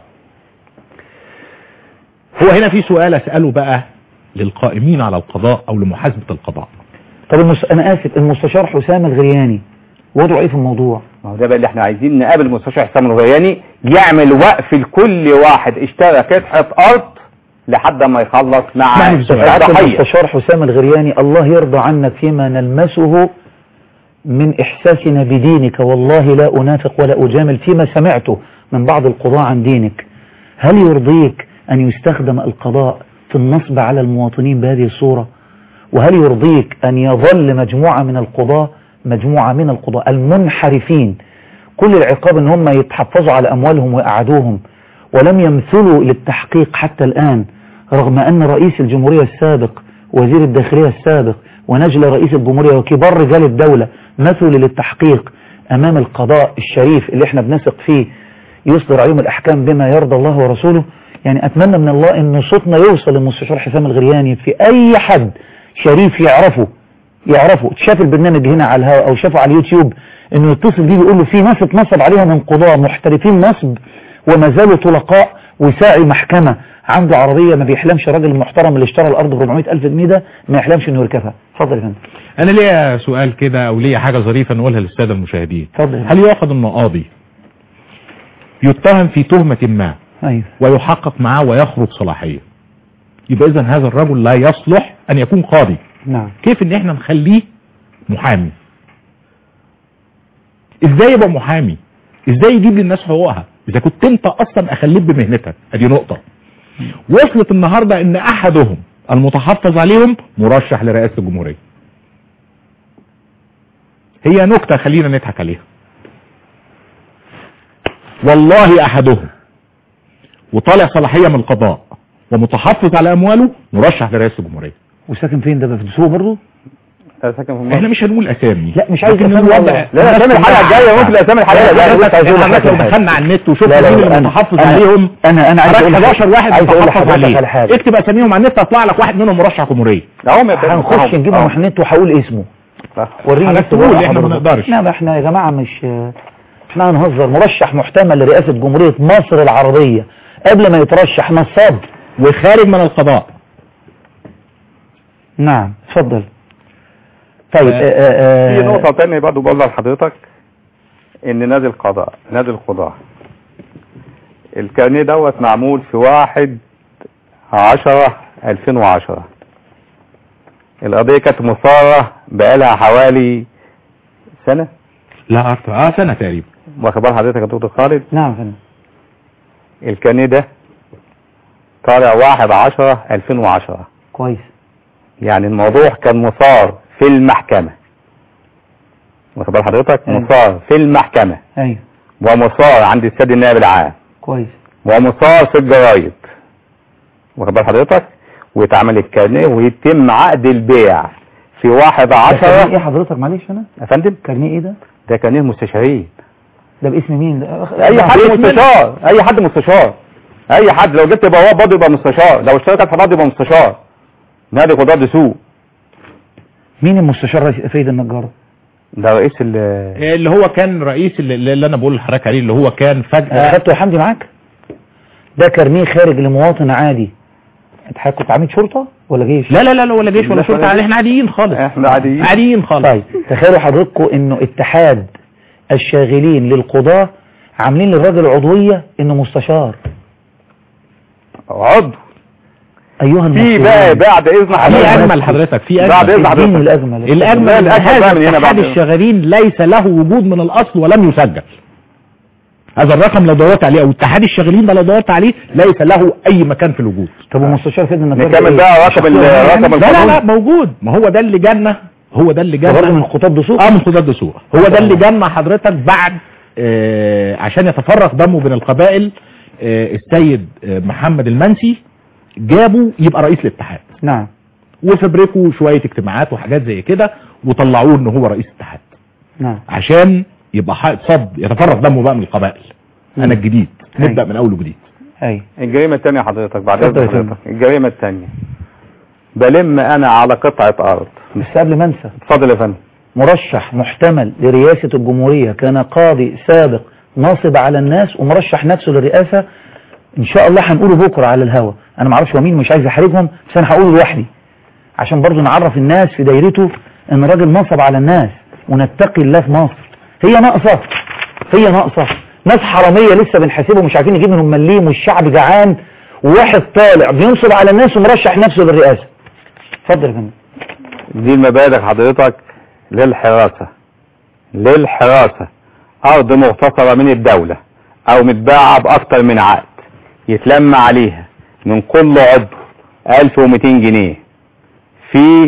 هو هنا في سؤال اساله بقى للقائمين على القضاء او لمحاسبه القضاء طب المس... انا اسف المستشار حسام الغرياني وضعه ايه في الموضوع ما هو ده بقى اللي احنا عايزين نقابل مستشار حسام الغياني يعمل وقف لكل واحد اشترى قطعة ارض لحد ما يخلص مع اسمعني بسؤال. سعادة الضحية المستشار حسام الغرياني الله يرضى عنك فيما نلمسه من إحساسنا بدينك والله لا أنافق ولا أجامل فيما سمعته من بعض القضاء عن دينك هل يرضيك أن يستخدم القضاء في النصب على المواطنين بهذه الصورة وهل يرضيك أن يظل مجموعة من القضاء مجموعة من القضاء المنحرفين كل العقاب ان هم يتحفظوا على اموالهم ويقعدوهم ولم يمثلوا للتحقيق حتى الان رغم ان رئيس الجمهورية السابق وزير الداخلية السابق ونجل رئيس الجمهورية وكبار رجال الدولة مثلوا للتحقيق امام القضاء الشريف اللي احنا بنثق فيه يصدر عليهم الاحكام بما يرضى الله ورسوله يعني اتمنى من الله ان صوتنا يوصل للمستشار حسام الغرياني في اي حد شريف يعرفه يعرفوا شاف البرنامج هنا على الهواء او شافه على اليوتيوب انه يتصل بيه يقول له في ناس اتنصب عليها من قضاة محترفين نصب وما زالوا طلقاء وساعي محكمة عنده عربية ما بيحلمش الراجل المحترم اللي اشترى الارض ب 400 الف جنيه ده ما يحلمش انه يركبها اتفضل يا فندم انا ليا سؤال كده او ليا حاجه ظريفه نقولها للساده المشاهدين اتفضل يا هل يؤخذ ان قاضي يتهم في تهمه ما ايوه ويحقق معاه ويخرج صلاحيه يبقى اذا هذا الرجل لا يصلح ان يكون قاضي نعم كيف ان احنا نخليه محامي ازاي يبقى محامي ازاي يجيب للناس حقوقها اذا كنت انت اصلا اخليك بمهنتك ادي نقطة وصلت النهاردة ان احدهم المتحفظ عليهم مرشح لرئاسة الجمهورية هي نكتة خلينا نضحك عليها والله احدهم وطالع صلاحية من القضاء ومتحفظ على امواله مرشح لرئاسة الجمهورية وساكن فين ده بقى في السوق برضه أنا ساكن في مصر. احنا مش هنقول اسامي لا مش عايز لكن أسامي الوضع والله. لا لا اسامي الحلقه الجايه ممكن اسامي الحلقه لا، لا، الجايه بس عايز أقول لك حضرتك لو حاجة. دخلنا على النت وشفنا لا، لا، مين لا، اللي أنا- متحفظ أنا- عليهم أنا- أنا عايز حضرتك أقول لك- 11 واحد عايز أقول متحفظ لحضرتك عليه على حاجة. اكتب اساميهم على النت هيطلع لك واحد منهم مرشح جمهوريه اهم يا فندم. هنخش أهم. نجيبه أهم. من النت وهقول اسمه وريني حضرتك اسمه تقول، بقى إحنا ما حضرتك. نقدرش. لا ما احنا يا جماعة مش احنا هنهزر مرشح محتمل لرئاسة جمهورية مصر العربية قبل ما يترشح نصاب وخارج من القضاء نعم اتفضل طيب آه، آه، آه، في نقطة تانية برضه بقولها لحضرتك ان نادي القضاء نادي القضاء الكارنيه دوت معمول في واحد عشرة الفين وعشرة القضية كانت مثارة بقالها حوالي سنة لا اكتر اه سنه تقريبا واخد بال حضرتك يا دكتور خالد نعم يا فندم الكارنيه ده طالع واحد عشرة الفين وعشرة كويس يعني الموضوع كان مثار في المحكمة واخد بال حضرتك أيوة. مثار في المحكمة ايوه ومصار عند السيد النائب العام كويس ومصار في الجرايد واخد بال حضرتك ويتعمل الكارنيه ويتم عقد البيع في واحد ده كارنيه ايه عشرة حضرتك معلش انا يا فندم كارنيه ايه ده ده كارنيه مستشارين ده باسم مين ده اي حد باسم مين؟ مستشار اي حد مستشار اي حد لو جبت بواب برضه يبقى مستشار لو اشتركت في الارض يبقى مستشار نادي قضاة دسوق مين المستشار رئيس سيد النجار ده رئيس ال اللي هو كان رئيس اللي, اللي انا بقول لحضرتك عليه اللي هو كان فجاه اخدته يا حمدي معاك ده كارنيه خارج لمواطن عادي انت حضرتك كنت عميد شرطة ولا جيش لا لا لا لا ولا جيش ولا لا، شرطه ولا جيش. احنا عاديين خالص احنا عاديين عاديين خالص طيب تخيلوا حضراتكم انه اتحاد الشاغلين للقضاة عاملين للراجل عضوية انه مستشار عضو ايها في المسؤولين بقى بعد اذن في حضرتك اجمل حضرتك في بعد اجمل اذن اديني حضرتك الاجمل الاجمل لا، ان الأجمل هذا بقى من هنا اتحاد بعد- الشغالين ليس له وجود من الاصل ولم يسجل هذا الرقم لو دورت عليه او اتحاد الشاغلين ده لو دورت عليه ليس له اي مكان في الوجود طب ومستشار سيدنا النجار نكمل إيه؟ بقى رقم ال- شخصية رقم يعني؟ لا لا لا القانون. موجود ما هو ده اللي جالنا هو ده اللي ده برضه جالنا من خطاب دسوق اه من خداد دسوق هو ده اللي جالنا حضرتك بعد آه عشان يتفرق دمه بين القبائل آه السيد آه محمد المنسي جابوا يبقى رئيس الاتحاد نعم وفبركوا شويه اجتماعات وحاجات زي كده وطلعوه ان هو رئيس الاتحاد نعم عشان يبقى حائط صد يتفرق دمه بقى من القبائل انا الجديد نبدا من اول وجديد اي الجريمة الثانية حضرتك بعد اتفضل إذن يا فندم. حضرتك الجريمة الثانية بلم انا على قطعة ارض بس قبل ما انسى اتفضل يا فندم مرشح محتمل لرئاسة الجمهورية كان قاضي سابق ناصب على الناس ومرشح نفسه للرئاسة ان شاء الله هنقوله بكرة على الهوا انا معرفش هو مين مش عايز احرجهم بس انا هقوله لوحدي عشان برضو نعرف الناس في دايرته ان الراجل نصب على الناس ونتقي الله في مصر هي ناقصة هي ناقصة ناس حرامية لسه بنحاسبهم مش عارفين نجيب منهم مليم والشعب جعان وواحد طالع بينصب على الناس ومرشح نفسه للرئاسة اتفضل يا فندم دي المبادئ حضرتك للحراسة للحراسة ارض مغتصبة من الدولة او متباعة باكتر من عقد يتلم عليها من كل عضو 1200 جنيه في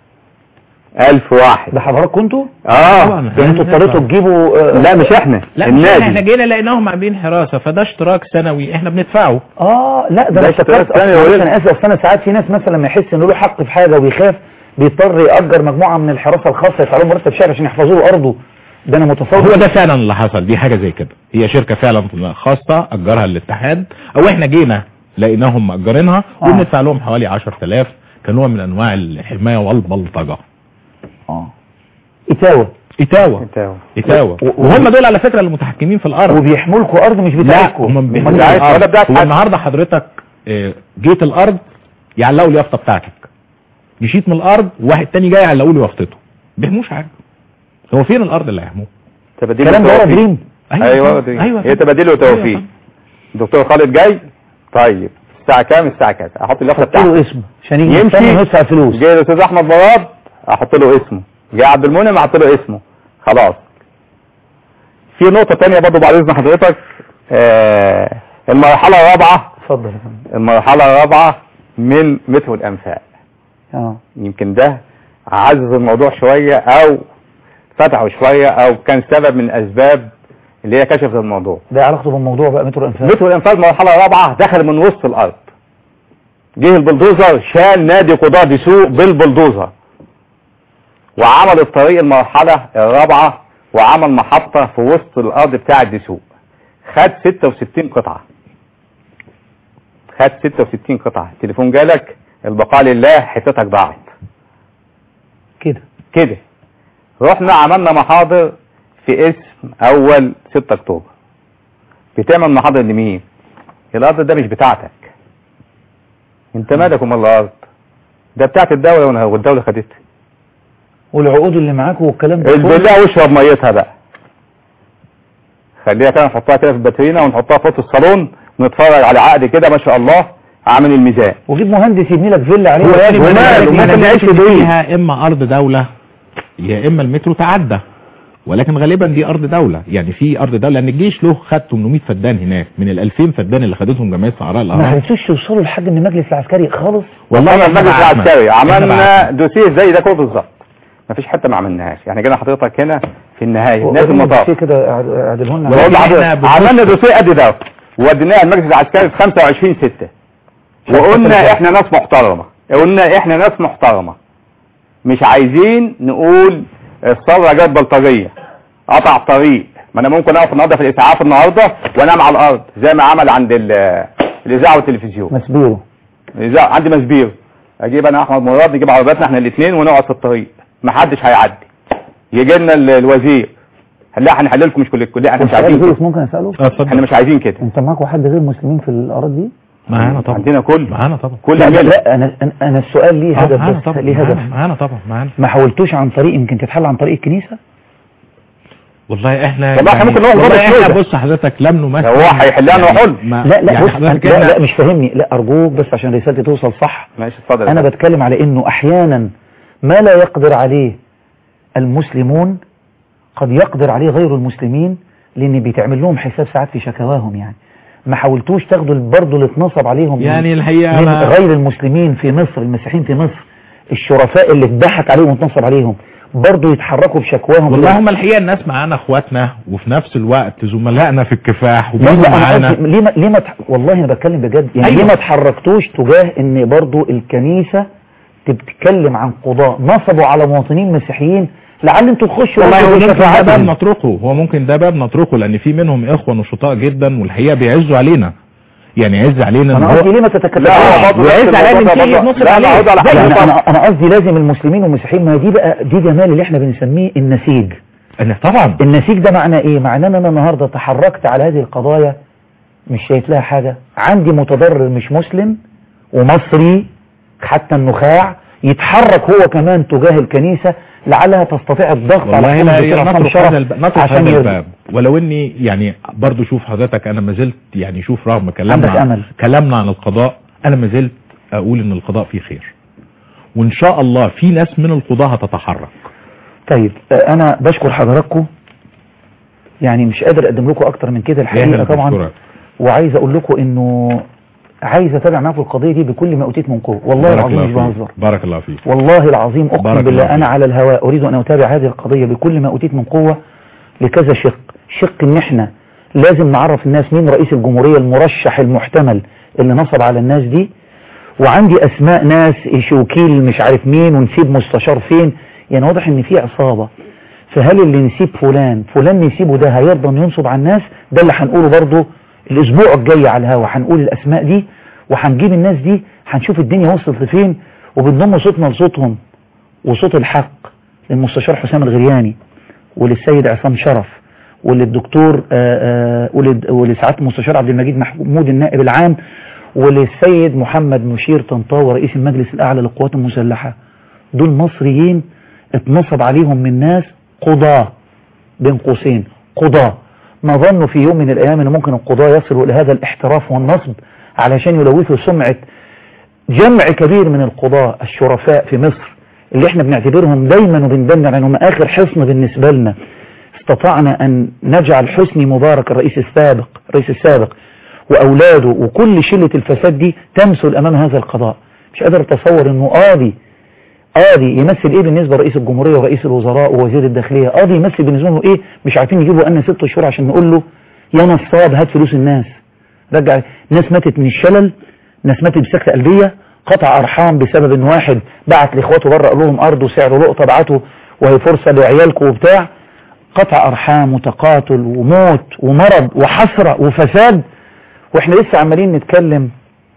1000 واحد ده حضراتكم انتوا؟ اه طبعاً. انتوا اضطريتوا تجيبوا آه، لا مش احنا لا مش احنا النادي جينا لقيناهم عاملين حراسه فده اشتراك سنوي احنا بندفعه اه لا ده ده انا اشتراك افتكرت تاني أصلاً يقول انا اسف أصل انا ساعات في ناس مثلا لما يحس انه له حق في حاجه وبيخاف بيضطر يأجر مجموعه من الحراسه الخاصه يدفعوا لهم مرتب شهري عشان يحفظوا له ارضه ده انا متصور هو ده فعلا اللي حصل دي حاجه زي كده هي شركه فعلا خاصه اجرها الاتحاد او احنا جينا لقيناهم مأجرينها آه. وبندفع لهم حوالي 10000 كنوع من انواع الحمايه والبلطجه اه اتاوه اتاوه انت- اتاوه و- و- وهم دول على فكره المتحكمين في الارض وبيحموا لكم ارض مش لا بتاعتكم هم أمال بيحموا إيه؟ بتاعت- ولا بتاعت هو حد. النهارده حضرتك آه، جيت الارض يعلقوا اليافطه بتاعتك مشيت من الارض وواحد تاني جاي يعلقوا له يافطته بيحموش حاجه هو فين الارض اللي هيحموه تباديل الكلام ده ورا وتوفيق. دريم ايوه فندم. دي. ايوه هي فندم. تبادل أيوة وتوفيق فندم. دكتور خالد جاي طيب الساعة كام الساعة كذا احط اليافطة حط له بتاعته اسمه عشان يجي يمشي. يستنى ويدفع فلوس جاي الاستاذ احمد مراد احط له اسمه جاي عبد المنعم احط له اسمه خلاص في نقطة تانية برضه بعد اذن حضرتك آه المرحلة الرابعة اتفضل يا فندم المرحلة الرابعة من مترو الانفاق اه يمكن ده عزز الموضوع شوية او فتحه شوية او كان سبب من الاسباب اللي هي كشفت الموضوع ده علاقته بالموضوع بقى مترو الانفاق مترو الانفاق المرحلة الرابعة دخل من وسط الارض جه البلدوزر شال نادي قضاة دسوق بالبلدوزر وعمل الطريق المرحلة الرابعة وعمل محطة في وسط الارض بتاع الدسوق خد 66 قطعة خد 66 قطعة التليفون جالك البقاء لله حتتك ضاعت كده كده رحنا عملنا محاضر في اسم اول 6 اكتوبر بتعمل محاضر لمين الارض ده مش بتاعتك انت مالك ومال الارض ده بتاعت الدولة وأنا- والدولة خدتها والعقود اللي معاكم والكلام ده كله. بالله واشرب ميتها بقى خليها كده نحطها كده في الباترينا ونحطها في اوضه الصالون ونتفرج على عقد كده ما شاء الله عامل الميزان وجيب مهندس يبني لك فيلا عليه هو يعني وماله؟ المنازل ممكن دي نعيش في دي بيت. فيها اما ارض دولة يا اما المترو تعدى ولكن غالبا دي ارض دولة يعني في ارض دولة لان الجيش له خد 800 فدان هناك من ال 2000 فدان اللي خدتهم جمعية فقراء ما الاهرام عرفتوش توصلوا لحد من المجلس العسكري خالص والله إحنا المجلس بعتنا. العسكري إحنا عملنا بعتنا. دوسيه زي ده كله بالظبط مفيش حته ما عملناهاش يعني جينا حضرتك هنا في النهايه نهايه وقولوا المطاف لي كده اعدله لنا بقول إحنا لحضرتك بنبص- عملنا دوسيه قد ده وديناه المجلس العسكري في 25 6 وقلنا احنا ناس محترمه قلنا احنا ناس محترمه مش عايزين نقول الثوره جت بلطجيه قطع طريق ما انا ممكن اقف النهارده في الاسعاف النهارده وانام على الارض زي ما عمل عند ال- الاذاعه والتلفزيون مسبيرو الإذاعة عندي مسبير اجيب انا احمد مراد نجيب عربياتنا احنا الاثنين ونقعد في الطريق ما حدش هيعدي يجي لنا ال- الوزير لا هنحل لكم مش كل الكليه احنا مش سؤال عايزين فيروس كده ممكن اساله اه اتفضل احنا مش عايزين كده انت معاكم حد غير مسلمين في الاراضي دي معانا طبعا عندنا كل معانا طبعا كل لا لا, ملة. لا انا أنا- انا السؤال ليه آه، هدف معانا بس طبعا ليه معانا- هدف معانا طبعا معانا ما حاولتوش عن طريق يمكن تتحل عن طريق الكنيسه والله احنا والله إحنا ممكن نقف والله ضابط احنا كده. بص حضرتك لم نمثل لو هو هيحلها أنا وحل. ما- لا لا يعني بص حضرتك لا إحنا- لا مش فاهمني لا ارجوك بس عشان رسالتي توصل صح ماشي اتفضل انا بتكلم على انه احيانا ما لا يقدر عليه المسلمون قد يقدر عليه غير المسلمين لان بيتعمل لهم حساب ساعات في شكواهم يعني ما حاولتوش تاخدوا برضه اللي اتنصب عليهم من- يعني الحقيقة من أنا غير المسلمين في مصر المسيحيين في مصر الشرفاء اللي اتضحك عليهم واتنصب عليهم برضه يتحركوا بشكواهم والله هم الحقيقة الناس معانا اخواتنا وفي نفس الوقت زملائنا في الكفاح لا وبرضه لا انا معانا قصدي ليه ما ليه ما تح... والله انا بتكلم بجد يعني أيوة. ليه ما اتحركتوش تجاه ان برضو الكنيسه بتتكلم عن قضاء نصبوا على مواطنين مسيحيين لعل انتوا تخشوا والله هو برضو ممكن ده باب بشفاعتهم. نطرقه هو ممكن ده باب نطرقه لان في منهم اخوة نشطاء جدا والحقيقة بيعزوا علينا يعني يعز علينا إن انا هو- قصدي ليه ما تتكلمش لا، برضو وعز نفس على الموضوع المسيحي ده برضو. يتنصب لا، عليه. لا، عود على زي حاجة يعني طبعا. انا انا قصدي لازم المسلمين والمسيحيين ما دي بقى دي جمال اللي احنا بنسميه النسيج إن طبعا النسيج ده معناه ايه معناه ان انا النهارده تحركت على هذه القضايا مش شايف لها حاجه عندي متضرر مش مسلم ومصري حتى النخاع يتحرك هو كمان تجاه الكنيسه لعلها تستطيع الضغط على والله لا حكومة الدكتور عصام نطرق شرف هذا الباب نطرق عشان هذا يرضي. الباب ولو اني يعني برضو شوف حضرتك انا ما زلت يعني شوف رغم كلامنا عندك أمل. كلامنا عن القضاء انا ما زلت اقول ان القضاء فيه خير وان شاء الله في ناس من القضاة هتتحرك طيب آه، انا بشكر حضراتكم يعني مش قادر اقدم لكم اكتر من كده الحقيقه إحنا طبعا بنشكرك. وعايز اقول لكم انه عايز اتابع معاكم القضيه دي بكل ما اوتيت من قوه والله بارك العظيم الله مش فيك. بهزر بارك الله فيك والله العظيم اقسم بارك الله بالله انا فيك. على الهواء اريد ان اتابع هذه القضيه بكل ما اوتيت من قوه لكذا شق شق ان احنا لازم نعرف الناس مين رئيس الجمهوريه المرشح المحتمل اللي نصب على الناس دي وعندي اسماء ناس وكيل مش عارف مين ونسيب مستشار فين يعني واضح ان في عصابه فهل اللي نسيب فلان فلان نسيبه ده هيرضى انه ينصب على الناس ده اللي هنقوله برضه الاسبوع الجاي على الهوا هنقول الاسماء دي وهنجيب الناس دي هنشوف الدنيا وصلت لفين وبنضم صوتنا لصوتهم وصوت الحق للمستشار حسام الغرياني وللسيد عصام شرف وللدكتور آه، آه، ولد- ولسعاده المستشار عبد المجيد محمود النائب العام وللسيد محمد مشير طنطاوي رئيس المجلس الاعلى للقوات المسلحه دول مصريين اتنصب عليهم من ناس قضاه بين قوسين قضاه ما ظنوا في يوم من الايام ان ممكن القضاه يصلوا الى هذا الاحتراف والنصب علشان يلوثوا سمعه جمع كبير من القضاة الشرفاء في مصر اللي احنا بنعتبرهم دايما وبندمنا لانهم اخر حصن بالنسبة لنا استطعنا ان نجعل حسني مبارك الرئيس السابق الرئيس السابق واولاده وكل شلة الفساد دي تمثل امام هذا القضاء مش قادر اتصور انه قاضي قاضي يمثل ايه بالنسبة لرئيس الجمهورية ورئيس الوزراء ووزير الداخلية قاضي يمثل بالنسبة له ايه مش عارفين يجيبوا لنا ست شهور عشان نقول له يا نصاب هات فلوس الناس رجع ناس ماتت من الشلل ناس ماتت بسكتة قلبية قطع أرحام بسبب إن واحد بعت لإخواته بره قال لهم أرض وسعر لقطة بعته وهي فرصة لعيالكم وبتاع قطع أرحام وتقاتل وموت ومرض وحسرة وفساد وإحنا لسه عمالين نتكلم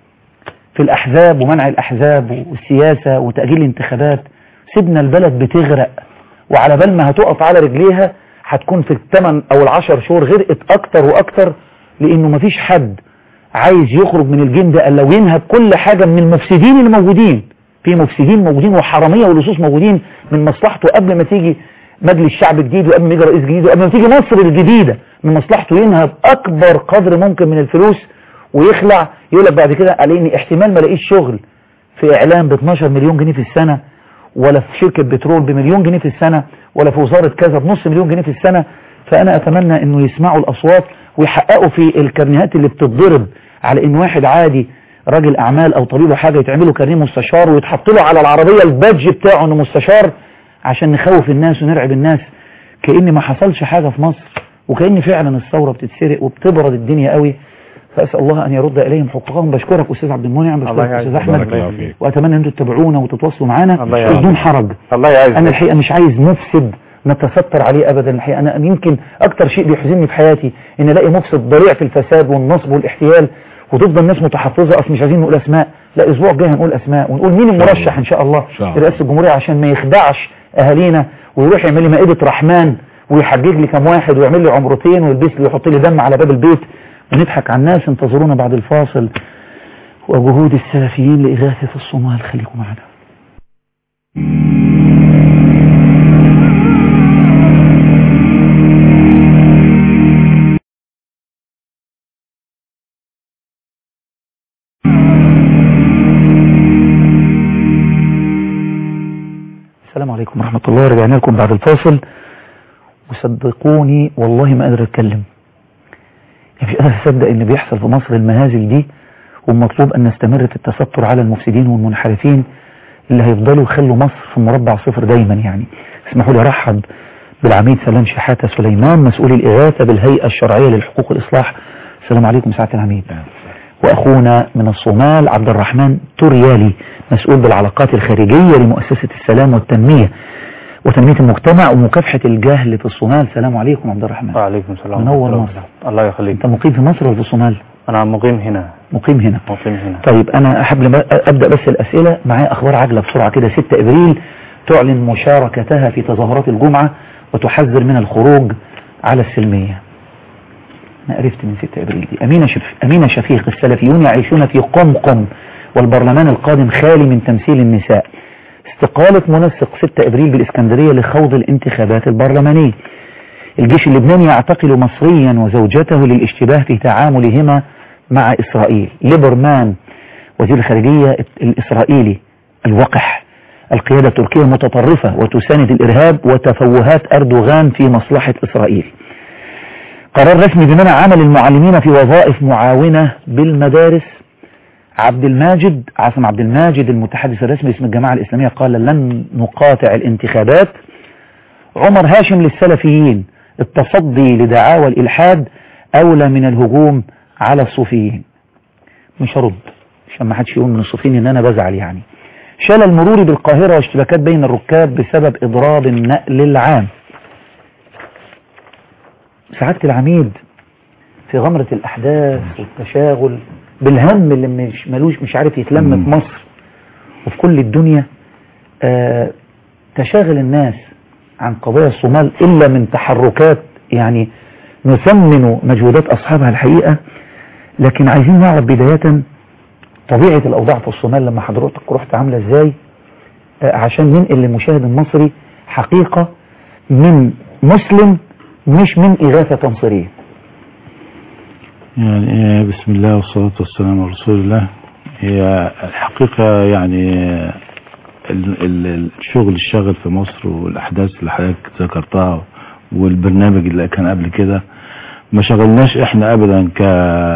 في الأحزاب ومنع الأحزاب والسياسة وتأجيل الانتخابات سيبنا البلد بتغرق وعلى بال ما هتقف على رجليها هتكون في الثمان أو العشر شهور غرقت أكتر وأكتر لأنه مفيش حد عايز يخرج من الجيم ده الا وينهب كل حاجة من المفسدين اللي موجودين في مفسدين موجودين وحرامية ولصوص موجودين من مصلحته قبل ما تيجي مجلس شعب جديد وقبل ما يجي رئيس جديد وقبل ما تيجي مصر الجديدة من مصلحته ينهب اكبر قدر ممكن من الفلوس ويخلع يقول لك بعد كده عليه اني احتمال ما الاقيش شغل في اعلام ب 12 مليون جنيه في السنة ولا في شركة بترول بمليون جنيه في السنة ولا في وزارة كذا بنص مليون جنيه في السنة فأنا أتمنى أنه يسمعوا الأصوات ويحققوا في الكرنيهات اللي بتتضرب على أن واحد عادي راجل أعمال أو طبيب أو حاجة يتعملوا كارنيه مستشار ويتحط له على العربية البادج بتاعه أنه مستشار عشان نخوف الناس ونرعب الناس كأن ما حصلش حاجة في مصر وكأن فعلا الثورة بتتسرق وبتبرد الدنيا قوي فأسأل الله أن يرد إليهم حقوقهم بشكرك أستاذ عبد المنعم الله بشكرك يعزك. أستاذ أحمد بارك الله فيك. وأتمنى أن أنتم تتابعونا وتتواصلوا معانا الله يعزك. بدون حرج الله يعزك انا الحقيقه مش عايز مفسد نتستر عليه ابدا الحقيقه انا يمكن اكتر شيء بيحزنني في حياتي ان الاقي مفسد ضريع في الفساد والنصب والاحتيال وتفضل الناس متحفظه اصل مش عايزين نقول اسماء لا الاسبوع الجاي هنقول اسماء ونقول مين المرشح ان شاء الله شاء الله. لرئاسه الجمهوريه عشان ما يخدعش اهالينا ويروح يعمل لي مائده رحمن ويحجج لي كام واحد ويعمل لي عمرتين ويلبس لي ويحط لي دم على باب البيت ونضحك على الناس انتظرونا بعد الفاصل وجهود السلفيين لإغاثة الصومال خليكم معنا السلام عليكم ورحمة الله رجعنا لكم بعد الفاصل وصدقوني والله ما قادر اتكلم يعني مش قادر اصدق ان بيحصل في مصر المهازل دي والمطلوب ان نستمر في التستر على المفسدين والمنحرفين اللي هيفضلوا يخلوا مصر في مربع صفر دايما يعني اسمحوا لي ارحب بالعميد سلام شحاتة سليمان مسؤول الإغاثة بالهيئة الشرعية للحقوق والإصلاح السلام عليكم سعادة العميد وأخونا من الصومال عبد الرحمن توريالي مسؤول بالعلاقات الخارجية لمؤسسة السلام والتنمية وتنمية المجتمع ومكافحة الجهل في الصومال السلام عليكم عبد الرحمن وعليكم السلام منور ورحمة الله مصر. وبركاته. الله يخليك أنت مقيم في مصر ولا في الصومال انا مقيم هنا مقيم هنا مقيم هنا طيب أنا أحب لما أبدأ بس الأسئلة معايا أخبار عجلة بسرعة كده 6 إبريل تعلن مشاركتها في تظاهرات الجمعة وتحذر من الخروج على السلمية أنا عرفت من 6 إبريل دي أمينة, شف... أمينة شفيق السلفيون يعيشون في قمقم والبرلمان القادم خالي من تمثيل النساء استقالة منسق 6 إبريل بالإسكندرية لخوض الانتخابات البرلمانية الجيش اللبناني يعتقل مصريا وزوجته للاشتباه في تعاملهما مع إسرائيل ليبرمان وزير الخارجية الإسرائيلي الوقح القيادة التركية متطرفة وتساند الإرهاب وتفوهات أردوغان في مصلحة إسرائيل قرار رسمي بمنع عمل المعلمين في وظائف معاونة بالمدارس عبد الماجد عاصم عبد الماجد المتحدث الرسمي باسم الجماعة الإسلامية قال لن نقاطع الانتخابات عمر هاشم للسلفيين التصدي لدعاوى الإلحاد أولى من الهجوم على الصوفيين مش هرد عشان ما حدش يقول من الصوفيين ان انا بزعل يعني شلل المروري بالقاهرة واشتباكات بين الركاب بسبب اضراب النقل العام سعادة العميد في غمرة الاحداث والتشاغل بالهم اللي مش ملوش مش عارف يتلم في مصر وفي كل الدنيا آه تشاغل الناس عن قضايا الصومال الا من تحركات يعني نثمن مجهودات اصحابها الحقيقة لكن عايزين نعرف بداية طبيعة الأوضاع في الصومال لما حضرتك رحت عاملة ازاي آه، عشان ننقل للمشاهد المصري حقيقة من مسلم مش من إغاثة تنصيرية يعني آه، بسم الله والصلاة والسلام على رسول الله هي الحقيقة يعني آه، ال- ال- الشغل الشاغل في مصر والأحداث اللي حضرتك ذكرتها والبرنامج اللي كان قبل كده ما شغلناش احنا ابدا ك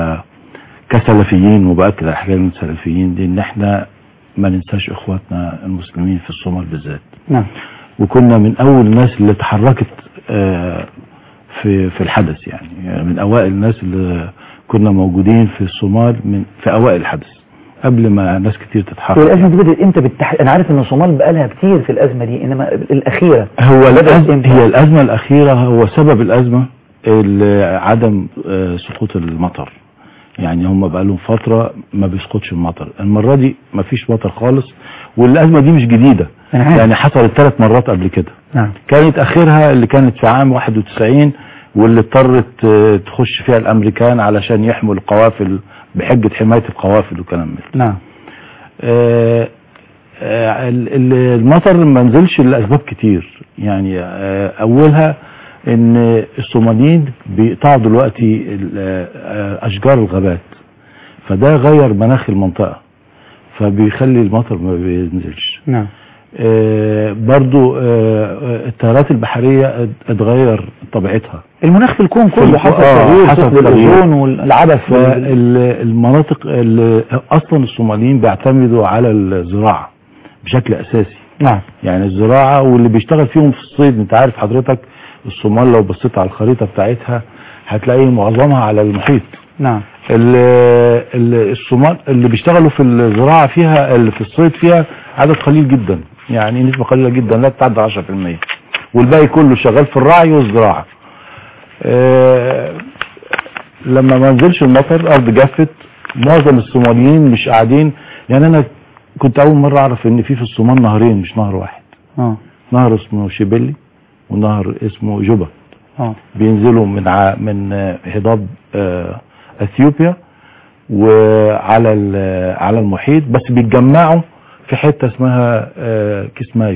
كسلفيين وبأكد على حكاية السلفيين دي ان احنا ما ننساش اخواتنا المسلمين في الصومال بالذات نعم وكنا من اول الناس اللي تحركت آه، في في الحدث يعني يعني من اوائل الناس اللي كنا موجودين في الصومال من في اوائل الحدث قبل ما ناس كتير تتحرك والأزمة دي بدأت امتى بالتح... أنا عارف إن الصومال بقالها كتير في الأزمة دي إنما الأخيرة هو بدأت الأزمة إمتى؟ هي الأزمة الأخيرة هو سبب الأزمة ال- عدم آه، سقوط المطر يعني هم بقالهم فترة ما بيسقطش المطر المرة دي ما فيش مطر خالص والأزمة دي مش جديدة أنا عارف. يعني حصلت ثلاث مرات قبل كده نعم كانت اخرها اللي كانت في عام 91 واللي اضطرت آه، تخش فيها الامريكان علشان يحموا القوافل بحجة حماية القوافل وكلام من ده. نعم آه، آه، ال- ال- المطر ما نزلش لاسباب كتير يعني آه، اولها ان الصوماليين بيقطعوا دلوقتي ال- آه، اشجار الغابات فده غير مناخ المنطقة فبيخلي المطر ما بينزلش نعم آه، برضو آه، آه، التيارات البحرية ات- اتغير طبيعتها المناخ في الكون كله في حصل الكون- آه، تغيير حصل ثقب تغيير. الأوزون والعبث وال- فالمناطق اللي اصلا الصوماليين بيعتمدوا على الزراعة بشكل اساسي نعم يعني الزراعة واللي بيشتغل فيهم في الصيد انت عارف حضرتك الصومال لو بصيت على الخريطة بتاعتها هتلاقي معظمها على المحيط نعم ال- ال- الصومال اللي بيشتغلوا في الزراعة فيها اللي في الصيد فيها عدد قليل جدا يعني نسبة قليلة جدا لا تتعدى 10% والباقي كله شغال في الرعي والزراعة آه، لما ما نزلش المطر الارض جفت معظم الصوماليين مش قاعدين يعني انا كنت اول مرة اعرف ان في في الصومال نهرين مش نهر واحد اه نهر اسمه شيبلي ونهر اسمه جوبا اه بينزلوا من ع... من آه، هضاب آه، اثيوبيا وعلى ال- على المحيط بس بيتجمعوا في حته اسمها آه، كيسمايو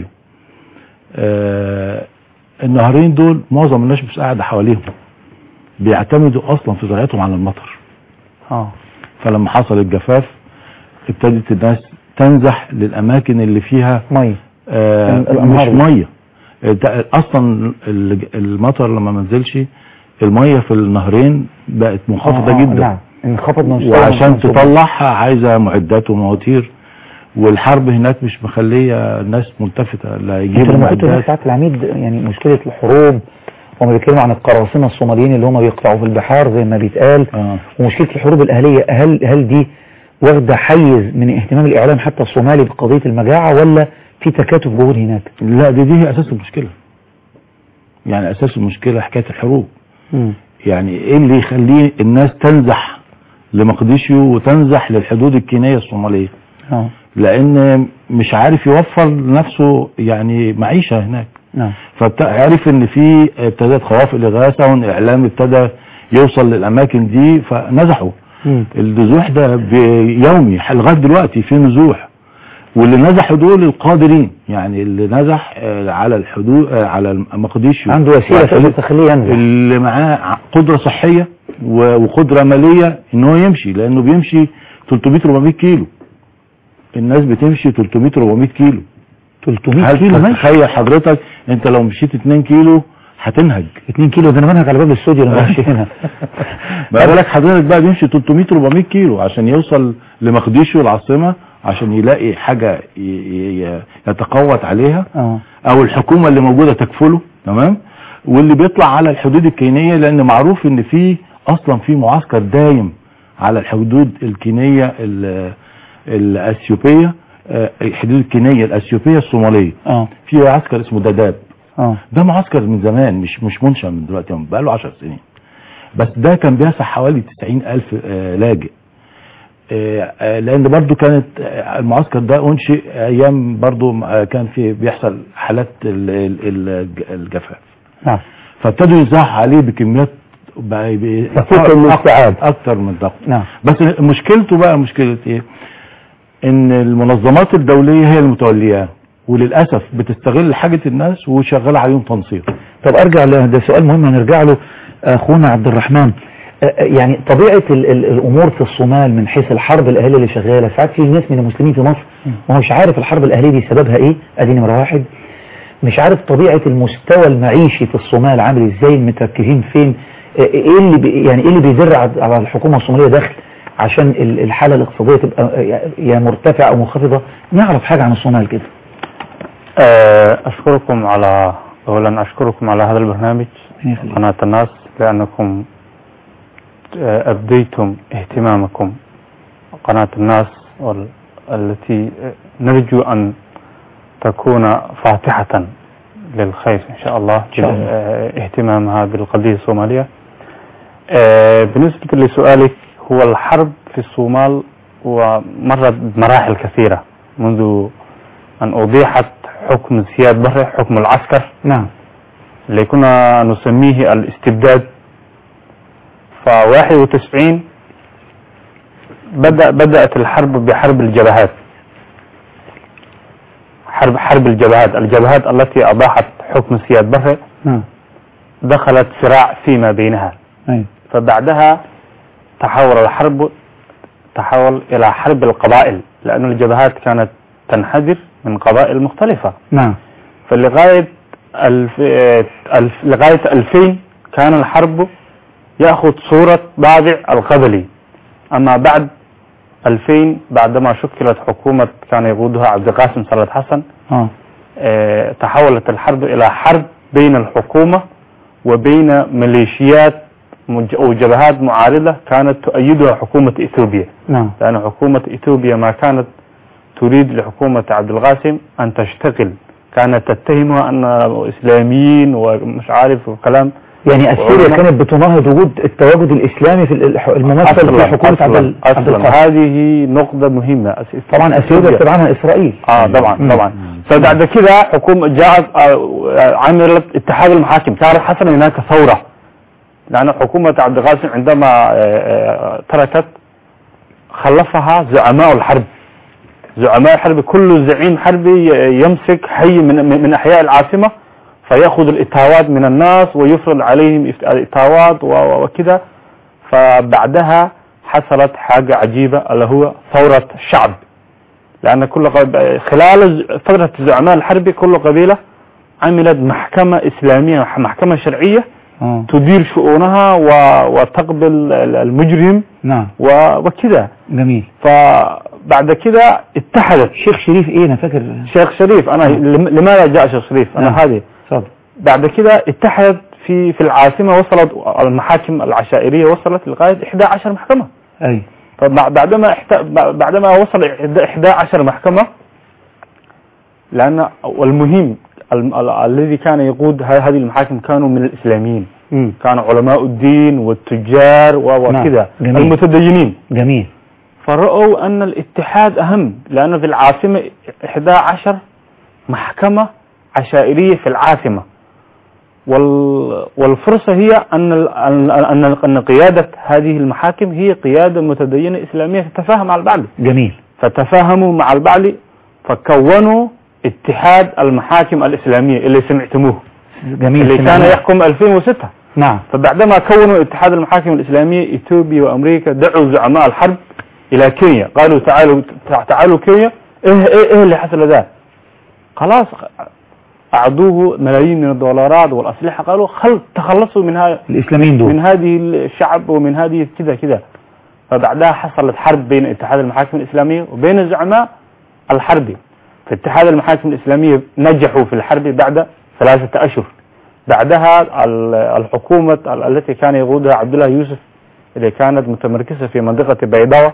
آه، النهرين دول معظم الناس مش قاعده حواليهم بيعتمدوا اصلا في زراعتهم على المطر اه فلما حصل الجفاف ابتدت الناس تنزح للاماكن اللي فيها مية آه الأنهار مش دي. ميه الت- اصلا ال- المطر لما ما نزلش الميه في النهرين بقت منخفضه آه، جدا نعم انخفض من مستوى وعشان المنسوب. تطلعها عايزه معدات ومواتير والحرب هناك مش مخليه الناس ملتفته لا انت يجيبوا لما كنت هناك معدات ساعات العميد يعني مشكلة الحروب وما بيتكلموا عن القراصنة الصوماليين اللي هم بيقطعوا في البحار زي ما بيتقال آه. ومشكلة الحروب الأهلية هل هل دي واخدة حيز من اهتمام الإعلام حتى الصومالي بقضية المجاعة ولا في تكاتف جهود هناك؟ لا دي دي هي اساس المشكله يعني اساس المشكله حكايه الحروب يعني ايه اللي يخليه الناس تنزح لمقديشيو وتنزح للحدود الكينيه الصوماليه اه لان مش عارف يوفر لنفسه يعني معيشه هناك نعم فعرف ان في ابتدت خوافق الاغاثه وان الاعلام ابتدى يوصل للاماكن دي فنزحوا مم. النزوح ده بيومي لغايه دلوقتي في نزوح واللي نزحوا دول القادرين يعني اللي نزح آه، على الحدود آه، على مقديشيو عنده وسيلة تقدر والحدود تخليه ينزل اللي معاه ع- قدرة صحية و- وقدرة مالية ان هو يمشي لانه بيمشي 300 400 كيلو الناس بتمشي 300 400 كيلو 300 هل كيلو ماشي تتخيل حضرتك انت لو مشيت 2 كيلو هتنهج 2 كيلو ده انا منهج على باب الاستوديو لما ماشي هنا ما بالك حضرتك بقى بيمشي 300 400 كيلو عشان يوصل لمقديشو العاصمة عشان يلاقي حاجة ي- ي- يتقوت عليها اه او الحكومة اللي موجودة تكفله تمام واللي بيطلع على الحدود الكينية لان معروف ان في اصلا في معسكر دايم على الحدود الكينية ال- الاثيوبية آه، الحدود الكينية الاثيوبية الصومالية اه في معسكر اسمه داداب اه ده معسكر من زمان مش مش منشأ من دلوقتي بقى له 10 سنين بس ده كان بيسع حوالي 90 ألف آه، لاجئ آه، آه، لأن برضو كانت آه، المعسكر ده أنشئ أيام برضو آه، كان في بيحصل حالات ال- ال- ال- الجفاف نعم فابتدوا يزاح عليه بكميات بقى بي- تفوق الاستيعاب. أكتر من الضغط نعم بس مشكلته بقى مشكلة إيه؟ إن المنظمات الدولية هي المتولية وللأسف بتستغل حاجة الناس وشغالة عليهم تنصير طب ارجع له ده سؤال مهم هنرجع له اخونا عبد الرحمن آه، آه، يعني طبيعة ال ال الامور في الصومال من حيث الحرب الاهلية اللي شغالة ساعات في ناس من المسلمين في مصر ما هوش عارف الحرب الاهلية دي سببها ايه ادي نمرة واحد مش عارف طبيعة المستوى المعيشي في الصومال عامل ازاي متركزين فين آه، ايه اللي بي يعني ايه اللي بيدر على على الحكومة الصومالية دخل عشان ال- الحالة الاقتصادية تبقى آه، يا مرتفعة او منخفضة نعرف حاجة عن الصومال كده آه، أشكركم على أولا أشكركم على هذا البرنامج يخليك. قناة الناس لأنكم آه، أبديتم اهتمامكم قناة الناس وال- التي آه، نرجو أن تكون فاتحة للخير إن شاء الله شاء الله. آه، اهتمامها بالقضية الصومالية آه، بالنسبة لسؤالك هو الحرب في الصومال ومرت بمراحل كثيرة منذ أن أضيحت حكم زياد بري حكم العسكر نعم اللي كنا نسميه الاستبداد ف 91 بدأ بدأت الحرب بحرب الجبهات حرب حرب الجبهات الجبهات التي أضاحت حكم زياد بري نعم دخلت صراع فيما بينها ايوه فبعدها تحول الحرب تحول إلى حرب القبائل لأن الجبهات كانت تنحدر من قبائل مختلفة نعم فلغاية الف... الف... لغاية 2000 كان الحرب يأخذ صورة ضابع القبلي أما بعد 2000 بعدما شكلت حكومة كان يقودها عبد القاسم صلاح حسن اه آه، تحولت الحرب إلى حرب بين الحكومة وبين ميليشيات مج- أو جبهات معارضة كانت تؤيدها حكومة إثيوبيا نعم لأن حكومة إثيوبيا ما كانت تريد لحكومة عبد القاسم أن تشتغل كانت تتهمها أن إسلاميين ومش عارف وكلام يعني اثيوبيا وعلماء- كانت بتناهض وجود التواجد الاسلامي في الح- الممثل في حكومه عبد ال- عبد أصلا القادر هذه نقطة مهمة أس- طبعا اثيوبيا بتدعمها اسرائيل اه طبعا مم. طبعا فبعد كده حكومة جاءت آه، عملت اتحاد المحاكم صار حصل هناك ثورة لأن حكومة عبد القاسم عندما آه، آه، تركت خلفها زعماء الحرب زعماء الحرب كل زعيم حربي يمسك حي من من من أحياء العاصمة فيأخذ الإتاوات من الناس ويفرض عليهم إف- الإتاوات و- و- وكذا فبعدها حصلت حاجة عجيبة اللي هو ثورة الشعب لأن كل قب... خلال ز- فترة الزعماء الحربي كل قبيلة عملت محكمة إسلامية محكمة شرعية اه تدير شؤونها و- وتقبل ال- المجرم نعم و- وكذا جميل فبعد كده اتحدت شيخ شريف ايه انا فاكر شيخ شريف أنا لم- لماذا جاء شيخ شريف أنا نعم. هذه اتفضل بعد كده اتحدت في في العاصمة وصلت المحاكم العشائرية وصلت لغاية 11 محكمة اي فبعدما احت... بعدما وصل 11 محكمة لأن المهم ال- ال- الذي كان يقود ه- هذه المحاكم كانوا من الإسلاميين مم. كانوا علماء الدين والتجار و- نعم. وكذا جميل. المتدينين جميل فرأوا أن الاتحاد أهم لأن في العاصمة 11 محكمة عشائرية في العاصمة وال... والفرصة هي أن ال... أن أن أن قيادة هذه المحاكم هي قيادة متدينة إسلامية تتفاهم مع البعض جميل فتفاهموا مع البعض فكونوا اتحاد المحاكم الإسلامية اللي سمعتموه جميل اللي كان سمعناه. يحكم 2006 نعم فبعدما كونوا اتحاد المحاكم الإسلامية إثيوبيا وأمريكا دعوا زعماء الحرب إلى كينيا قالوا تعالوا تعالوا كينيا إيه إيه, إيه اللي حصل ذا خلاص أعطوه ملايين من الدولارات والأسلحة قالوا خل تخلصوا من هاي الاسلاميين دول من هذه الشعب ومن هذه كذا كذا فبعدها حصلت حرب بين اتحاد المحاكم الإسلامية وبين الزعماء الحربي فاتحاد المحاكم الإسلامية نجحوا في الحرب بعد ثلاثة أشهر بعدها ال- الحكومة ال- التي كان يقودها عبد الله يوسف اللي كانت متمركزة في منطقة بيضاوة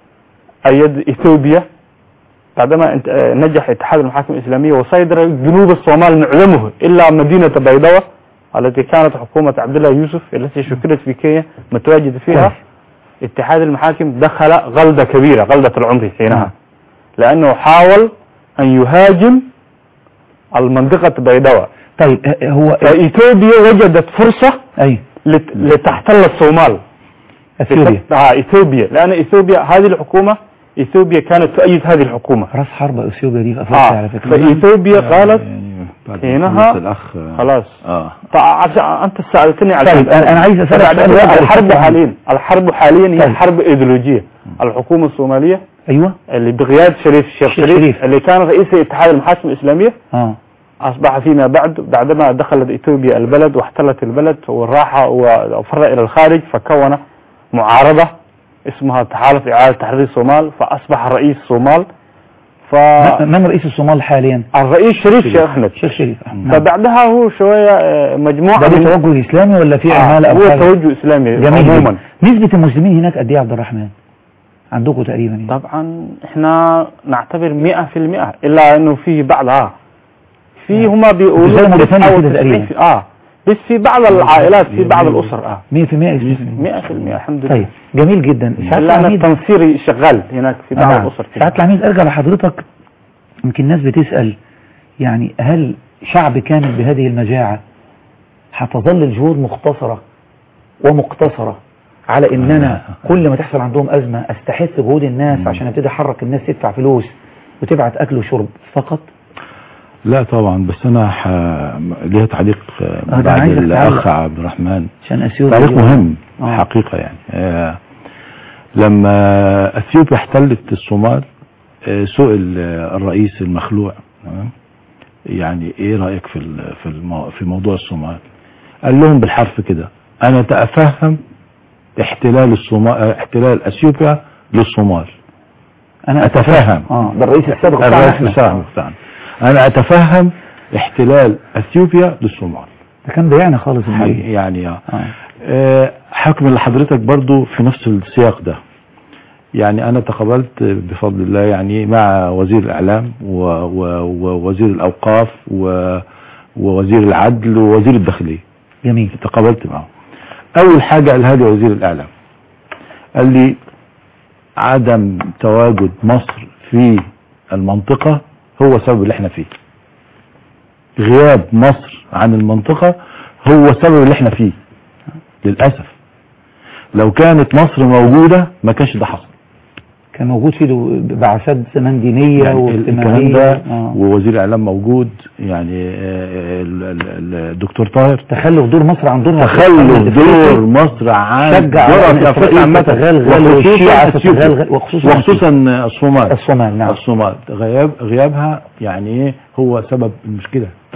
أيد إثيوبيا بعدما انت- آه، نجح اتحاد المحاكم الإسلامية وصيدر جنوب الصومال معظمه إلا مدينة بيضاوة التي كانت حكومة عبد الله يوسف التي شكلت في كينيا متواجد فيها كويس. اتحاد المحاكم دخل غلطة كبيرة غلطة العمر حينها نعم. لأنه حاول أن يهاجم المنطقة بيضاوة طيب آه، هو فإثيوبيا وجدت فرصة اي لت- لتحتل الصومال اثيوبيا آه إثيوبيا لأن إثيوبيا هذه الحكومة إثيوبيا كانت تؤيد هذه الحكومة راس حرب اثيوبيا دي في افريقيا آه على فكره فإثيوبيا قالت يعني بعد حينها ما خلص الأخ خلاص اه فعشان أنت سألتني على طيب، أنا- أنا عايز أسألك بعد سؤال كده واحد الحرب بس. حاليا الحرب حاليا هي طيب. حرب إيديولوجية الحكومة الصومالية ايوه اللي بقيادة شريف الشيخ الشيخ شريف, شريف. اللي كان رئيس اتحاد المحاكم الإسلامية اه أصبح فيما بعد بعدما دخلت إثيوبيا البلد واحتلت البلد وراح وفر إلى الخارج فكون معارضة اسمها تحالف إعادة تحرير الصومال فأصبح رئيس الصومال من- من رئيس الصومال حاليا فالرئيس شريف شيخ أحمد شيخ شريف نعم. فبعدها هو شوية آه، مجموعة ده من توجه اسلامي ولا في آه، عماله او هو حاجه توجه إسلامي جميل عموما جدا. نسبه المسلمين هناك قد ايه يا عبد الرحمن عندكم تقريبا يعني طبعا احنا نعتبر مئة في المئة إلا أنه فيه بعضها في هما بيقولوا زي موريتانيا كده 99 تقريبا. في- اه بس في بعض العائلات في بعض الأسر اه 100% اسلامي مئة في المئة الحمد لله طيب جميل جدا سعاده إلا أن العميد التنصير شغال هناك في بعض نعم. الأسر كده. سعاده العميد ارجع لحضرتك يمكن الناس بتسال يعني هل شعب كامل بهذه المجاعه هتظل الجهود مختصره ومقتصره على اننا كل ما تحصل عندهم ازمه استحث جهود الناس عشان ابتدي احرك الناس تدفع فلوس وتبعت اكل وشرب فقط لا طبعا بس انا ح... ليها تعليق آه، ده أنا بعد عايزك الاخ تعلق. عبد الرحمن عشان اثيوبيا تعليق دي- مهم آه. حقيقة يعني آه، لما اثيوبيا احتلت الصومال آه، سئل آه، الرئيس المخلوع تمام يعني ايه رايك في ال- في المو... في موضوع الصومال قال لهم بالحرف كده انا اتفهم احتلال الصومال آه، احتلال اثيوبيا للصومال انا اتفهم اه ده الرئيس السابق بتاعنا الرئيس احنا. السابق بتاعنا انا اتفهم احتلال اثيوبيا للصومال ده كان بيعنا خالص الموضوع. يعني آه. آه. آه، حكم لحضرتك برضو في نفس السياق ده يعني انا تقابلت بفضل الله يعني مع وزير الاعلام و- و- ووزير الاوقاف و- ووزير العدل ووزير الداخليه جميل تقابلت معه اول حاجه قالها لي وزير الاعلام قال لي عدم تواجد مصر في المنطقه هو سبب اللي احنا فيه غياب مصر عن المنطقه هو سبب اللي احنا فيه للاسف لو كانت مصر موجوده ما كانش ده حصل كان موجود فيه دو- بعثات زمان دينية يعني الكلام واجتماعية ده آه. ووزير الاعلام موجود يعني آه، ال- ال- الدكتور طاهر تخلف دور مصر عن دورها في القرن تخلف الإفريقي. دور مصر عن شجع دورها على في أن افريقيا إسرائيل عامه تتغلغل وخصوصا والشيعة أثيوبيا. تتغلغل وخصوصا وخصوصا الصومال الصومال نعم الصومال غياب غيابها يعني ايه هو سبب المشكله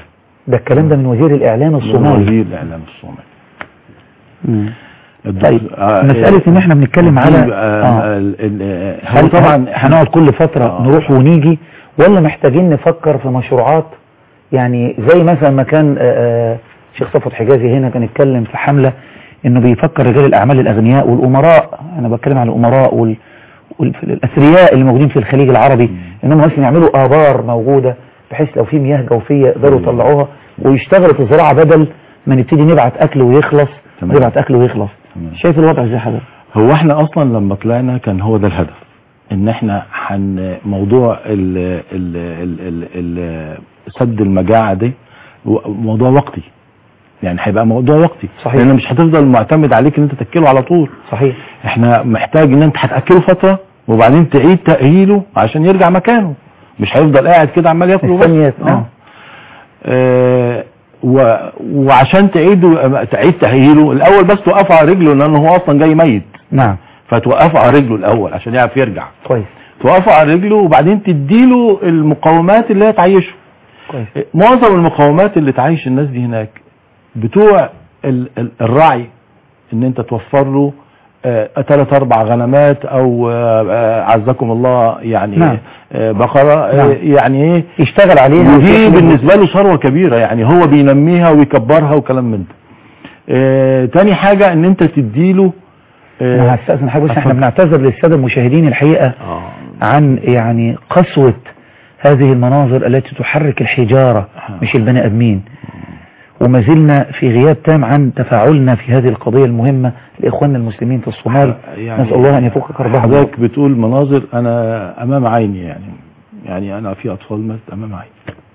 ده الكلام ده من وزير الاعلام الصومالي وزير الاعلام الصومالي مم. الدكتور- طيب آه، مسألة ان احنا بنتكلم على آه، آه. ال- ال- هل هو طبعا هنقعد كل فترة آه. نروح ونيجي ولا محتاجين نفكر في مشروعات يعني زي مثلا ما كان آه، آه، شيخ صفوت حجازي هنا كان يتكلم في حملة انه بيفكر رجال الاعمال الاغنياء والامراء انا بتكلم على الامراء وال والاثرياء اللي موجودين في الخليج العربي انهم مثلا يعملوا ابار موجودة بحيث لو في مياه جوفية يقدروا يطلعوها ويشتغلوا في الزراعة بدل ما نبتدي نبعت اكل ويخلص تمام. نبعت اكل ويخلص تمام. شايف الوضع ازاي حضرتك هو احنا اصلا لما طلعنا كان هو ده الهدف ان احنا حن موضوع ال ال ال ال ال سد المجاعة دي و- موضوع وقتي يعني هيبقى موضوع وقتي صحيح. لان مش هتفضل معتمد عليك ان انت تاكله على طول صحيح احنا محتاج ان انت هتاكله فترة وبعدين تعيد تأهيله عشان يرجع مكانه مش هيفضل قاعد كده عمال ياكل وبس. مستني ياكل، اه. نعم. آه، و... وعشان تعيده تعيد تأهيله الاول بس توقفه على رجله لانه هو اصلا جاي ميت نعم فتوقفه على رجله الاول عشان يعرف يرجع كويس توقفه على رجله وبعدين تديله المقومات اللي هي تعيشه كويس معظم المقومات اللي تعيش الناس دي هناك بتوع ال- ال- الرعي ان انت توفر له ثلاث اربع غنمات او آه، آه، عزكم الله يعني نعم. آه، بقرة آه، نعم. يعني ايه يشتغل عليها ودي ويشتغل- بالنسبة له ثروة كبيرة يعني هو بينميها ويكبرها وكلام من ده آه، تاني حاجة ان انت تديله آه، انا هستأذن حضرتك بس احنا اتفضل. بنعتذر للسادة المشاهدين الحقيقة آه. عن يعني قسوة هذه المناظر التي تحرك الحجارة مش البني ادمين وما زلنا في غياب تام عن تفاعلنا في هذه القضية المهمة لإخواننا المسلمين في الصومال يعني نسأل الله أن يفك كربهم حضرتك بتقول مناظر انا امام عيني يعني يعني انا في اطفال ماتت امام عيني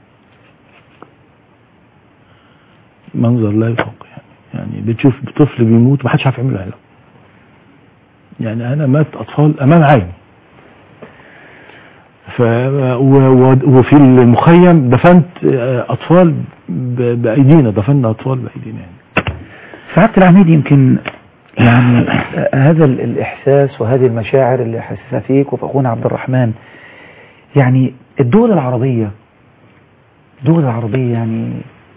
منظر لا يفوق يعني يعني بتشوف طفل بيموت محدش عارف يعمل له علاج يعني انا مات اطفال امام عيني ف و... و... وفي المخيم دفنت آه، اطفال ب... بايدينا دفنا اطفال بايدينا يعني سعادة العميد يمكن يعني هذا ال- الإحساس وهذه المشاعر اللي حسسها فيك وفي أخونا عبد الرحمن يعني الدول العربية الدول العربية يعني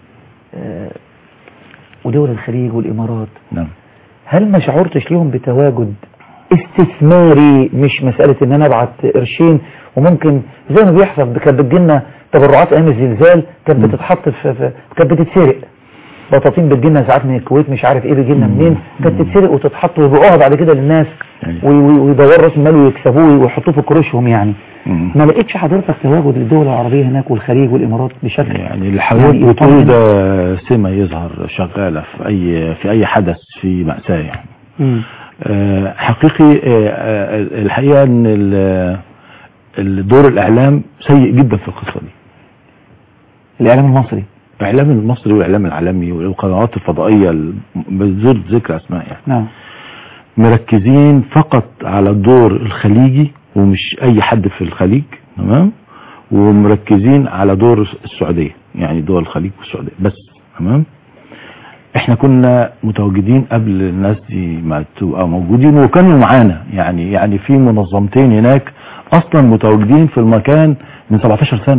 آه، ودول الخليج والإمارات نعم هل ما شعرتش ليهم بتواجد استثماري مش مسألة ان انا ابعت قرشين وممكن زي ما بيحصل كانت بتجيلنا تبرعات ايام الزلزال كانت بتتحط في, في كانت بتتسرق بطاطين بتجيلنا ساعات من الكويت مش عارف ايه بيجيلنا منين كانت تتسرق وتتحط ويبيعوها بعد كده للناس يعني. وي- وي- ويدوروا راس المال ويكسبوه ويحطوه في كروشهم يعني مم. ما لقيتش حضرتك تواجد للدول العربية هناك والخليج والامارات بشكل يعني اللي حضرتك يعني بتقوله يطمن. ده سمة يظهر شغالة في أي في أي حدث في مأساة يعني مم. آه، حقيقي آه، آه، الحقيقة إن ال- الدور الإعلام سيء جدا في القصة دي الاعلام المصري الإعلام المصري والإعلام العالمي والقنوات الفضائية ال- بدون ذكر أسماء يعني نعم مركزين فقط على الدور الخليجي ومش اي حد في الخليج تمام ومركزين على دور السعودية يعني دول الخليج والسعودية بس تمام احنا كنا متواجدين قبل الناس دي ما تبقى موجودين وكانوا معانا يعني يعني في منظمتين هناك اصلا متواجدين في المكان من 17 سنة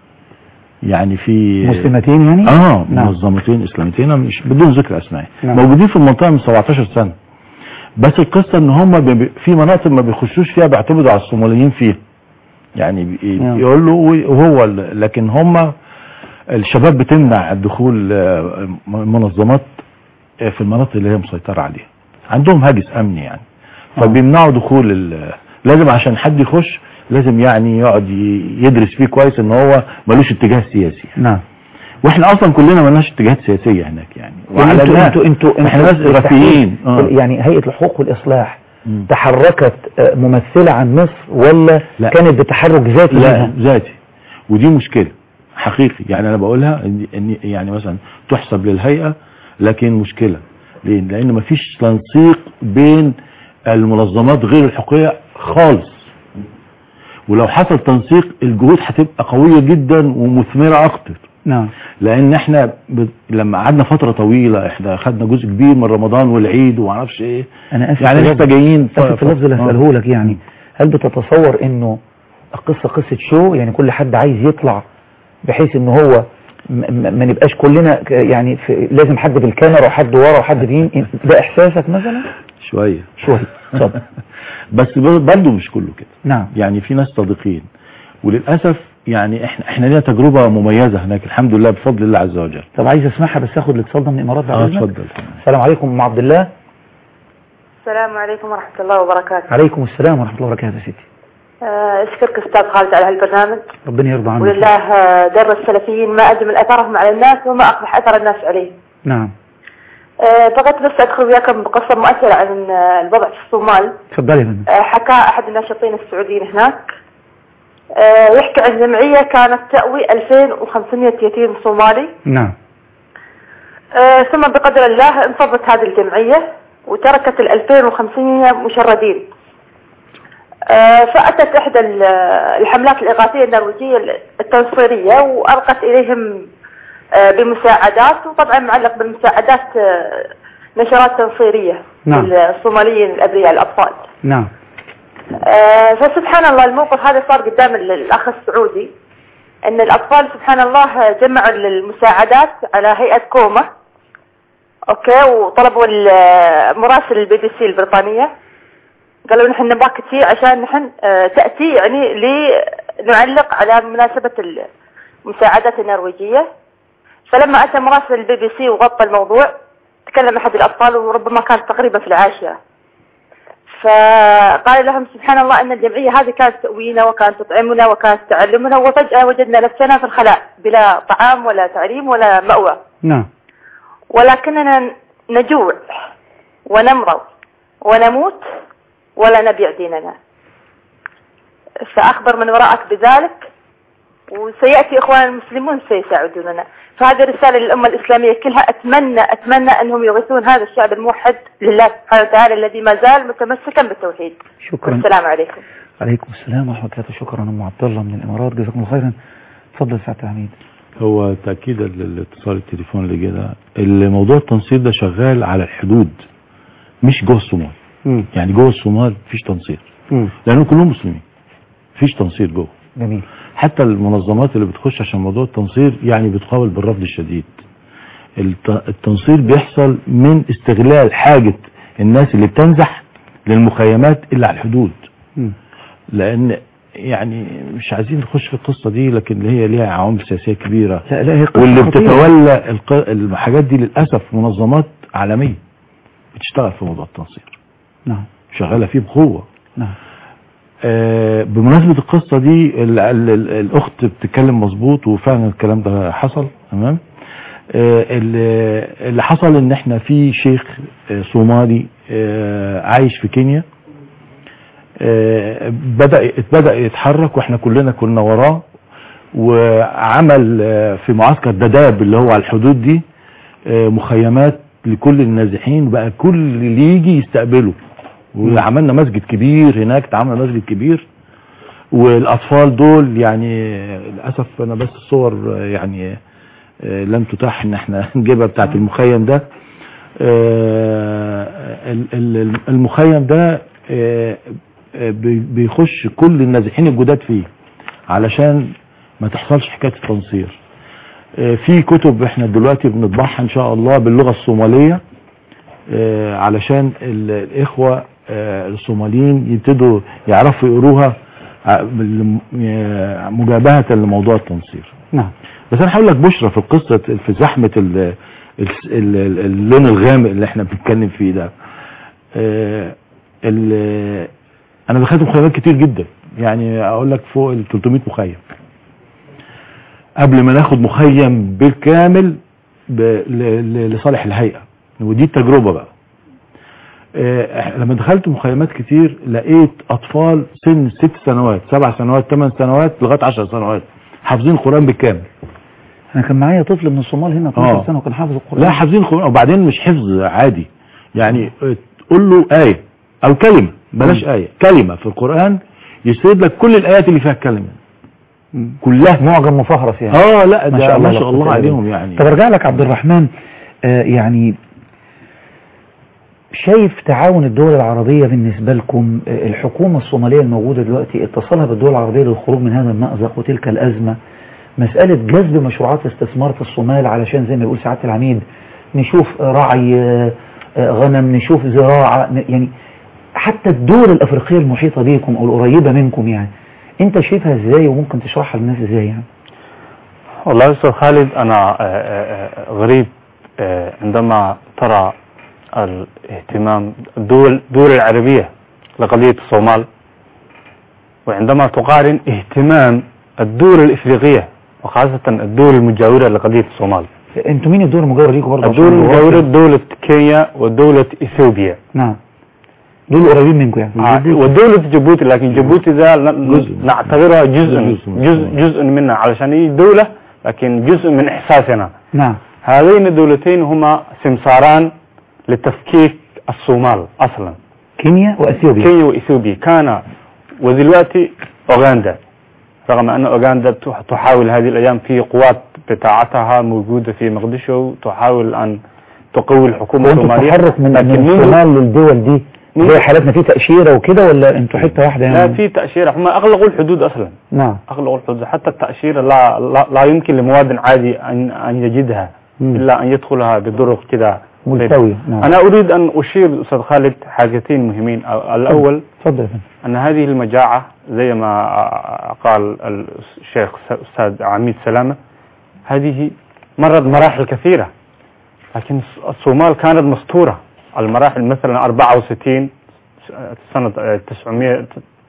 يعني في مسلمتين يعني اه نعم. منظمتين اسلاميتين مش بدون ذكر اسماء نعم. موجودين في المنطقه من 17 سنه بس القصه ان هم بي- في مناطق ما بيخشوش فيها بيعتمدوا على الصوماليين فيها يعني بي- نعم. يقول له وهو ال- لكن هم الشباب بتمنع الدخول آه، منظمات آه، في المناطق اللي هي مسيطره عليها عندهم هاجس امني يعني فبيمنعوا دخول ال- لازم عشان حد يخش لازم يعني يقعد ي- يدرس فيه كويس ان هو ملوش اتجاه سياسي نعم واحنا اصلا كلنا مالناش اتجاهات سياسيه هناك يعني يعني انتوا وعلناها. انتوا انتوا احنا ناس بالتحديد إغاثيين آه. يعني هيئة الحقوق والإصلاح مم. تحركت آه، ممثلة عن مصر ولا لا. كانت بتحرك ذاتي لا منها؟ ذاتي ودي مشكله حقيقي يعني انا بقولها ان إن يعني مثلا تحسب للهيئه لكن مشكله ليه؟ لان مفيش تنسيق بين المنظمات غير الحقوقيه خالص ولو حصل تنسيق الجهود هتبقى قويه جدا ومثمره اكتر نعم لان احنا ب... لما قعدنا فتره طويله احنا خدنا جزء كبير من رمضان والعيد ومعرفش ايه أنا آسف يعني في لسه اللفظ- جايين ف- آسف في اللفظ اللي آه. هسأله لك يعني هل بتتصور إنه القصة قصة شو يعني كل حد عايز يطلع بحيث إن هو م- م- ما نبقاش كلنا ك- يعني في لازم حد بالكاميرا وحد ورا وحد بيم ده احساسك مثلا شوية شوية اتفضل بس برضه مش كله كده نعم يعني في ناس صادقين وللأسف يعني احنا احنا لنا تجربة مميزة هناك الحمد لله بفضل الله عز وجل طب عايز اسمعها بس اخد الاتصال ده من الامارات بعد اه اذنك اتفضل السلام عليكم ام عبد الله السلام عليكم ورحمة الله وبركاته عليكم السلام ورحمه الله وبركاته يا سيدي آه، أشكرك أستاذ خالد على هالبرنامج ربنا يرضى عنك ولله آه، در السلفيين ما أجمل أثرهم على الناس وما أقبح أثر الناس عليه نعم آه، بغيت بس أدخل وياكم بقصة مؤثرة عن آه، الوضع في الصومال تفضلي يا فندم آه، حكى أحد الناشطين السعوديين هناك آه، يحكي عن جمعية كانت تأوي 2500 يتيم صومالي نعم آه، ثم بقدر الله انصبت هذه الجمعية وتركت ال 2500 مشردين آه، فأتت إحدى ال- الحملات الإغاثية النرويجية التنصيرية وألقت إليهم آه، بمساعدات وطبعا معلق بالمساعدات آه، نشرات تنصيرية نعم. للصوماليين الأبرياء الأطفال نعم آه، فسبحان الله الموقف هذا صار قدام ال- الأخ السعودي أن الأطفال سبحان الله جمعوا المساعدات على هيئة كومة أوكي وطلبوا ال- مراسل البي بي سي البريطانية قالوا نحن نبغاك تجي عشان نحن آه، تأتي يعني لنعلق على مناسبة المساعدات النرويجية فلما أتى مراسل البي بي سي وغطى الموضوع تكلم أحد الأطفال وربما كان تقريبا في العاشرة فقال لهم سبحان الله أن الجمعية هذه كانت تأوينا وكانت تطعمنا وكانت تعلمنا وفجأة وجدنا نفسنا في الخلاء بلا طعام ولا تعليم ولا مأوى نعم ولكننا نجوع ونمرض ونموت ولا نبيع ديننا فأخبر من وراءك بذلك وسيأتي إخوان المسلمون سيساعدوننا فهذه رسالة للأمة الإسلامية كلها أتمنى أتمنى أنهم يغيثون هذا الشعب الموحد لله سبحانه وتعالى الذي ما زال متمسكا بالتوحيد شكرا والسلام عليكم عليكم السلام ورحمه الله وبركاته شكرا ام عبد الله من الامارات جزاكم الله خيرا اتفضل سعاده العميد هو تأكيدا للاتصال التليفون اللي كده الموضوع التنصير ده شغال على الحدود مش جوه الصومال مم. يعني جوه الصومال مفيش تنصير مم. لأنهم كلهم مسلمين مفيش تنصير جوه جميل حتى المنظمات اللي بتخش عشان موضوع التنصير يعني بتقابل بالرفض الشديد الت- التنصير بيحصل من استغلال حاجة الناس اللي بتنزح للمخيمات اللي على الحدود مم. لان يعني مش عايزين نخش في القصة دي لكن اللي هي ليها عوامل سياسية كبيرة لا لا هي قصة واللي خطيرة. بتتولى الق- الحاجات دي للأسف منظمات عالمية بتشتغل في موضوع التنصير نعم شغالة فيه بقوة نعم آه، بمناسبة القصة دي ال ال ال الأخت بتتكلم مظبوط وفعلا الكلام ده حصل تمام آه، اللي اللي حصل ان احنا في شيخ آه، صومالي آه، عايش في كينيا آه، بدأ بدأ يتحرك واحنا كلنا كنا وراه وعمل آه، في معسكر دداب اللي هو على الحدود دي آه، مخيمات لكل النازحين بقى كل اللي يجي يستقبله وعملنا مسجد كبير هناك اتعمل مسجد كبير والاطفال دول يعني للاسف انا بس الصور آه، يعني آه، لم تتاح ان احنا نجيبها بتاعت المخيم ده آه، ال- ال- المخيم ده آه، آه، بي- بيخش كل النازحين الجداد فيه علشان ما تحصلش حكايه التنصير آه، في كتب احنا دلوقتي بنطبعها ان شاء الله باللغه الصوماليه آه، علشان ال- الاخوه آه، الصوماليين يبتدوا يعرفوا يقروها ع- بال- آه، مجابهه لموضوع التنصير نعم بس انا هقول لك بشرى في القصه في زحمه ال- ال- ال- اللون الغامق اللي احنا بنتكلم فيه ده آه، ال- انا دخلت مخيمات كتير جدا يعني اقول لك فوق ال 300 مخيم قبل ما ناخد مخيم بالكامل ب- ل- ل- لصالح الهيئه ودي التجربه بقى آه، إح- لما دخلت مخيمات كتير لقيت اطفال سن ست سنوات سبع سنوات ثمان سنوات لغايه عشر سنوات حافظين القران بالكامل انا كان معايا طفل من الصومال هنا 12 آه. سنه وكان حافظ القران لا حافظين القرآن وبعدين مش حفظ عادي يعني تقول له آية أو كلمة بلاش آية كلمة في القرآن يسرد لك كل الآيات اللي فيها الكلمة مم. كلها معجم مفهرس يعني اه لا ما ده شاء الله ما شاء لا الله قوة إلا عليهم بالله. يعني طب ارجع لك عبد الرحمن آه يعني شايف تعاون الدول العربية بالنسبة لكم آه، الحكومة الصومالية الموجودة دلوقتي اتصالها بالدول العربية للخروج من هذا المأزق وتلك الأزمة مسألة جذب مشروعات استثمار في الصومال علشان زي ما بيقول سعادة العميد نشوف رعي آه، آه، غنم نشوف زراعة ن- يعني حتى الدول الأفريقية المحيطة بيكم أو القريبة منكم يعني أنت شايفها إزاي وممكن تشرحها للناس إزاي يعني والله أستاذ خالد أنا آه، آه، آه، غريب آه، عندما ترى الاهتمام الدول الدول العربية لقضية الصومال وعندما تقارن اهتمام الدول الإفريقية وخاصة الدول المجاورة لقضية الصومال أنتوا مين الدول المجاورة ليكم برضه الدول عشان المجاورة نوضح؟ دولة كينيا ودولة إثيوبيا نعم دول قريبين منكم يعني آه، ودولة جيبوتي لكن جيبوتي ذا ن- جزء. نعتبرها جزء جزء من جزء الصومال. جزء منها علشان هي دولة لكن جزء من إحساسنا نعم هذين الدولتين هما سمساران لتفكيك الصومال أصلا كينيا وأثيوبيا كينيا وإثيوبيا كان ودلوقتي أوغندا رغم أن أوغندا تح- تحاول هذه الأيام في قوات بتاعتها موجودة في مقدشو تحاول أن تقوي الحكومة وانتوا الصومالية التحرك من لكن من منذ الصومال للدول دي منذ- زي حالاتنا في تأشيرة وكده ولا انتوا حتة واحدة لا يعني في تأشيرة هم أغلقوا الحدود أصلا نعم أغلقوا الحدود حتى التأشيرة لا, لا, لا يمكن لمواطن عادي أن, أن يجدها مم. إلا أن يدخلها بطرق كده ملتوية نعم أنا أريد أن أشير أستاذ خالد حاجتين مهمين أو- الأول اتفضل يا فندم أن هذه المجاعة زي ما قال الشيخ أستاذ عميد سلامة هذه مرت مراحل كثيرة لكن الصومال كانت مستورة المراحل مثلا 64 سنة 900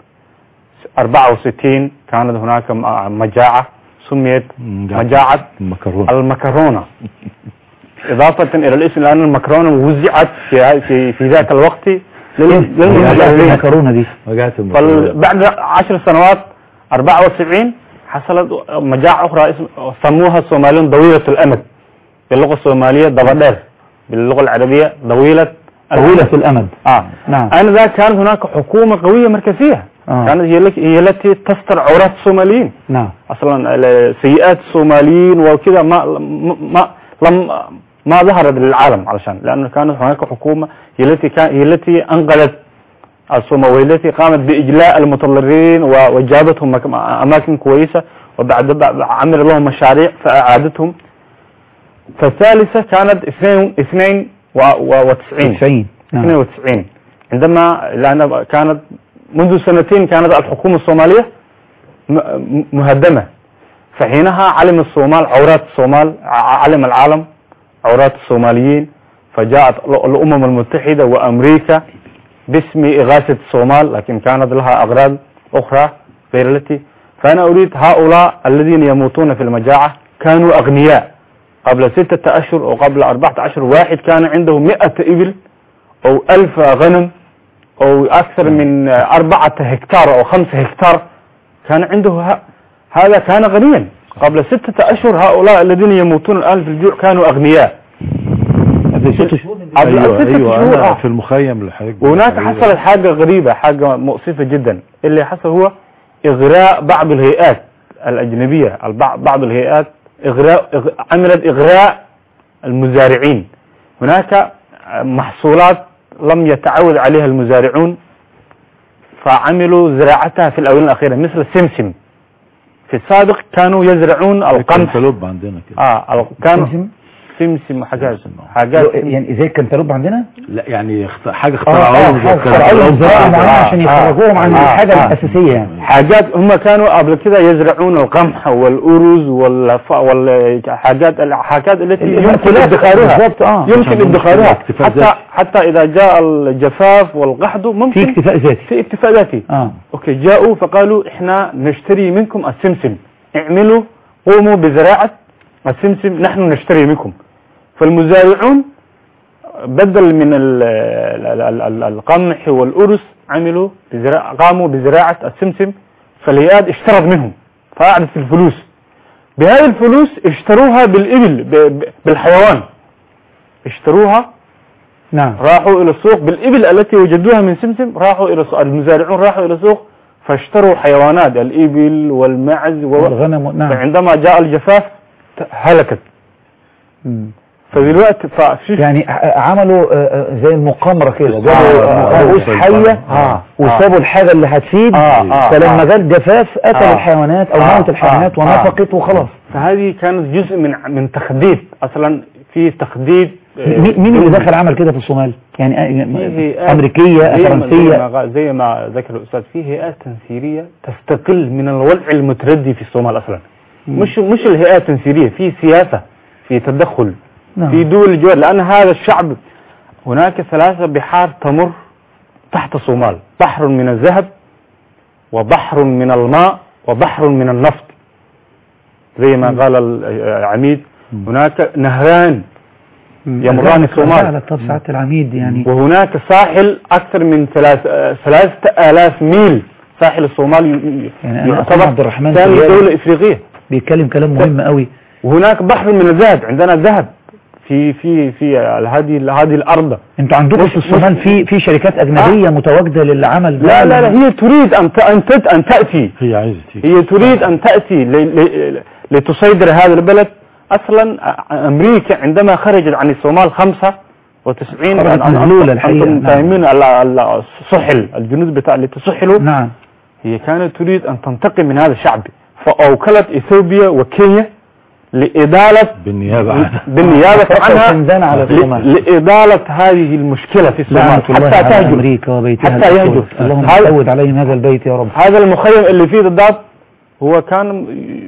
64 كانت هناك مجاعة سميت مجاعة المكرونة المكرونة إضافة إلى الاسم لأن المكرونة وزعت في في في ذاك الوقت لل- للمهاجرين المكرونة دي وجعت المكرونة فبعد عشر سنوات 74 حصلت مجاعة أخرى اسم سموها الصوماليون طويلة الأمد باللغة الصومالية ضبدير باللغة العربية طويلة طويلة الأمد آه نعم آنذاك كانت هناك حكومة قوية مركزية آه. كانت هي التي- هي التي تستر عورات الصوماليين نعم اصلا ال- سيئات الصوماليين وكذا ما ما لم ما ظهرت للعالم علشان لانه كانت هناك حكومه هي التي كان هي التي انقذت الصومال وهي التي قامت باجلاء المتضررين و- وجابتهم مك- اماكن كويسه وبعد بعد- عمل لهم مشاريع فاعادتهم فالثالثه كانت اثنين اثنين و- و- وتسعين 90 نعم 92 عندما لأن كانت منذ سنتين كانت الحكومة الصومالية م- م- مهدمة فحينها علم الصومال عورات الصومال ع- علم العالم عورات الصوماليين فجاءت ال- الأمم المتحدة وأمريكا باسم إغاثة الصومال لكن كانت لها أغراض أخرى غير التي فأنا أريد هؤلاء الذين يموتون في المجاعة كانوا أغنياء قبل ستة أشهر أو قبل أربعة أشهر واحد كان عنده مئة إبل أو ألف غنم أو أكثر من أربعة هكتار أو خمسة هكتار كان عنده ه... هذا كان غنيا قبل ستة أشهر هؤلاء الذين يموتون الآن في الجوع كانوا أغنياء قبل ست شهور قبل ايوه ستة ايوه شهور انا آه. في المخيم اللي حضرتك وهناك بتقول عليه حصلت حاجة غريبة حاجة مؤسفة جدا اللي حصل هو إغراء بعض الهيئات الأجنبية البع- بعض الهيئات إغراء إغ- عملت إغراء المزارعين هناك محصولات لم يتعود عليها المزارعون فعملوا زراعتها في الآونة الأخيرة مثل السمسم في السابق كانوا يزرعون ده. القمح الكنتالوب عندنا كده اه ال- كانوا سمسم؟ سمسم وحاجات سمسم، آه. حاجات يعني زي الكنتالوب عندنا لا يعني اخت- حاجة اه اخترعوها اه اخترعوا لهم زراعة معينة عشان آه، يخرجوهم عن آه، الحاجة آه. الأساسية يعني حاجات هم كانوا قبل كده يزرعون القمح والأرز والف... والحاجات الحاجات التي يمكن المأكولات ادخارها بالظبط اه يمكن عشان ادخارها اكتفاء حتى ذاتي. حتى إذا جاء الجفاف والقحط في ممكن اكتفاء ذاتي في اكتفاء ذاتي اه اوكي جاءوا فقالوا احنا نشتري منكم السمسم اعملوا قوموا بزراعة السمسم نحن نشتري منكم فالمزارعون بدل من ال- ال- ال- ال- القمح والأرز عملوا بزراعة قاموا بزراعة السمسم فالهيئات اشترت منهم فأعدت الفلوس بهذه الفلوس اشتروها بالإبل ب- ب- بالحيوان اشتروها نعم راحوا إلى السوق بالإبل التي وجدوها من سمسم راحوا إلى السوق المزارعون راحوا إلى السوق فاشتروا حيوانات الإبل والمعز و... والغنم نعم فعندما جاء الجفاف ت- هلكت مم. فدلوقتي ففي يعني ع- عملوا آه، آه، زي المقامرة كده آه، جابوا آه، رؤوس آه، حية آه، وسابوا الحاجة اللي هتفيد آه، آه، فلما آه. جه الجفاف قتل آه. الحيوانات او آه، موت الحيوانات آه، ونفقت وخلاص فهذه كانت جزء من من تخديد اصلا في تخديد آه، مين مين اللي دولي. دخل عمل كده في الصومال يعني آه، في هيئات امريكيه زي ما- زي فرنسيه ما غا- زي ما ذكر الاستاذ في هيئات تنسيريه تستقل من الوضع المتردي في الصومال اصلا مش مش الهيئات التنسيريه في سياسه في تدخل نعم. في دول الجوار لان هذا الشعب هناك ثلاثه بحار تمر تحت الصومال بحر من الذهب وبحر من الماء وبحر من النفط زي ما قال العميد هناك نهران يمران الصومال فعلا طب سعاده العميد يعني وهناك ساحل أكثر من ثلاث آه، ثلاثة آلاف ميل ساحل الصومال ي- ي- يعني أنا يعتبر أخونا عبد الرحمن ثاني سياري. دولة إفريقية بيتكلم كلام مهم قوي وهناك بحر من الذهب عندنا ذهب في في في هذه هذه الأرض انتوا عندكم مش- في الصومال في في شركات اجنبيه متواجده للعمل ده لا لا لا هي تريد أن ت- أن تت- أن تأتي هي عايزة تيجي هي تريد أن تأتي ل- ل- لتصيدر هذا البلد أصلا آه، أمريكا عندما خرجت عن الصومال 95 خرجت أن- أن- مذلولة الحقيقة، أنتم نعم. فاهمين ال- ال- السحل الجنود بتاع اللي تسحلوا نعم هي كانت تريد أن تنتقم من هذا الشعب فأوكلت إثيوبيا وكينيا لإدالة بالنيابة عنها بالنيابة فقط عنها سندان على ل- الصومال. لإدالة هذه المشكلة في الصومال لعنة الله حتى على تهجر امريكا وبيتها حتى الأسود. يهجر. اللهم هذا- زود عليهم هذا البيت يا رب هذا المخيم اللي فيه ضباب هو كان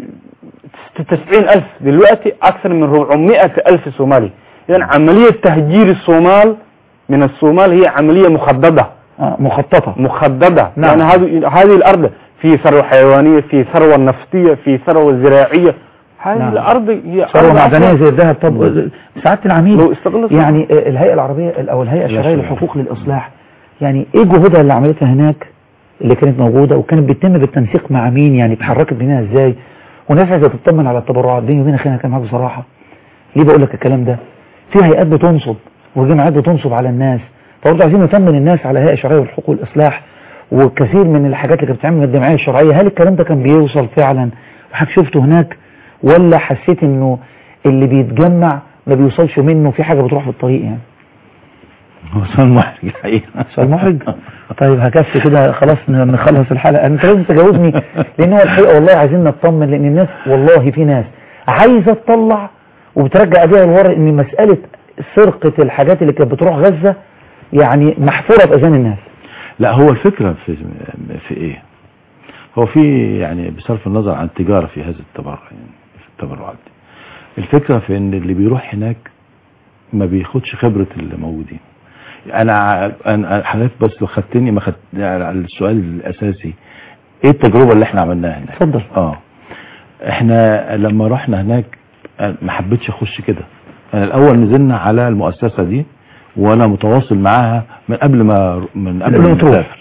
تسعين ألف دلوقتي أكثر من 400 ألف صومالي إذن عملية تهجير الصومال من الصومال هي عملية مخططة آه مخططه مخددة نعم. يعني هذه هذه الأرض في ثروة حيوانية في ثروة نفطية في ثروة زراعية هذه نعم. الأرض هي ثروه أرض معدنيه أصلاً زي الذهب طب سعاده العميد لو استغلت يعني آه، الهيئه العربيه او الهيئه الشرعيه شرعية. للحقوق للاصلاح يعني ايه جهودها اللي عملتها هناك اللي كانت موجوده وكانت بتتم بالتنسيق مع مين يعني اتحركت بينها ازاي والناس عايزه تطمن على التبرعات بيني وبين اخينا كان معاك بصراحه ليه بقول لك الكلام ده في هيئات بتنصب وجمعيات بتنصب على الناس فبرضه عايزين نطمن الناس على هيئه شرعيه للحقوق والاصلاح وكثير من الحاجات اللي كانت بتتعمل من الجمعيه الشرعيه هل الكلام ده كان بيوصل فعلا وحضرتك شفته هناك ولا حسيت انه اللي بيتجمع ما بيوصلش منه في حاجه بتروح في الطريق يعني هو سؤال محرج الحقيقة سؤال محرج طيب هكفي كده خلاص ن- نخلص الحلقه انت لازم تجاوبني لان هو الحقيقه والله عايزين نطمن لان الناس والله في ناس عايزه تطلع وبترجع ايديها لورا ان مساله سرقه الحاجات اللي كانت بتروح غزه يعني محفوره في اذهان الناس لا هو الفكرة في في ايه هو في يعني بصرف النظر عن التجارة في هذا التبرع يعني في التبرعات دي الفكرة في ان اللي بيروح هناك ما بياخدش خبرة اللي موجودين انا انا حضرتك بس لو خدتني ما خدت على السؤال الاساسي ايه التجربة اللي احنا عملناها هناك اتفضل اه احنا لما رحنا هناك أنا ما حبيتش اخش كده انا الاول نزلنا على المؤسسة دي وانا متواصل معاها من قبل ما من قبل قبل ما ما تروح. نسافر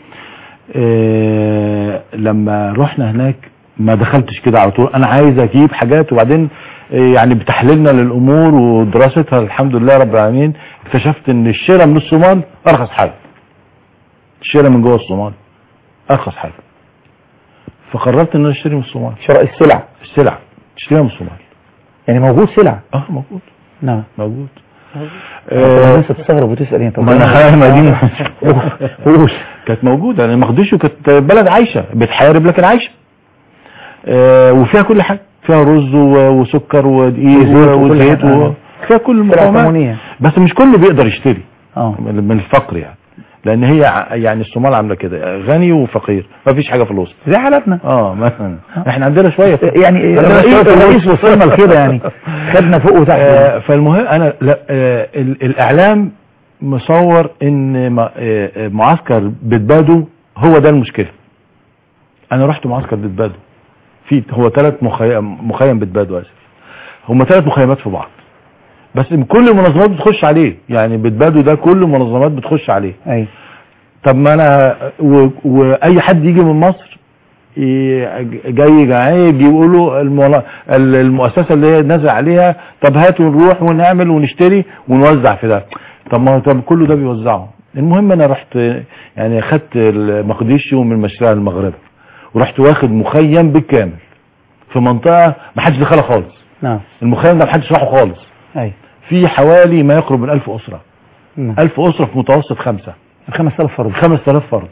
إيه لما رحنا هناك ما دخلتش كده على طول انا عايز اجيب حاجات وبعدين إيه يعني بتحليلنا للامور ودراستها الحمد لله رب العالمين اكتشفت ان الشراء من الصومال ارخص حاجه الشراء من جوه الصومال ارخص حاجه فقررت ان انا اشتري من الصومال شراء السلع السلع تشتريها من الصومال يعني موجود سلع اه موجود نعم موجود آه. آه الناس بتستغرب وتسال يعني طب ما انا فاهم دي قول كانت موجوده يعني مقديشو كانت بلد عايشه بتحارب لكن عايشه آه وفيها كل حاجه فيها رز و- وسكر ودقيق وزيت وكل وزيت حاجة. و- فيها كل سلع المقومات ثمانية بس مش كله بيقدر يشتري اه من من الفقر يعني لان هي ع- يعني الصومال عامله كده غني وفقير ما فيش حاجه في الوسط زي حالاتنا اه مثلا احنا عندنا شويه يعني عندنا الرئيس, شوية في الرئيس الوسط. وصلنا لكده يعني خدنا فوق وتحت آه، فالمهم انا لا آه، ال- الاعلام مصور ان ما- آه، آه، معسكر بتبادو هو ده المشكله انا رحت معسكر بتبادو في هو ثلاث مخيم مخيم بتبادو اسف هم ثلاث مخيمات في بعض بس كل المنظمات بتخش عليه يعني بتبادو ده كل المنظمات بتخش عليه ايوه طب ما انا و- واي حد يجي من مصر ي- جاي جاي يقولوا المولا- ال- المؤسسه اللي هي نازل عليها طب هاتوا نروح ونعمل ونشتري ونوزع في ده طب ما طب كله ده بيوزعه المهم انا رحت يعني خدت المقديشي من مشروع المغرب ورحت واخد مخيم بالكامل في منطقه ما حدش دخلها خالص نعم المخيم ده ما حدش راحه خالص ايوه في حوالي ما يقرب من 1000 اسره نعم. 1000 اسره في متوسط خمسه 5000 فرد 5000 فرد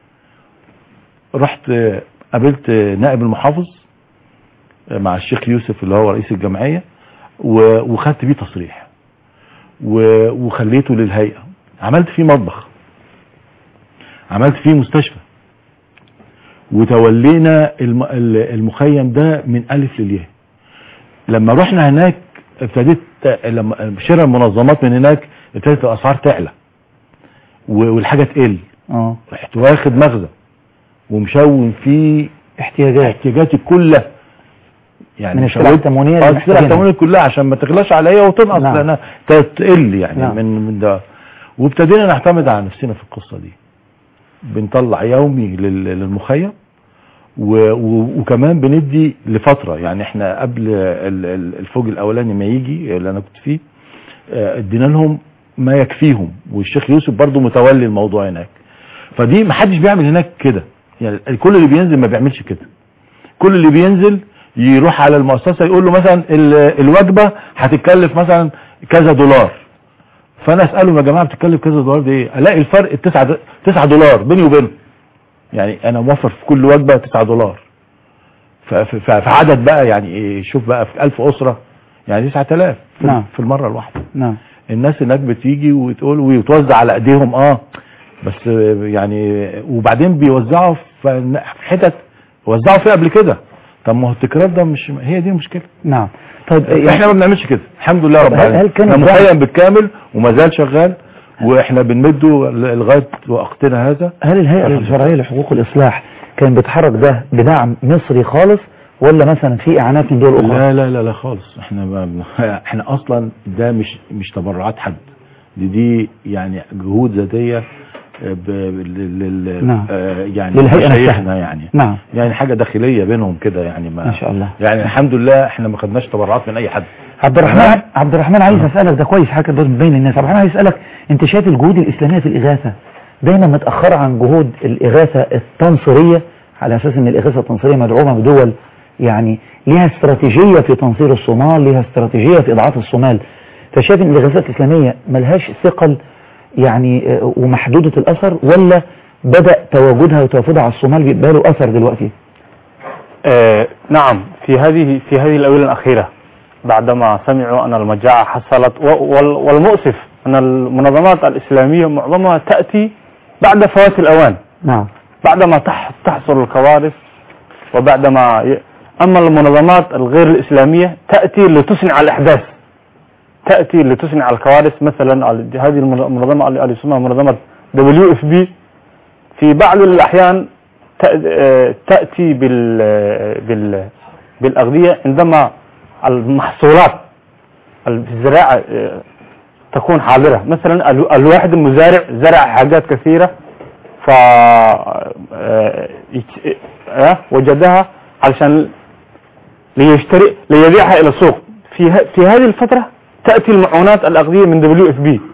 رحت آه، قابلت آه، نائب المحافظ آه، مع الشيخ يوسف اللي هو رئيس الجمعية و- وخدت بيه تصريح و- وخليته للهيئة عملت فيه مطبخ عملت فيه مستشفى وتولينا الم- ال- المخيم ده من ألف للياء لما رحنا هناك ابتديت لما شراء المنظمات من هناك ابتدت الأسعار تعلى و- والحاجة تقل اه رحت واخد مخزن ومشون فيه احتياجات احتياجاتي كلها يعني من السلع شويت- التموينية اللي اه السلع محتاجينها. التموينية كلها عشان ما تغلاش عليا وتنقص نعم. لانها ت- تقل يعني نعم. من من ده وابتدينا نعتمد على نفسنا في القصة دي بنطلع يومي لل- للمخيم و- و- وكمان بندي لفترة يعني احنا قبل ال- ال- الفوج الاولاني ما يجي اللي انا كنت فيه آه، ادينا لهم ما يكفيهم والشيخ يوسف برضو متولي الموضوع هناك فدي ما حدش بيعمل هناك كده يعني كل اللي بينزل ما بيعملش كده كل اللي بينزل يروح على المؤسسة يقول له مثلا ال- الوجبة هتتكلف مثلا كذا دولار فانا اسالهم يا جماعه بتتكلف كذا دولار دي ايه الاقي الفرق 9 9 دولار بيني وبينه يعني انا موفر في كل وجبه 9 دولار ف- ف- ف- فعدد بقى يعني إيه، شوف بقى في 1000 اسره يعني 9000 في- نعم. في المره الواحده نعم الناس هناك بتيجي وتقول ويتوزع على ايديهم اه بس آه، يعني وبعدين بيوزعوا في في حتت وزعوا فيها قبل كده طب ما هو التكرار ده مش هي دي المشكله نعم طيب احنا ما بنعملش كده الحمد لله رب هل- العالمين هل كان احنا الدعم- مخيم بالكامل وما زال شغال واحنا بنمده ل- لغايه وقتنا هذا هل الهيئة الشرعية لحقوق الإصلاح كان بيتحرك ده بدعم مصري خالص ولا مثلا في إعانات من دول أخرى؟ لا لا لا لا خالص احنا ما بن- احنا اصلا ده مش مش تبرعات حد دي دي يعني جهود ذاتيه ب- لل- لل- نعم. آه، يعني للهيئة نفسها. مشايخنا يعني نعم يعني حاجه داخليه بينهم كده يعني ما ما شاء الله يعني الحمد لله احنا ما خدناش تبرعات من اي حد عبد الرحمن عبد الرحمن عايز اسالك ده كويس حاجه برضه بين الناس عبد الرحمن عايز اسالك انت شايف الجهود الاسلاميه في الاغاثه دايما متاخره عن جهود الاغاثه التنصيريه على اساس ان الاغاثه التنصيريه مدعومه بدول يعني ليها استراتيجيه في تنصير الصومال ليها استراتيجيه في اضعاف الصومال فشايف ان الاغاثات الاسلاميه ملهاش ثقل يعني آه، ومحدوده الاثر ولا بدا تواجدها وتوافدها على الصومال بيبقى له اثر دلوقتي آه، نعم في هذه في هذه الآونة الأخيرة بعدما سمعوا أن المجاعة حصلت و- وال- والمؤسف أن المنظمات الإسلامية معظمها تأتي بعد فوات الأوان نعم بعدما تح- تحصل الكوارث وبعدما ي... أما المنظمات الغير الإسلامية تأتي لتصنع الأحداث تأتي لتصنع الكوارث مثلا ال- هذه المن- المنظمة اللي اسمها منظمة دبليو اف بي في بعض الأحيان تأ- آه، تأتي بال بال بالأغذية عندما المحصولات ال- في الزراعة آه، تكون حاضرة مثلا ال- الواحد المزارع زرع حاجات كثيرة ف آه، يت- آه، وجدها علشان ليشتري ليبيعها الى السوق في ه- في هذه الفترة تأتي المعونات الأغذية من دبليو اف بي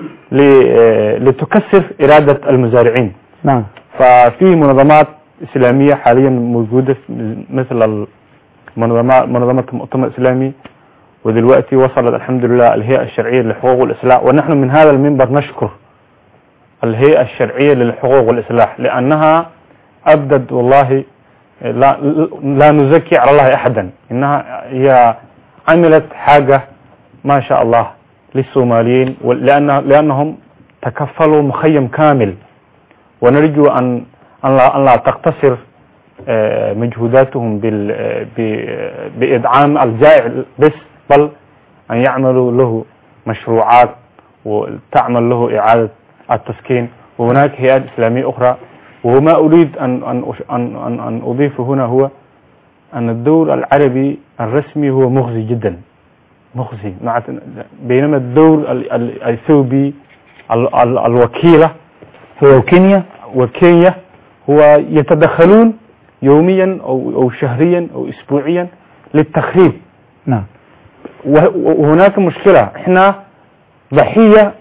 لتكسر إرادة المزارعين نعم ففي منظمات إسلامية حاليا موجودة في- مثل المنظمات منظمة المؤتمر الإسلامي ودلوقتي وصلت الحمد لله الهيئة الشرعية للحقوق والإصلاح ونحن من هذا المنبر نشكر الهيئة الشرعية للحقوق والإصلاح لأنها أبدت والله لا, لا نزكي على الله أحدا إنها هي عملت حاجة ما شاء الله للصوماليين لأن لأنهم تكفلوا مخيم كامل ونرجو أن أن لا, أن لا تقتصر آه، مجهوداتهم بال آه، ب- بإدعام الجائع بس بل أن يعملوا له مشروعات وتعمل له إعادة التسكين وهناك هيئات إسلامية أخرى وما أريد أن أن أش- أن أن, أن أضيفه هنا هو أن الدور العربي الرسمي هو مخزي جدا مخزي مع بينما الدور ال- ال- الإثيوبي ال- ال- الوكيلة هو كينيا وكينيا هو يتدخلون يوميا أو, أو شهريا أو أسبوعيا للتخريب نعم وه- وهناك مشكلة احنا ضحية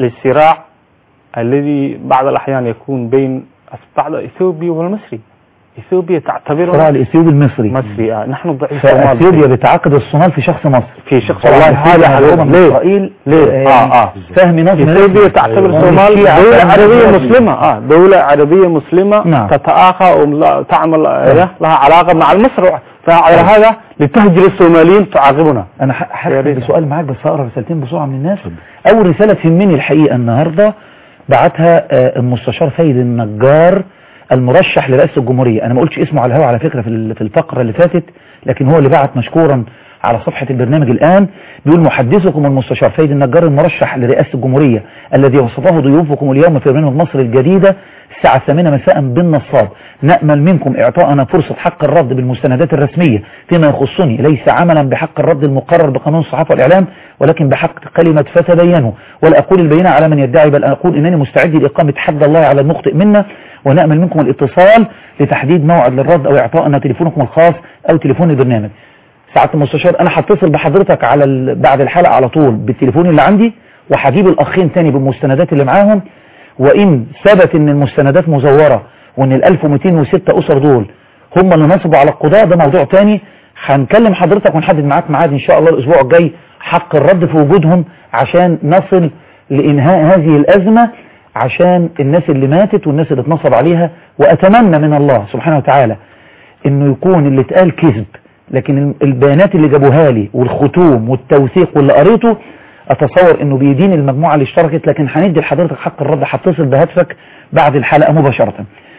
للصراع الذي بعض الأحيان يكون بين بعض الإثيوبي والمصري اثيوبيا الصراع تعتبرنا الاثيوبي المصري مصري آه. نحن ضعيف فاثيوبيا بتعاقد الصومال في شخص مصر في شخص طبعاً والله هذا هذا على حبيبي. ليه اسرائيل ليه اه اه فهم نظم اثيوبيا تعتبر الصومال دولة عربية مسلمة اه دولة عربية مسلمة نعم. تتآخى وتعمل آه، لها علاقة مع المصر فعلى هذا لتهجر الصوماليين تعاقبنا انا ح- يا هختم ريت. بسؤال معاك بس هقرا رسالتين بسرعه من الناس اول رساله تهمني الحقيقه النهارده بعتها آه، المستشار سيد النجار المرشح لرئاسه الجمهوريه انا ما قلتش اسمه على الهواء على فكره في ال- في الفقره اللي فاتت لكن هو اللي بعت مشكورا على صفحة البرنامج الآن بيقول محدثكم المستشار سيد النجار المرشح لرئاسة الجمهورية الذي وصفه ضيوفكم اليوم في برنامج مصر الجديدة الساعة 8 مساء بالنصاب نأمل منكم إعطاءنا فرصة حق الرد بالمستندات الرسمية فيما يخصني ليس عملا بحق الرد المقرر بقانون الصحافة والإعلام ولكن بحق كلمة فتبينوا ولا أقول البينة على من يدعي بل أقول إنني مستعد لإقامة حد الله على المخطئ منا ونأمل منكم الاتصال لتحديد موعد للرد أو إعطائنا تليفونكم الخاص أو تليفون البرنامج سعادة المستشار أنا هتصل بحضرتك على ال... بعد الحلقة على طول بالتليفون اللي عندي وهجيب الأخين تاني بالمستندات اللي معاهم وإن ثبت إن المستندات مزورة وإن ال 1206 أسر دول هم اللي نصبوا على القضاء ده موضوع تاني هنكلم حضرتك ونحدد معاك ميعاد إن شاء الله الأسبوع الجاي حق الرد في وجودهم عشان نصل لإنهاء هذه الأزمة عشان الناس اللي ماتت والناس اللي اتنصب عليها وأتمنى من الله سبحانه وتعالى إنه يكون اللي اتقال كذب لكن البيانات اللي جابوها لي والختوم والتوثيق واللي قريته اتصور انه بيدين المجموعة اللي اشتركت لكن هندي لحضرتك حق الرد هتصل بهاتفك بعد الحلقة مباشرة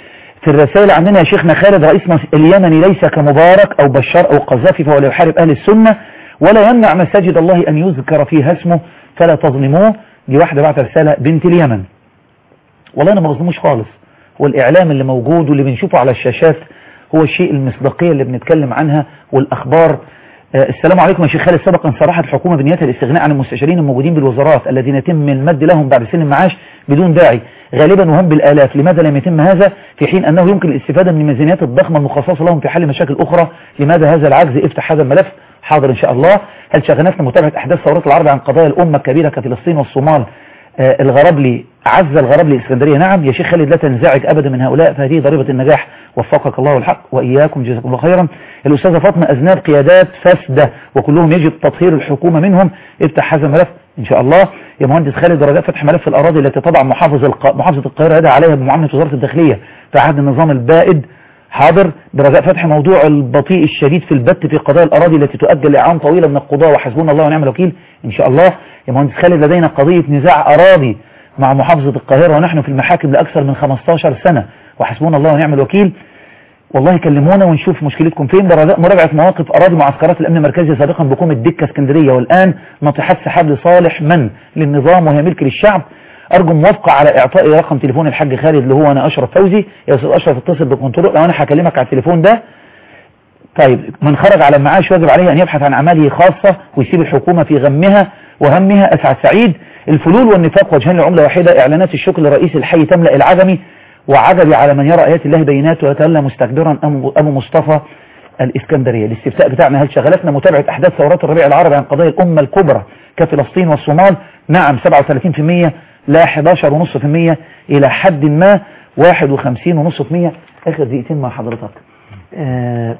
في الرسائل عندنا يا شيخنا خالد رئيسنا اليمني ليس كمبارك او بشار او قذافي فهو لا يحارب اهل السنة ولا يمنع مساجد الله ان يذكر فيها اسمه فلا تظلموه دي واحدة بعت رسالة بنت اليمن والله انا ما بظلموش خالص هو الاعلام اللي موجود واللي بنشوفه على الشاشات هو الشيء المصداقية اللي بنتكلم عنها والأخبار آه السلام عليكم يا شيخ خالد سبقا صرحت الحكومة بنيتها الاستغناء عن المستشارين الموجودين بالوزارات الذين يتم المد لهم بعد سن المعاش بدون داعي غالبا وهم بالآلاف لماذا لم يتم هذا في حين أنه يمكن الاستفادة من الميزانيات الضخمة المخصصة لهم في حل مشاكل أخرى لماذا هذا العجز افتح هذا الملف حاضر إن شاء الله هل شغلتنا متابعة أحداث ثورات العرب عن قضايا الأمة الكبيرة كفلسطين والصومال آه الغربلي عز الغربلي الإسكندرية نعم يا شيخ خالد لا تنزعج أبدا من هؤلاء فهذه ضريبة النجاح وفقك الله الحق وإياكم جزاكم الله خيرا الأستاذة فاطمة أذناب قيادات فاسدة وكلهم يجب تطهير الحكومة منهم افتح هذا الملف إن شاء الله يا مهندس خالد رجاء فتح ملف الأراضي التي تضع محافظ الق... محافظة القاهرة يدها عليها بمعاملة وزارة الداخلية في عهد النظام البائد حاضر برجاء فتح موضوع البطيء الشديد في البت في قضايا الأراضي التي تؤجل لأعوام طويلة من القضاء وحسبنا الله ونعم الوكيل إن شاء الله يا مهندس خالد لدينا قضية نزاع أراضي مع محافظة القاهرة ونحن في المحاكم لأكثر من 15 سنة وحسبنا الله ونعم الوكيل والله كلمونا ونشوف مشكلتكم فين مراجعة مواقف أراضي معسكرات الأمن المركزي سابقا بكوم الدكة اسكندرية والآن ناطحات سحاب لصالح من للنظام وهي ملك للشعب أرجو موافقة على إعطائي رقم تليفون الحاج خالد اللي هو أنا أشرف فوزي يا أستاذ أشرف اتصل بالكنترول لو أنا هكلمك على التليفون ده طيب من خرج على المعاش واجب عليه أن يبحث عن أعماله خاصة ويسيب الحكومة في غمها وهمها أسعد سعيد الفلول والنفاق وجهان لعملة واحدة إعلانات الشكر لرئيس الحي تملأ العجمي وعجبي على من يرى آيات الله بينات ويتولى مستكبرا أبو مصطفى الإسكندرية الاستفتاء بتاعنا هل شغلتنا متابعة أحداث ثورات الربيع العربي عن قضايا الأمة الكبرى كفلسطين والصومال نعم 37% لا 11.5% إلى حد ما 51.5% آخر دقيقتين مع حضرتك آه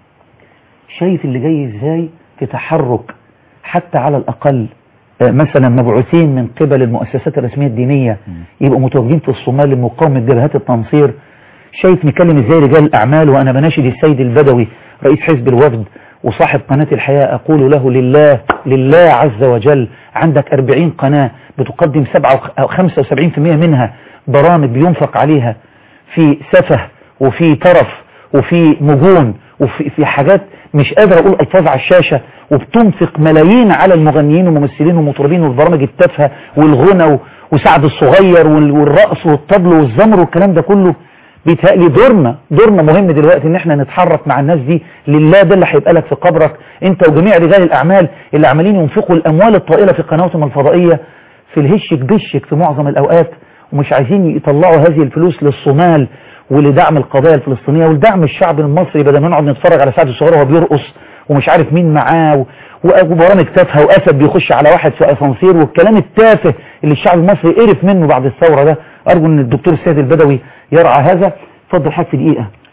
شايف اللي جاي ازاي في تحرك حتى على الأقل مثلا مبعوثين من قبل المؤسسات الرسمية الدينية يبقوا متواجدين في الصومال لمقاومة جبهات التنصير شايف نكلم ازاي رجال الأعمال وأنا بناشد السيد البدوي رئيس حزب الوفد وصاحب قناة الحياة أقول له لله لله عز وجل عندك 40 قناة بتقدم 75% منها برامج بينفق عليها في سفه وفي طرف وفي مجون وفي في حاجات مش قادر أقول ألفاظ على الشاشة وبتنفق ملايين على المغنيين والممثلين والمطربين والبرامج التافهة والغنى وسعد الصغير والرقص والطبل والزمر والكلام ده كله بيتهيألي دورنا دورنا مهم دلوقتي ان احنا نتحرك مع الناس دي لله ده اللي هيبقى لك في قبرك انت وجميع رجال الاعمال اللي عمالين ينفقوا الاموال الطائلة في قنواتهم الفضائية في الهشك بشك في معظم الاوقات ومش عايزين يطلعوا هذه الفلوس للصومال ولدعم القضايا الفلسطينية ولدعم الشعب المصري بدل ما نقعد نتفرج على سعد الصغير وهو بيرقص ومش عارف مين معاه وبرامج تافهه واسد بيخش على واحد في اسانسير والكلام التافه اللي الشعب المصري قرف منه بعد الثوره ده ارجو ان الدكتور السيد البدوي يرعى هذا اتفضل حد في دقيقه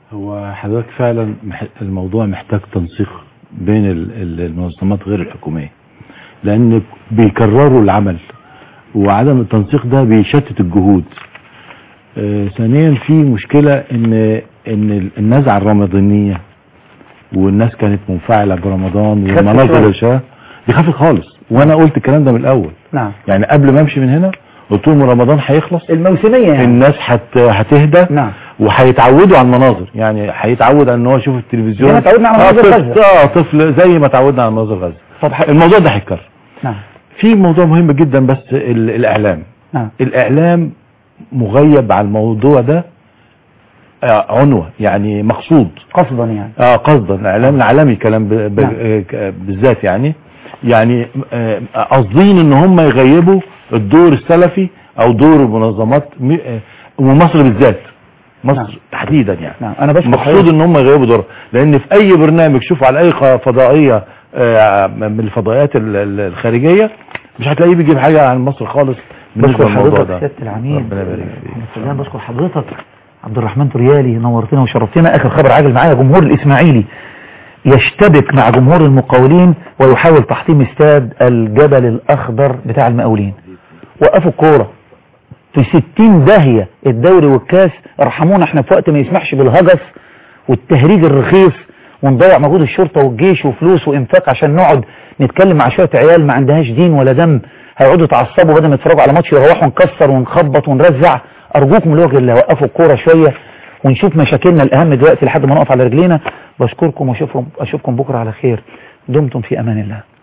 هو حضرتك فعلا مح- الموضوع محتاج تنسيق بين ال- ال- المنظمات غير الحكومية لان بيكرروا العمل وعدم التنسيق ده بيشتت الجهود آه، ثانيا في مشكلة ان ان النزعة الرمضانية والناس كانت منفعلة برمضان خفت والمناظر شوية. اللي شاها دي خفت خالص وانا قلت الكلام ده من الاول نعم يعني قبل ما امشي من هنا قلت لهم رمضان هيخلص الموسمية يعني الناس هت هتهدى نعم وهيتعودوا على المناظر يعني هيتعود على ان هو يشوف التلفزيون زي ما اتعودنا على آه، مناظر طفل- غزة. اه طفل زي ما اتعودنا على مناظر غزه طب ح- الموضوع ده هيتكرر نعم في موضوع مهم جدا بس ال- الاعلام نعم الاعلام مغيب على الموضوع ده آه، عنوة يعني مقصود قصدا يعني اه قصدا الاعلام العالمي كلام ب- ب- نعم. آه، ك- بالذات يعني يعني آه، قاصدين ان هم يغيبوا الدور السلفي او دور المنظمات م- آه، ومصر بالذات مصر نعم. تحديدا يعني نعم انا بشكر مقصود حضرتك. ان هم يغيبوا دورها لان في اي برنامج شوفوا على اي ق- فضائيه آه، من الفضائيات ال- ال- الخارجيه مش هتلاقيه بيجيب حاجه عن مصر خالص بالنسبه بشكر للموضوع حضرتك ده سيادة العميد ربنا يبارك فيك محمد سلام بشكر حضرتك عبد الرحمن تريالي نورتنا وشرفتنا اخر خبر عاجل معايا جمهور الاسماعيلي يشتبك مع جمهور المقاولين ويحاول تحطيم استاد الجبل الاخضر بتاع المقاولين وقفوا الكوره في 60 داهية الدوري والكاس ارحمونا احنا في وقت ما يسمحش بالهجس والتهريج الرخيص ونضيع مجهود الشرطة والجيش وفلوس وانفاق عشان نقعد نتكلم مع شوية عيال ما عندهاش دين ولا دم هيقعدوا يتعصبوا بدل ما يتفرجوا على ماتش يروحوا نكسر ونخبط ونرزع ارجوكم لوجه الله وقفوا الكورة شوية ونشوف مشاكلنا الاهم دلوقتي لحد ما نقف على رجلينا بشكركم واشوفكم اشوفكم بكرة على خير دمتم في امان الله